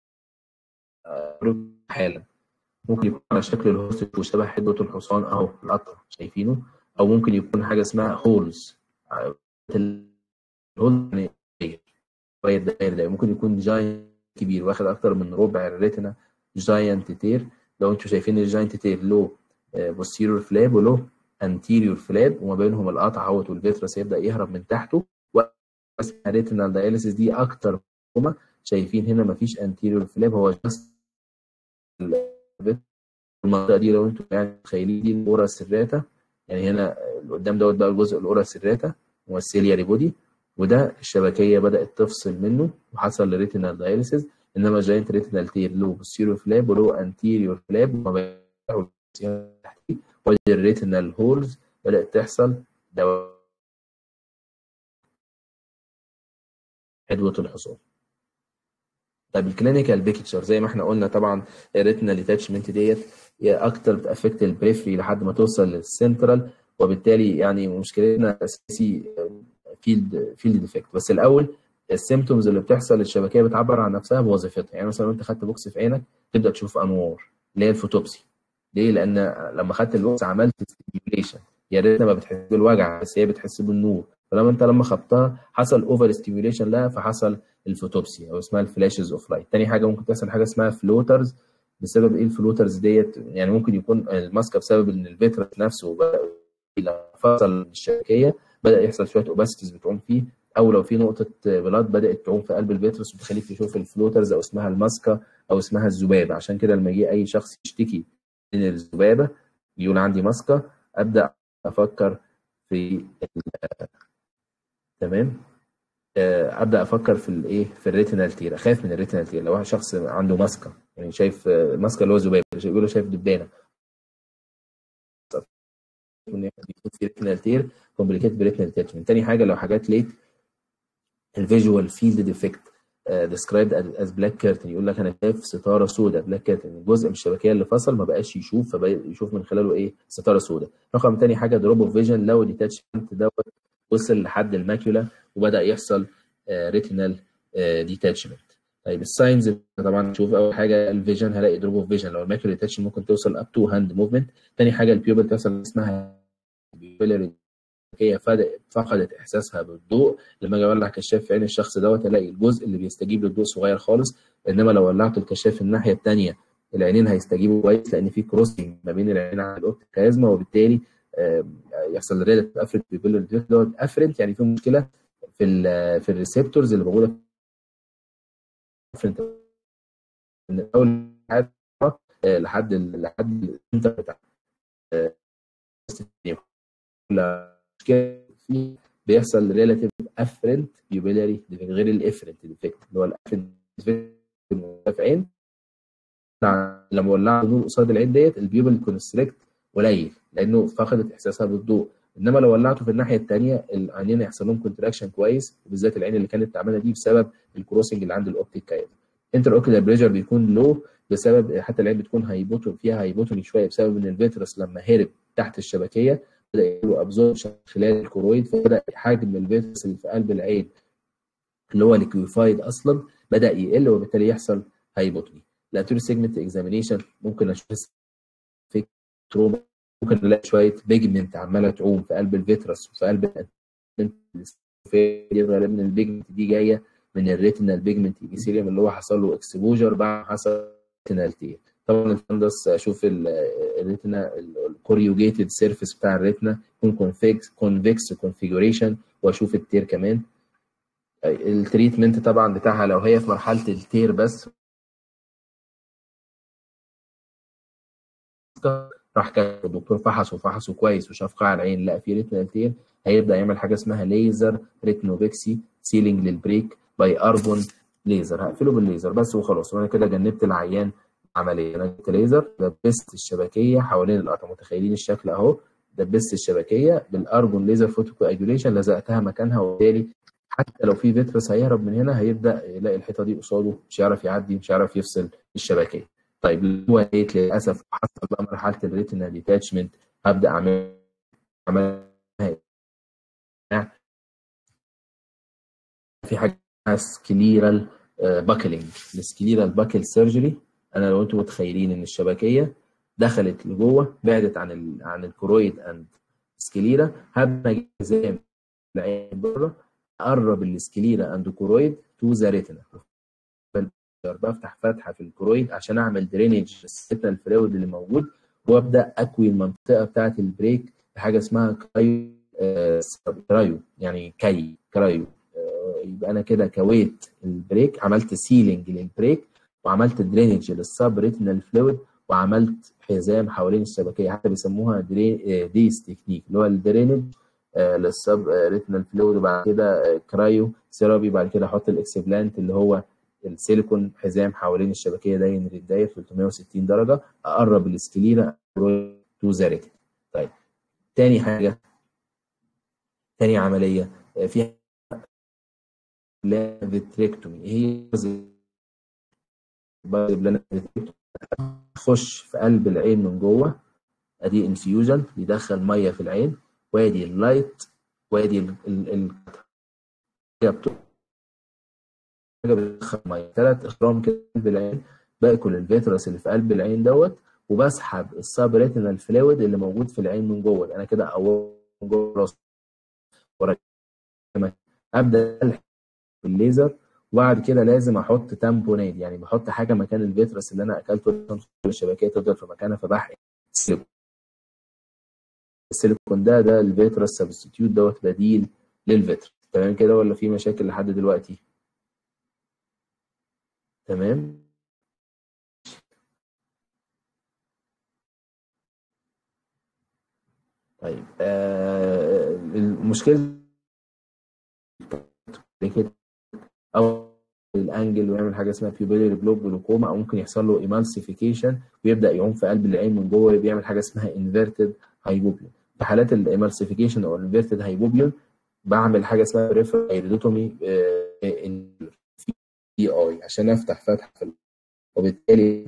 حالا ممكن يكون على شكل الهوست وشبه حدوة الحصان اهو القطع شايفينه او ممكن يكون حاجه اسمها هولز الهولز شويه داير ده ممكن يكون جاينت كبير واخد اكتر من ربع الريتنا جاينت تير لو انتوا شايفين الجاينت تير له بوستيريور فلاب وله انتيريور فلاب وما بينهم القطع اهوت والفيترس يبدا يهرب من تحته ريتينال دايليسيس دي اكتر هما شايفين هنا مفيش انتيريور فلاب هو جاست المنطقه دي لو انتوا يعني متخيلين دي الاورا سيراتا يعني هنا اللي قدام دوت بقى الجزء الاورا سيراتا والسيلياري بودي وده الشبكيه بدات تفصل منه وحصل لريتينال دايليسيس انما جاينت ريتينال تير له بوستيريور فلاب وله انتيريور فلاب وما بينهم ودي الريتينال هولز بدات تحصل دو حدوة الحصان طب الكلينيكال بيكتشر زي ما احنا قلنا طبعا الريتنال ديتاتشمنت ديت هي اكتر بتافكت البريفري لحد ما توصل للسنترال وبالتالي يعني مشكلتنا الاساسي فيلد فيلد ديفكت بس الاول السيمتومز اللي بتحصل للشبكيه بتعبر عن نفسها بوظيفتها يعني مثلا لو انت خدت بوكس في عينك تبدا تشوف انوار اللي هي الفوتوبسي ليه؟ لان لما خدت البوكس عملت ستيميوليشن يا ريتنا ما بتحس بالوجع بس هي بتحس بالنور فلما انت لما خبطها حصل اوفر ستيميوليشن لها فحصل الفوتوبسي او اسمها الفلاشز اوف لايت تاني حاجه ممكن تحصل حاجه اسمها فلوترز بسبب ايه الفلوترز ديت يعني ممكن يكون الماسكه بسبب ان الفيترس نفسه بدا فصل الشبكيه بدا يحصل شويه اوباسيتيز بتعوم فيه او لو في نقطه بلاد بدات تعوم في قلب الفيترس وتخليك تشوف الفلوترز او اسمها الماسكه او اسمها الذبابه عشان كده لما يجي اي شخص يشتكي من الذبابه يقول عندي ماسكه ابدا افكر في تمام ابدا افكر في الايه في الريتينال تير اخاف من الريتينال تير لو واحد شخص عنده ماسكه يعني شايف ماسكه اللي هو ذبابه يقول له شايف دبانه ان يكون في ريتنال تير كومبليكيت بريتنال ديتاتشمنت تاني حاجه لو حاجات ليت الفيجوال فيلد ديفكت ديسكرايبد از بلاك كيرتن يقول لك انا شايف ستاره سوداء بلاك كيرتن جزء من الشبكيه اللي فصل ما بقاش يشوف فيشوف من خلاله ايه ستاره سوداء رقم تاني حاجه دروب اوف فيجن لو ديتاتشمنت دوت وصل لحد الماكيولا وبدا يحصل ريتينال ديتاتشمنت طيب الساينز طبعا نشوف اول حاجه الفيجن هلاقي دروب اوف فيجن لو الماكيولا ديتاتشمنت ممكن توصل اب تو هاند موفمنت تاني حاجه البيوبل تحصل اسمها هي فقدت احساسها بالضوء لما اجي اولع كشاف في عين الشخص دوت الاقي الجزء اللي بيستجيب للضوء صغير خالص انما لو ولعت الكشاف الناحيه الثانيه العينين هيستجيبوا كويس لان في كروسنج ما بين العينين على الاوبتيك كازما وبالتالي يحصل ريلاتيف افرنت بيبولر دوت افرنت يعني في مشكله في ال في الريسبتورز اللي موجوده افرنت من اول لحد لحد الانتر بتاع مشكله فيه بيحصل ريلاتيف افرنت بيوبيلاري غير الافرنت ديفكت اللي هو الافرنت في عين لما ولعت نور قصاد العين ديت البيوبل كونستريكت قليل لانه فقدت احساسها بالضوء انما لو ولعته في الناحيه الثانيه العينين هيحصل لهم كونتراكشن كويس وبالذات العين اللي كانت تعبانه دي بسبب الكروسنج اللي عند الاوبتيك كايد انتر اوكيولار بريشر بيكون لو بسبب حتى العين بتكون هايبوتون فيها هايبوتوني شويه بسبب ان الفيترس لما هرب تحت الشبكيه بدا يعملوا ابزوربشن خلال الكرويد فبدا حجم الفيترس اللي في قلب العين اللي هو ليكويفايد اصلا بدا يقل وبالتالي يحصل هايبوتوني الانتيريور سيجمنت اكزامينيشن ممكن اشوف في تروما ممكن الاقي شويه بيجمنت عماله تعوم في قلب الفيترس وفي قلب غالبا البيجمنت دي جايه من الريتينال بيجمنت ايبيثيليوم اللي هو حصل له اكسبوجر بعد حصل ريتينال تير طبعا الفندس اشوف الريتنا الكوريوجيتد سيرفيس بتاع الريتنا يكون كونفكس كونفكس كونفيجوريشن واشوف التير كمان التريتمنت طبعا بتاعها لو هي في مرحله التير بس راح كان الدكتور فحصه فحصه كويس وشاف قاع العين لقى فيه ريتنال تير هيبدا يعمل حاجه اسمها ليزر ريتنوبكسي سيلينج للبريك باي ارجون ليزر هقفله بالليزر بس وخلاص وانا كده جنبت العيان عمليه انا جبت ليزر دبست الشبكيه حوالين القطع متخيلين الشكل اهو دبست الشبكيه بالارجون ليزر فوتوكواجوليشن لزقتها مكانها وبالتالي حتى لو في فيترس هيهرب من هنا هيبدا يلاقي الحيطه دي قصاده مش هيعرف يعدي مش هيعرف يفصل الشبكيه طيب هو لقيت للاسف حصل بقى مرحله الريتنا ديتاتشمنت هبدا اعمل اعمل في حاجه سكليرال باكلينج السكليرال باكل سيرجري انا لو انتم متخيلين ان الشبكيه دخلت لجوه بعدت عن ال عن الكرويد اند سكليرا هبدا جزام العين بره اقرب السكليرا اند كرويد تو ذا ريتنا بفتح فتحه في الكرويد عشان اعمل درينج للريتنال فلويد اللي موجود وابدا اكوي المنطقه بتاعه البريك بحاجه اسمها كرايو آه كرايو يعني كي كرايو آه يبقى انا كده كويت البريك عملت سيلينج للبريك وعملت درينج للسب ريتنال فلويد وعملت حزام حوالين الشبكيه حتى بيسموها دري ديس تكنيك اللي هو الدرينج آه للسب ريتنال فلويد وبعد كده كرايو ثيرابي بعد كده احط الاكسبلانت اللي هو السيليكون حزام حوالين الشبكيه داين الداير 360 درجه اقرب السكليرا تو ذا ريتن طيب تاني حاجه تاني عمليه في فيتريكتومي هي تخش في قلب العين من جوه ادي انفيوجن بيدخل ميه في العين وادي اللايت وادي ال ال حاجه بتدخل ميه ثلاث اخرام كده في العين باكل الفيترس اللي في قلب العين دوت وبسحب السب ريتينال فلويد اللي موجود في العين من جوه انا كده اول من جوه راس ابدا بالليزر وبعد كده لازم احط تامبونات يعني بحط حاجه مكان الفيترس اللي انا اكلته الشبكيه تفضل في مكانها فبحقن السيليكون السيليكون ده ده الفيترس سبستيتيوت دوت بديل للفيترس تمام كده ولا في مشاكل لحد دلوقتي تمام طيب آه المشكله كده او الانجل ويعمل حاجه اسمها بيوبيلري بلوك جلوكوما او ممكن يحصل له ايمالسيفيكيشن ويبدا يعوم في قلب العين من جوه بيعمل حاجه اسمها انفيرتد هايبوبيا في حالات الامالسيفيكيشن او الانفيرتد هايبوبيون بعمل حاجه اسمها ريفر ايريدوتومي في اي عشان افتح فتحه في وبالتالي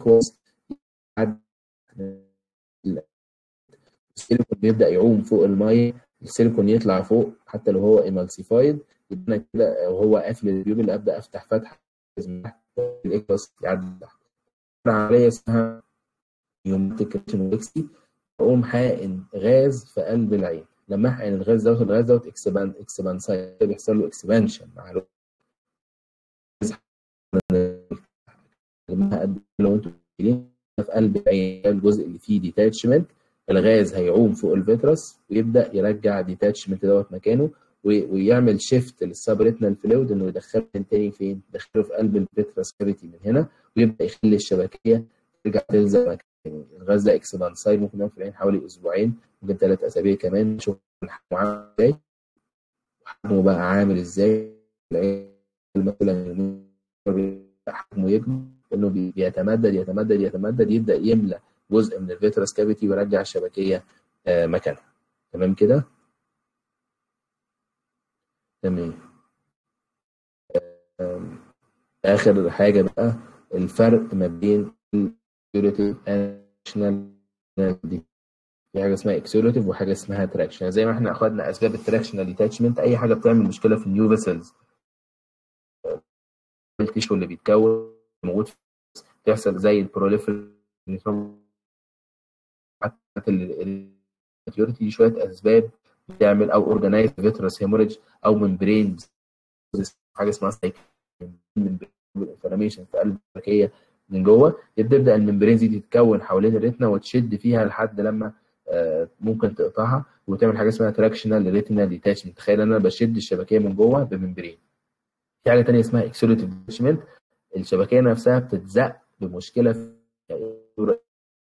السيليكون بيبدا يعوم فوق الميه السيليكون يطلع فوق حتى لو هو ايمالسيفايد يبقى انا كده وهو قافل الجيوب اللي ابدا افتح فتحه الاكبس يعدي تحت عمليه اسمها يومتيك ريتينوكسي اقوم حائن غاز في قلب العين لما احقن الغاز دوت الغاز دوت اكسبان اكسبانسايد بيحصل له اكسبانشن مع الوقت لو انتوا في قلب العين الجزء اللي فيه ديتاتشمنت الغاز هيعوم فوق الفيترس ويبدا يرجع ديتاتشمنت دوت مكانه ويعمل شيفت للسبريتنال فلويد انه يدخله تاني فين؟ يدخله في قلب الفيترس كافيتي من هنا ويبدا يخلي الشبكيه ترجع تلزق مكانه الغاز ده اكسبانسايد ممكن يقعد في العين حوالي اسبوعين ممكن ثلاث اسابيع كمان نشوف حجمه عامل ازاي حجمه بقى عامل ازاي مثلا حجمه يكبر انه بيتمدد يتمدد يتمدد يبدا يملى جزء من الفيترس كافيتي ويرجع الشبكيه مكانها تمام كده تمام اخر حاجه بقى الفرق ما بين الاكسيوليتيف دي في حاجه اسمها اكسيوليتيف وحاجه اسمها تراكشن زي ما احنا اخذنا اسباب التراكشنال ديتاتشمنت اي حاجه بتعمل مشكله في النيو فيسلز التيشو اللي بيتكون موجود تحصل زي البروليفر دي شويه اسباب بتعمل او اورجنايز فيترس هيموريج او ممبرين حاجه اسمها انفلاميشن في قلب الشبكيه من جوه تبدا الممبرين دي تتكون حوالين الريتنا وتشد فيها لحد لما ممكن تقطعها وتعمل حاجه اسمها تراكشنال ريتينال ديتاشمنت تخيل انا بشد الشبكيه من جوه بممبرين في حاجه ثانيه اسمها اكسوليتيف ديتاشمنت الشبكيه نفسها بتتزق بمشكله في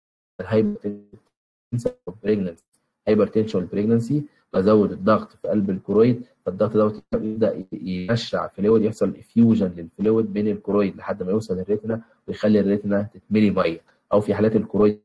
هايبرتنشن بريجنسي بزود الضغط في قلب الكرويد فالضغط دوت يبدا يرشع فلويد يحصل افيوجن للفلويد بين الكرويد لحد ما يوصل للريتنا ويخلي الريتنا تتملي ميه او في حالات الكرويد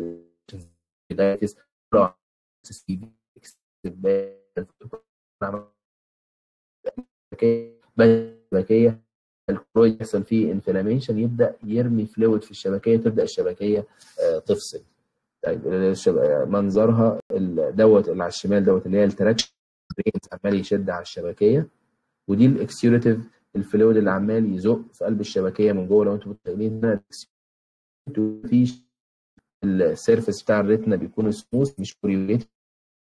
الشبكيه الكرويد يحصل فيه انفلاميشن يبدا يرمي فلويد في الشبكيه تبدا الشبكيه تفصل طيب منظرها دوت اللي على الشمال دوت اللي هي التراكشن عمال يشد على الشبكيه ودي الاكسيوليتيف الفلويد اللي عمال يزق في قلب الشبكيه من جوه لو انتم متخيلين هنا في السيرفس بتاع الريتنا بيكون سموث مش كوريوليت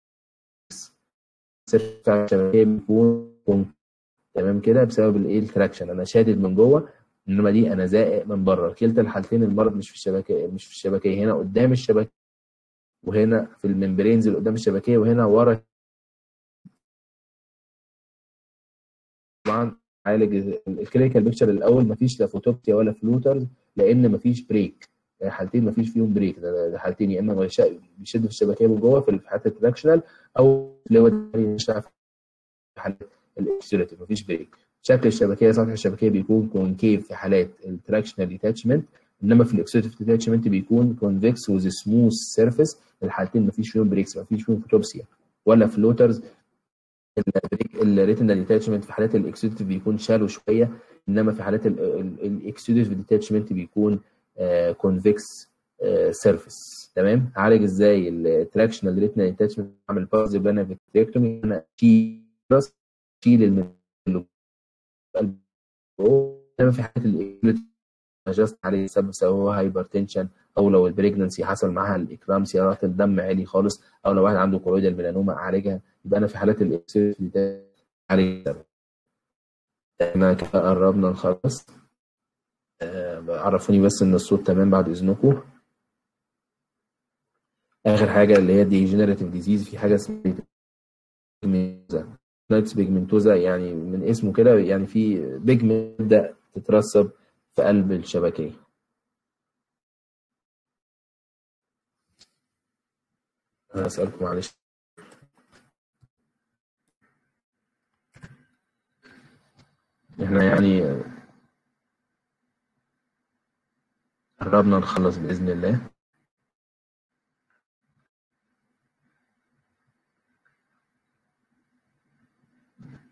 السيرفس بتاع الشبكيه بيكون تمام كده بسبب الايه التراكشن انا شادد من جوه انما دي انا زائق من بره كلتا الحالتين المرض مش في الشبكيه مش في الشبكيه هنا قدام الشبكيه وهنا في الممبرينز اللي قدام الشبكيه وهنا ورا طبعا عالج الكلينيكال بيكتشر الاول مفيش لا فوتوبتيا ولا فلوترز لان مفيش بريك حالتين مفيش فيهم بريك ده حالتين يا اما بيشد في الشبكيه من جوه في حالات التراكشنال او فلويد في حالات الاكسيلاتيف مفيش بريك شكل الشبكيه سطح الشبكيه بيكون كونكيف في حالات التراكشنال ديتاتشمنت انما في الاكسيلاتيف ديتاتشمنت بيكون كونفكس وذ سموث سيرفيس الحالتين مفيش فيهم بريكس مفيش فيهم فوتوبسيا ولا فلوترز الريتنال ديتاتشمنت في حالات الاكسيلاتيف بيكون شالو شويه انما في حالات الاكسيلاتيف ديتاتشمنت بيكون كونفكس سيرفيس تمام عالج ازاي التراكشنال ريتنال ديتاتشمنت اعمل باز بلانا فيتريكتومي انا اشيل اشيل انما في حالات الاكسيلاتيف جاست عليه سبب سواء هايبرتنشن او لو البريجنسي حصل معاها الاكرامسيا رات الدم عالي خالص او لو واحد عنده كورويدال ميلانوما اعالجها يبقى انا في حالات الاكسيلاتيف عليه احنا كده قربنا نخلص آه عرفوني بس ان الصوت تمام بعد اذنكم اخر حاجه اللي هي ديجنريتيف ديزيز في حاجه اسمها نايتس بيجمنتوزا يعني من اسمه كده يعني في بيجمنت تبدا تترسب في قلب الشبكيه هسألكم معلش احنا يعني قربنا نخلص بإذن الله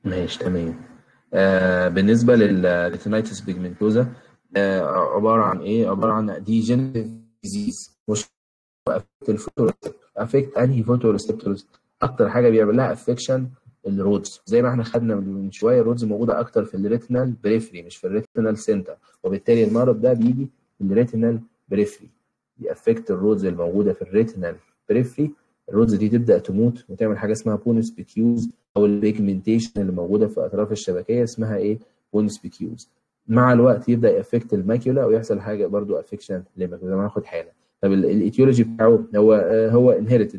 ماشي تمام آه بالنسبه للريتينايتس بيجمنتوزا آه عباره عن ايه عباره عن ديجنريتيف ديزيز مش افكت الفوتوريسبتور افكت انهي فوتوريسبتورز اكتر حاجه بيعمل لها افكشن الرودز زي ما احنا خدنا من شويه الرودز موجوده اكتر في الريتينال بريفري مش في الريتينال سنتر وبالتالي المرض ده بيجي في الريتينال بريفري بيأفكت الرودز الموجوده في الريتينال بريفري الرودز دي تبدا تموت وتعمل حاجه اسمها بونس بيكيوز او البيجمنتيشن اللي موجوده في اطراف الشبكيه اسمها ايه بونس بيكيوز مع الوقت يبدا يأفكت الماكيولا ويحصل حاجه برضو افكشن للماكيولا زي ما هناخد حاله طب الايتيولوجي بتاعه هو هو انهيرتد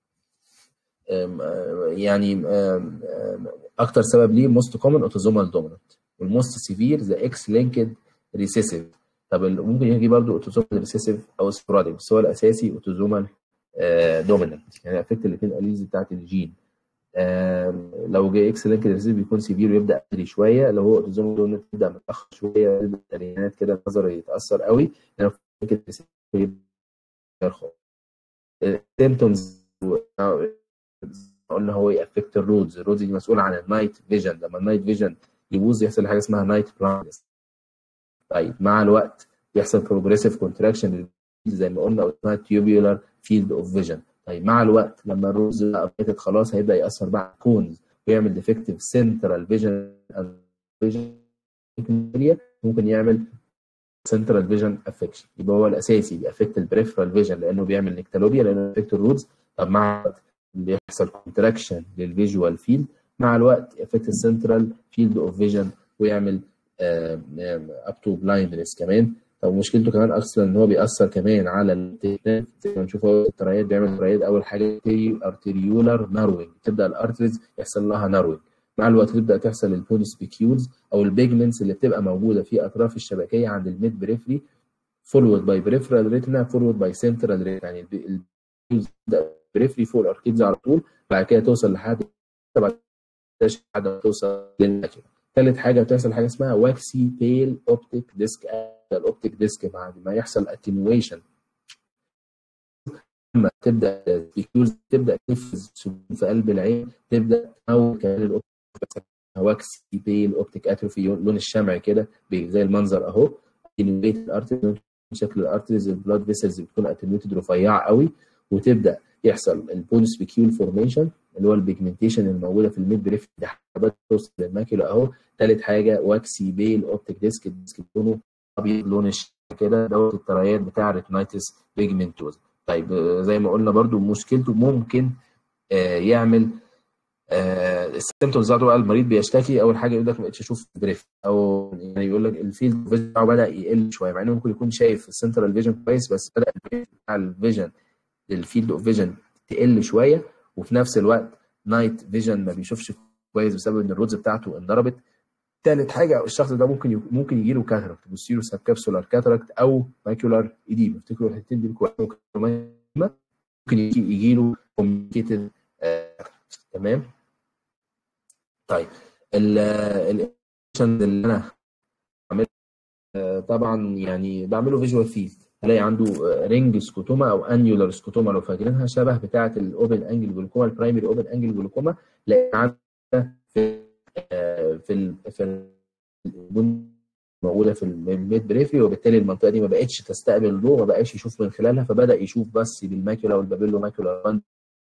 يعني اكتر سبب ليه موست كومن اوتوزومال دومينانت والموست سيفير ذا اكس لينكد ريسيسيف طب ممكن يجي برضه اوتوزومال ريسيسيف او سبوراديك بس هو الاساسي اوتوزومال دومينانت يعني افكت الاثنين الاليز بتاعت الجين لو جه اكس لينكد ريسيسيف بيكون سيفير ويبدا بدري شويه لو هو اوتوزومال دومينانت يبدا متاخر شويه يبدا التريانات كده النظر يتاثر قوي لو لينكد ريسيسيف يرخص السيمتومز قلنا هو يأفكت الرودز الرودز دي مسؤول عن النايت فيجن لما النايت فيجن يبوظ يحصل حاجه اسمها نايت بلايندنس طيب مع الوقت يحصل بروجريسيف كونتراكشن زي ما قلنا اسمها تيوبيولار فيلد اوف فيجن طيب مع الوقت لما الرودز بقى ماتت خلاص هيبدا ياثر بقى على الكونز ويعمل ديفكتيف سنترال فيجن فيجن ممكن يعمل سنترال فيجن افكشن يبقى هو الاساسي بيأفكت البريفرال فيجن لانه بيعمل نكتالوبيا لانه بيأفكت الرودز طب مع الوقت بيحصل كونتراكشن للفيجوال فيلد مع الوقت افكت السنترال فيلد اوف فيجن ويعمل اب تو بلايندنس كمان طب مشكلته كمان اصلا ان هو بيأثر كمان على التيتان زي ما نشوف هو الترايات بيعمل ترايات اول حاجه ارتريولار ناروينج تبدا الارتريز يحصل لها ناروينج مع الوقت تبدا تحصل البونس بيكيولز او البيجمنتس اللي بتبقى موجوده في اطراف الشبكيه عند الميد بريفري فولود باي بريفرال ريتنا فولود باي سنترال ريتنا يعني البيكيولز بريفري فوق الاركيدز على طول بعد كده توصل لحد بعد كده توصل للماكينه ثالث حاجه بتحصل حاجه اسمها واكسي بيل اوبتيك ديسك الاوبتيك ديسك بعد ما يحصل اتنويشن لما تبدا البيكيولز تبدا تفرز في قلب العين تبدا تموت كمان الاوبتيك واكسي بيل اوبتيك اتروفي لون الشمع كده زي المنظر اهو اتنويت الارتريز شكل الارتريز البلاد فيسلز بتكون اتنويتد رفيعه قوي وتبدا يحصل البونس بيكيول فورميشن اللي هو البيجمنتيشن الموجوده في الميد بريف دي حاجات توصل للماكيولا اهو ثالث حاجه واكسي بيل اوبتيك ديسك الديسك لونه ابيض لون كده دوت الترايات بتاع ريتنايتس بيجمنتوز طيب زي ما قلنا برده مشكلته ممكن آه يعمل آه السيمتومز بتاعته بقى المريض بيشتكي اول حاجه يقول لك ما بقتش اشوف بريف او يعني يقول لك الفيلد بتاعه بدا يقل شويه مع انه ممكن يكون شايف السنترال فيجن كويس بس بدا بتاع الفيجن الفيلد اوف فيجن تقل شويه وفي نفس الوقت نايت فيجن ما بيشوفش كويس بسبب ان الرودز بتاعته انضربت ثالث حاجه الشخص ده ممكن ممكن يجي له كاتراكت بوستيرو سب كابسولار كاتراكت او ماكيولار ايديما افتكروا الحتتين دي ممكن يجي له كوميونيكيتد تمام طيب الاكشن اللي انا بعمله طبعا يعني بعمله فيجوال فيلد هلاقي عنده رينج سكوتوما او انيولار سكوتوما لو فاكرينها شبه بتاعه الاوبن انجل جلوكوما البرايمري اوبن انجل جلوكوما لاقي عنده في في ال في موجوده في الميد بريفري وبالتالي المنطقه دي ما بقتش تستقبل ضوء ما بقاش يشوف من خلالها فبدا يشوف بس بالماكيولا والبابيلو ماكيولا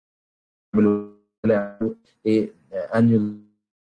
ايه انيول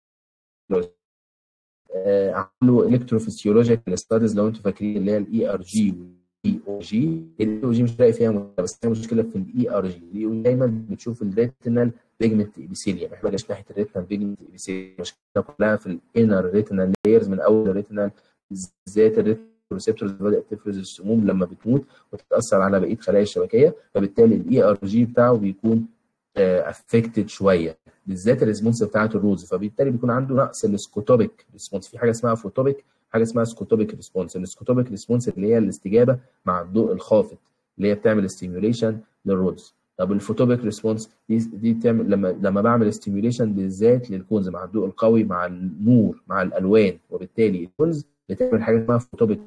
عملوا الكتروفيسيولوجيكال ستاديز لو انتم فاكرين اللي هي الاي ار جي اي او جي الاي او جي مش لاقي فيها مشكله بس هي مشكله في الاي ار جي الاي دايما بتشوف الريتينال بيجمنت ايبيثيليوم احنا مش ناحيه الريتينال بيجمنت ايبيثيليوم المشكله كلها في الانر ريتينال لايرز من اول الريتينال بالذات الريتينال ريسبتورز بدات تفرز السموم لما بتموت وتتاثر على بقيه خلايا الشبكيه فبالتالي الاي ار جي بتاعه بيكون افكتد شويه بالذات الريسبونس بتاعت الروز فبالتالي بيكون عنده نقص السكوتوبيك ريسبونس في حاجه اسمها فوتوبيك حاجه اسمها سكوتوبيك ريسبونس السكوتوبيك ريسبونس اللي هي الاستجابه مع الضوء الخافت اللي هي بتعمل ستيميوليشن للرودز طب الفوتوبيك ريسبونس دي دي بتعمل لما لما بعمل ستيميوليشن بالذات للكونز مع الضوء القوي مع النور مع الالوان وبالتالي الكونز بتعمل حاجه اسمها فوتوبيك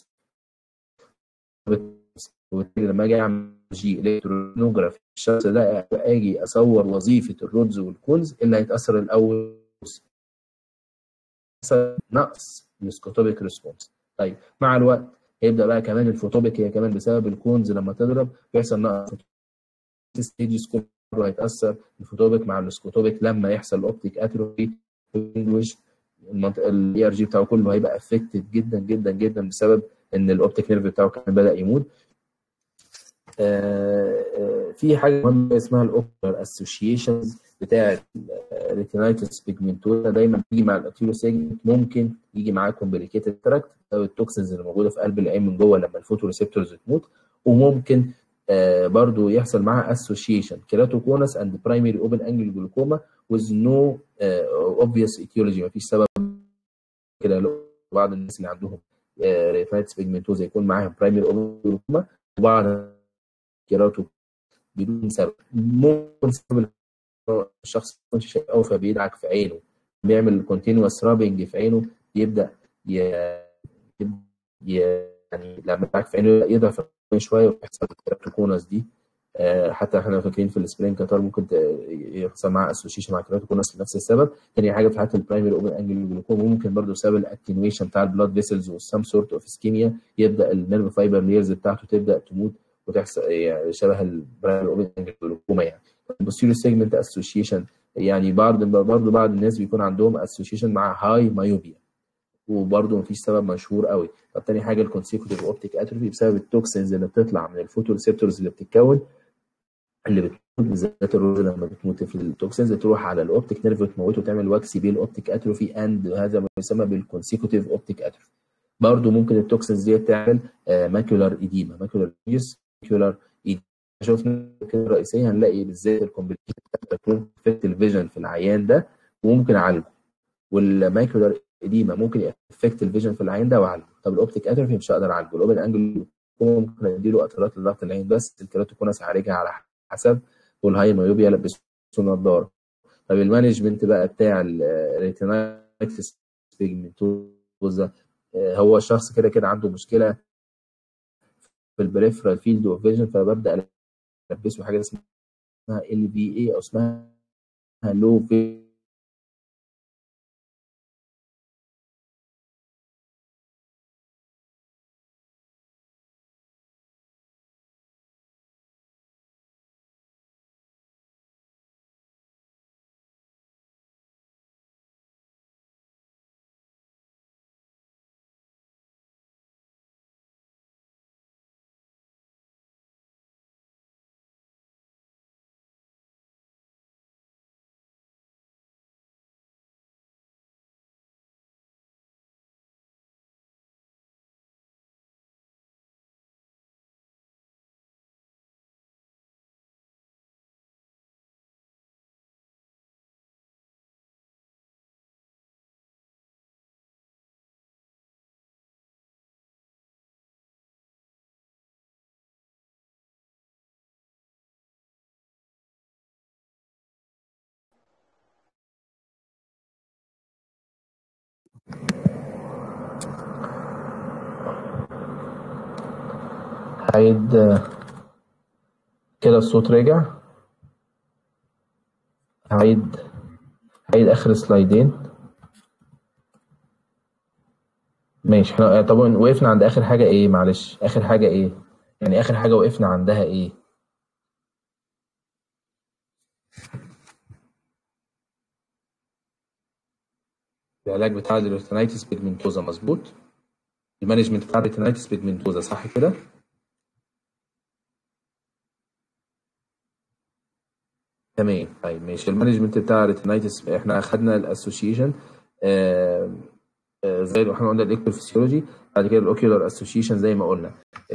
وبالتالي لما اجي اعمل جي الكترونوجرافي الشخص ده اجي اصور وظيفه الرودز والكونز اللي هيتاثر الاول يحصل نقص السكوتوبيك ريسبونس طيب مع الوقت هيبدا بقى كمان الفوتوبيك هي كمان بسبب الكونز لما تضرب بيحصل نقص ستيجز كله هيتاثر الفوتوبيك مع السكوتوبيك لما يحصل اوبتيك اتروفي الاي ار جي بتاعه كله هيبقى افكتد جدا جدا جدا بسبب ان الاوبتيك نيرف بتاعه كان بدا يموت آه آه في حاجه مهمه اسمها الاوبتر اسوشيشنز بتاع ريتينايتس بيجمنتوزا دايما بيجي مع الاوتيلو سيجمنت ممكن يجي معاه كومبليكيتد تراكت او التوكسينز اللي موجوده في قلب العين من جوه لما الفوتو ريسبتورز تموت وممكن آه برضو يحصل معاها اسوشيشن كيراتوكونس اند برايمري اوبن انجل جلوكوما with no uh, obvious etiology مفيش سبب كده بعض الناس اللي عندهم ريتنايتس بيجمنتوزا يكون معاهم برايمري اوبن جلوكوما وبعض كيراتو بدون سبب ممكن سبب الشخص ما يكونش شايف قوي فبيدعك في عينه بيعمل كونتينوس رابنج في عينه يبدا ي... يعني لما يدعك في عينه يضعف شويه ويحصل الكيراتوكونس دي حتى احنا فاكرين في السبرين كاتار ممكن يحصل معاه اسوشيشن مع كيراتوكونس لنفس السبب تاني حاجه في حاله البرايمري اوبن انجل جلوكوما ممكن برضه بسبب الاتنويشن بتاع البلاد فيسلز والسام سورت اوف اسكيميا يبدا النيرف فايبر ليرز بتاعته تبدا تموت وتحصل يعني شبه البرايمري اوبن انجل جلوكوما يعني البوستيريور سيجمنت اسوشيشن يعني بعض برضه بعض الناس بيكون عندهم اسوشيشن مع هاي مايوبيا وبرضه مفيش سبب مشهور قوي طب تاني حاجه الكونسيكوتيف اوبتيك اتروفي بسبب التوكسينز اللي بتطلع من الفوتو ريسبتورز اللي بتتكون اللي بتموت بالذات الروز لما بتموت في التوكسينز تروح على الاوبتيك نيرف وتموته وتعمل واكسي بيل اوبتيك اتروفي اند هذا ما يسمى بالكونسيكوتيف اوبتيك اتروفي برضه ممكن التوكسينز دي تعمل ماكيولار ايديما ماكيولار ماكيولار ايديما شفنا كده الرئيسيه هنلاقي بالذات الكومبليكيشن بتكون افكت الفيجن في العيان ده وممكن اعالجه والماكيولار ايديما ممكن افكت الفيجن في العيان ده واعالجه طب الاوبتيك اتروفي مش هقدر اعالجه الاوبن انجل ممكن اديله قطرات لضغط العين بس الكيراتوكونس هعالجها على حسب والهاي مايوبيا لبسه نظاره طب المانجمنت بقى بتاع الريتينايتس بيجمنتوزا هو الشخص كده كده عنده مشكله في البريفرال فيلد اوف فيجن فببدا البسه حاجه اسمها ال في اي او اسمها لو في هعيد كده الصوت رجع هعيد هعيد اخر سلايدين ماشي احنا طبعا وقفنا عند اخر حاجه ايه معلش اخر حاجه ايه يعني اخر حاجه وقفنا عندها ايه العلاج بتاع الريتينايتس بيجمنتوزا مظبوط المانجمنت بتاع الريتينايتس بيجمنتوزا صح كده تمام طيب ماشي المانجمنت بتاع الريتينايتس احنا اخدنا الاسوشيشن آه آه زي ما احنا قلنا الاكتوفيسيولوجي بعد كده الاوكيولار اسوشيشن زي ما قلنا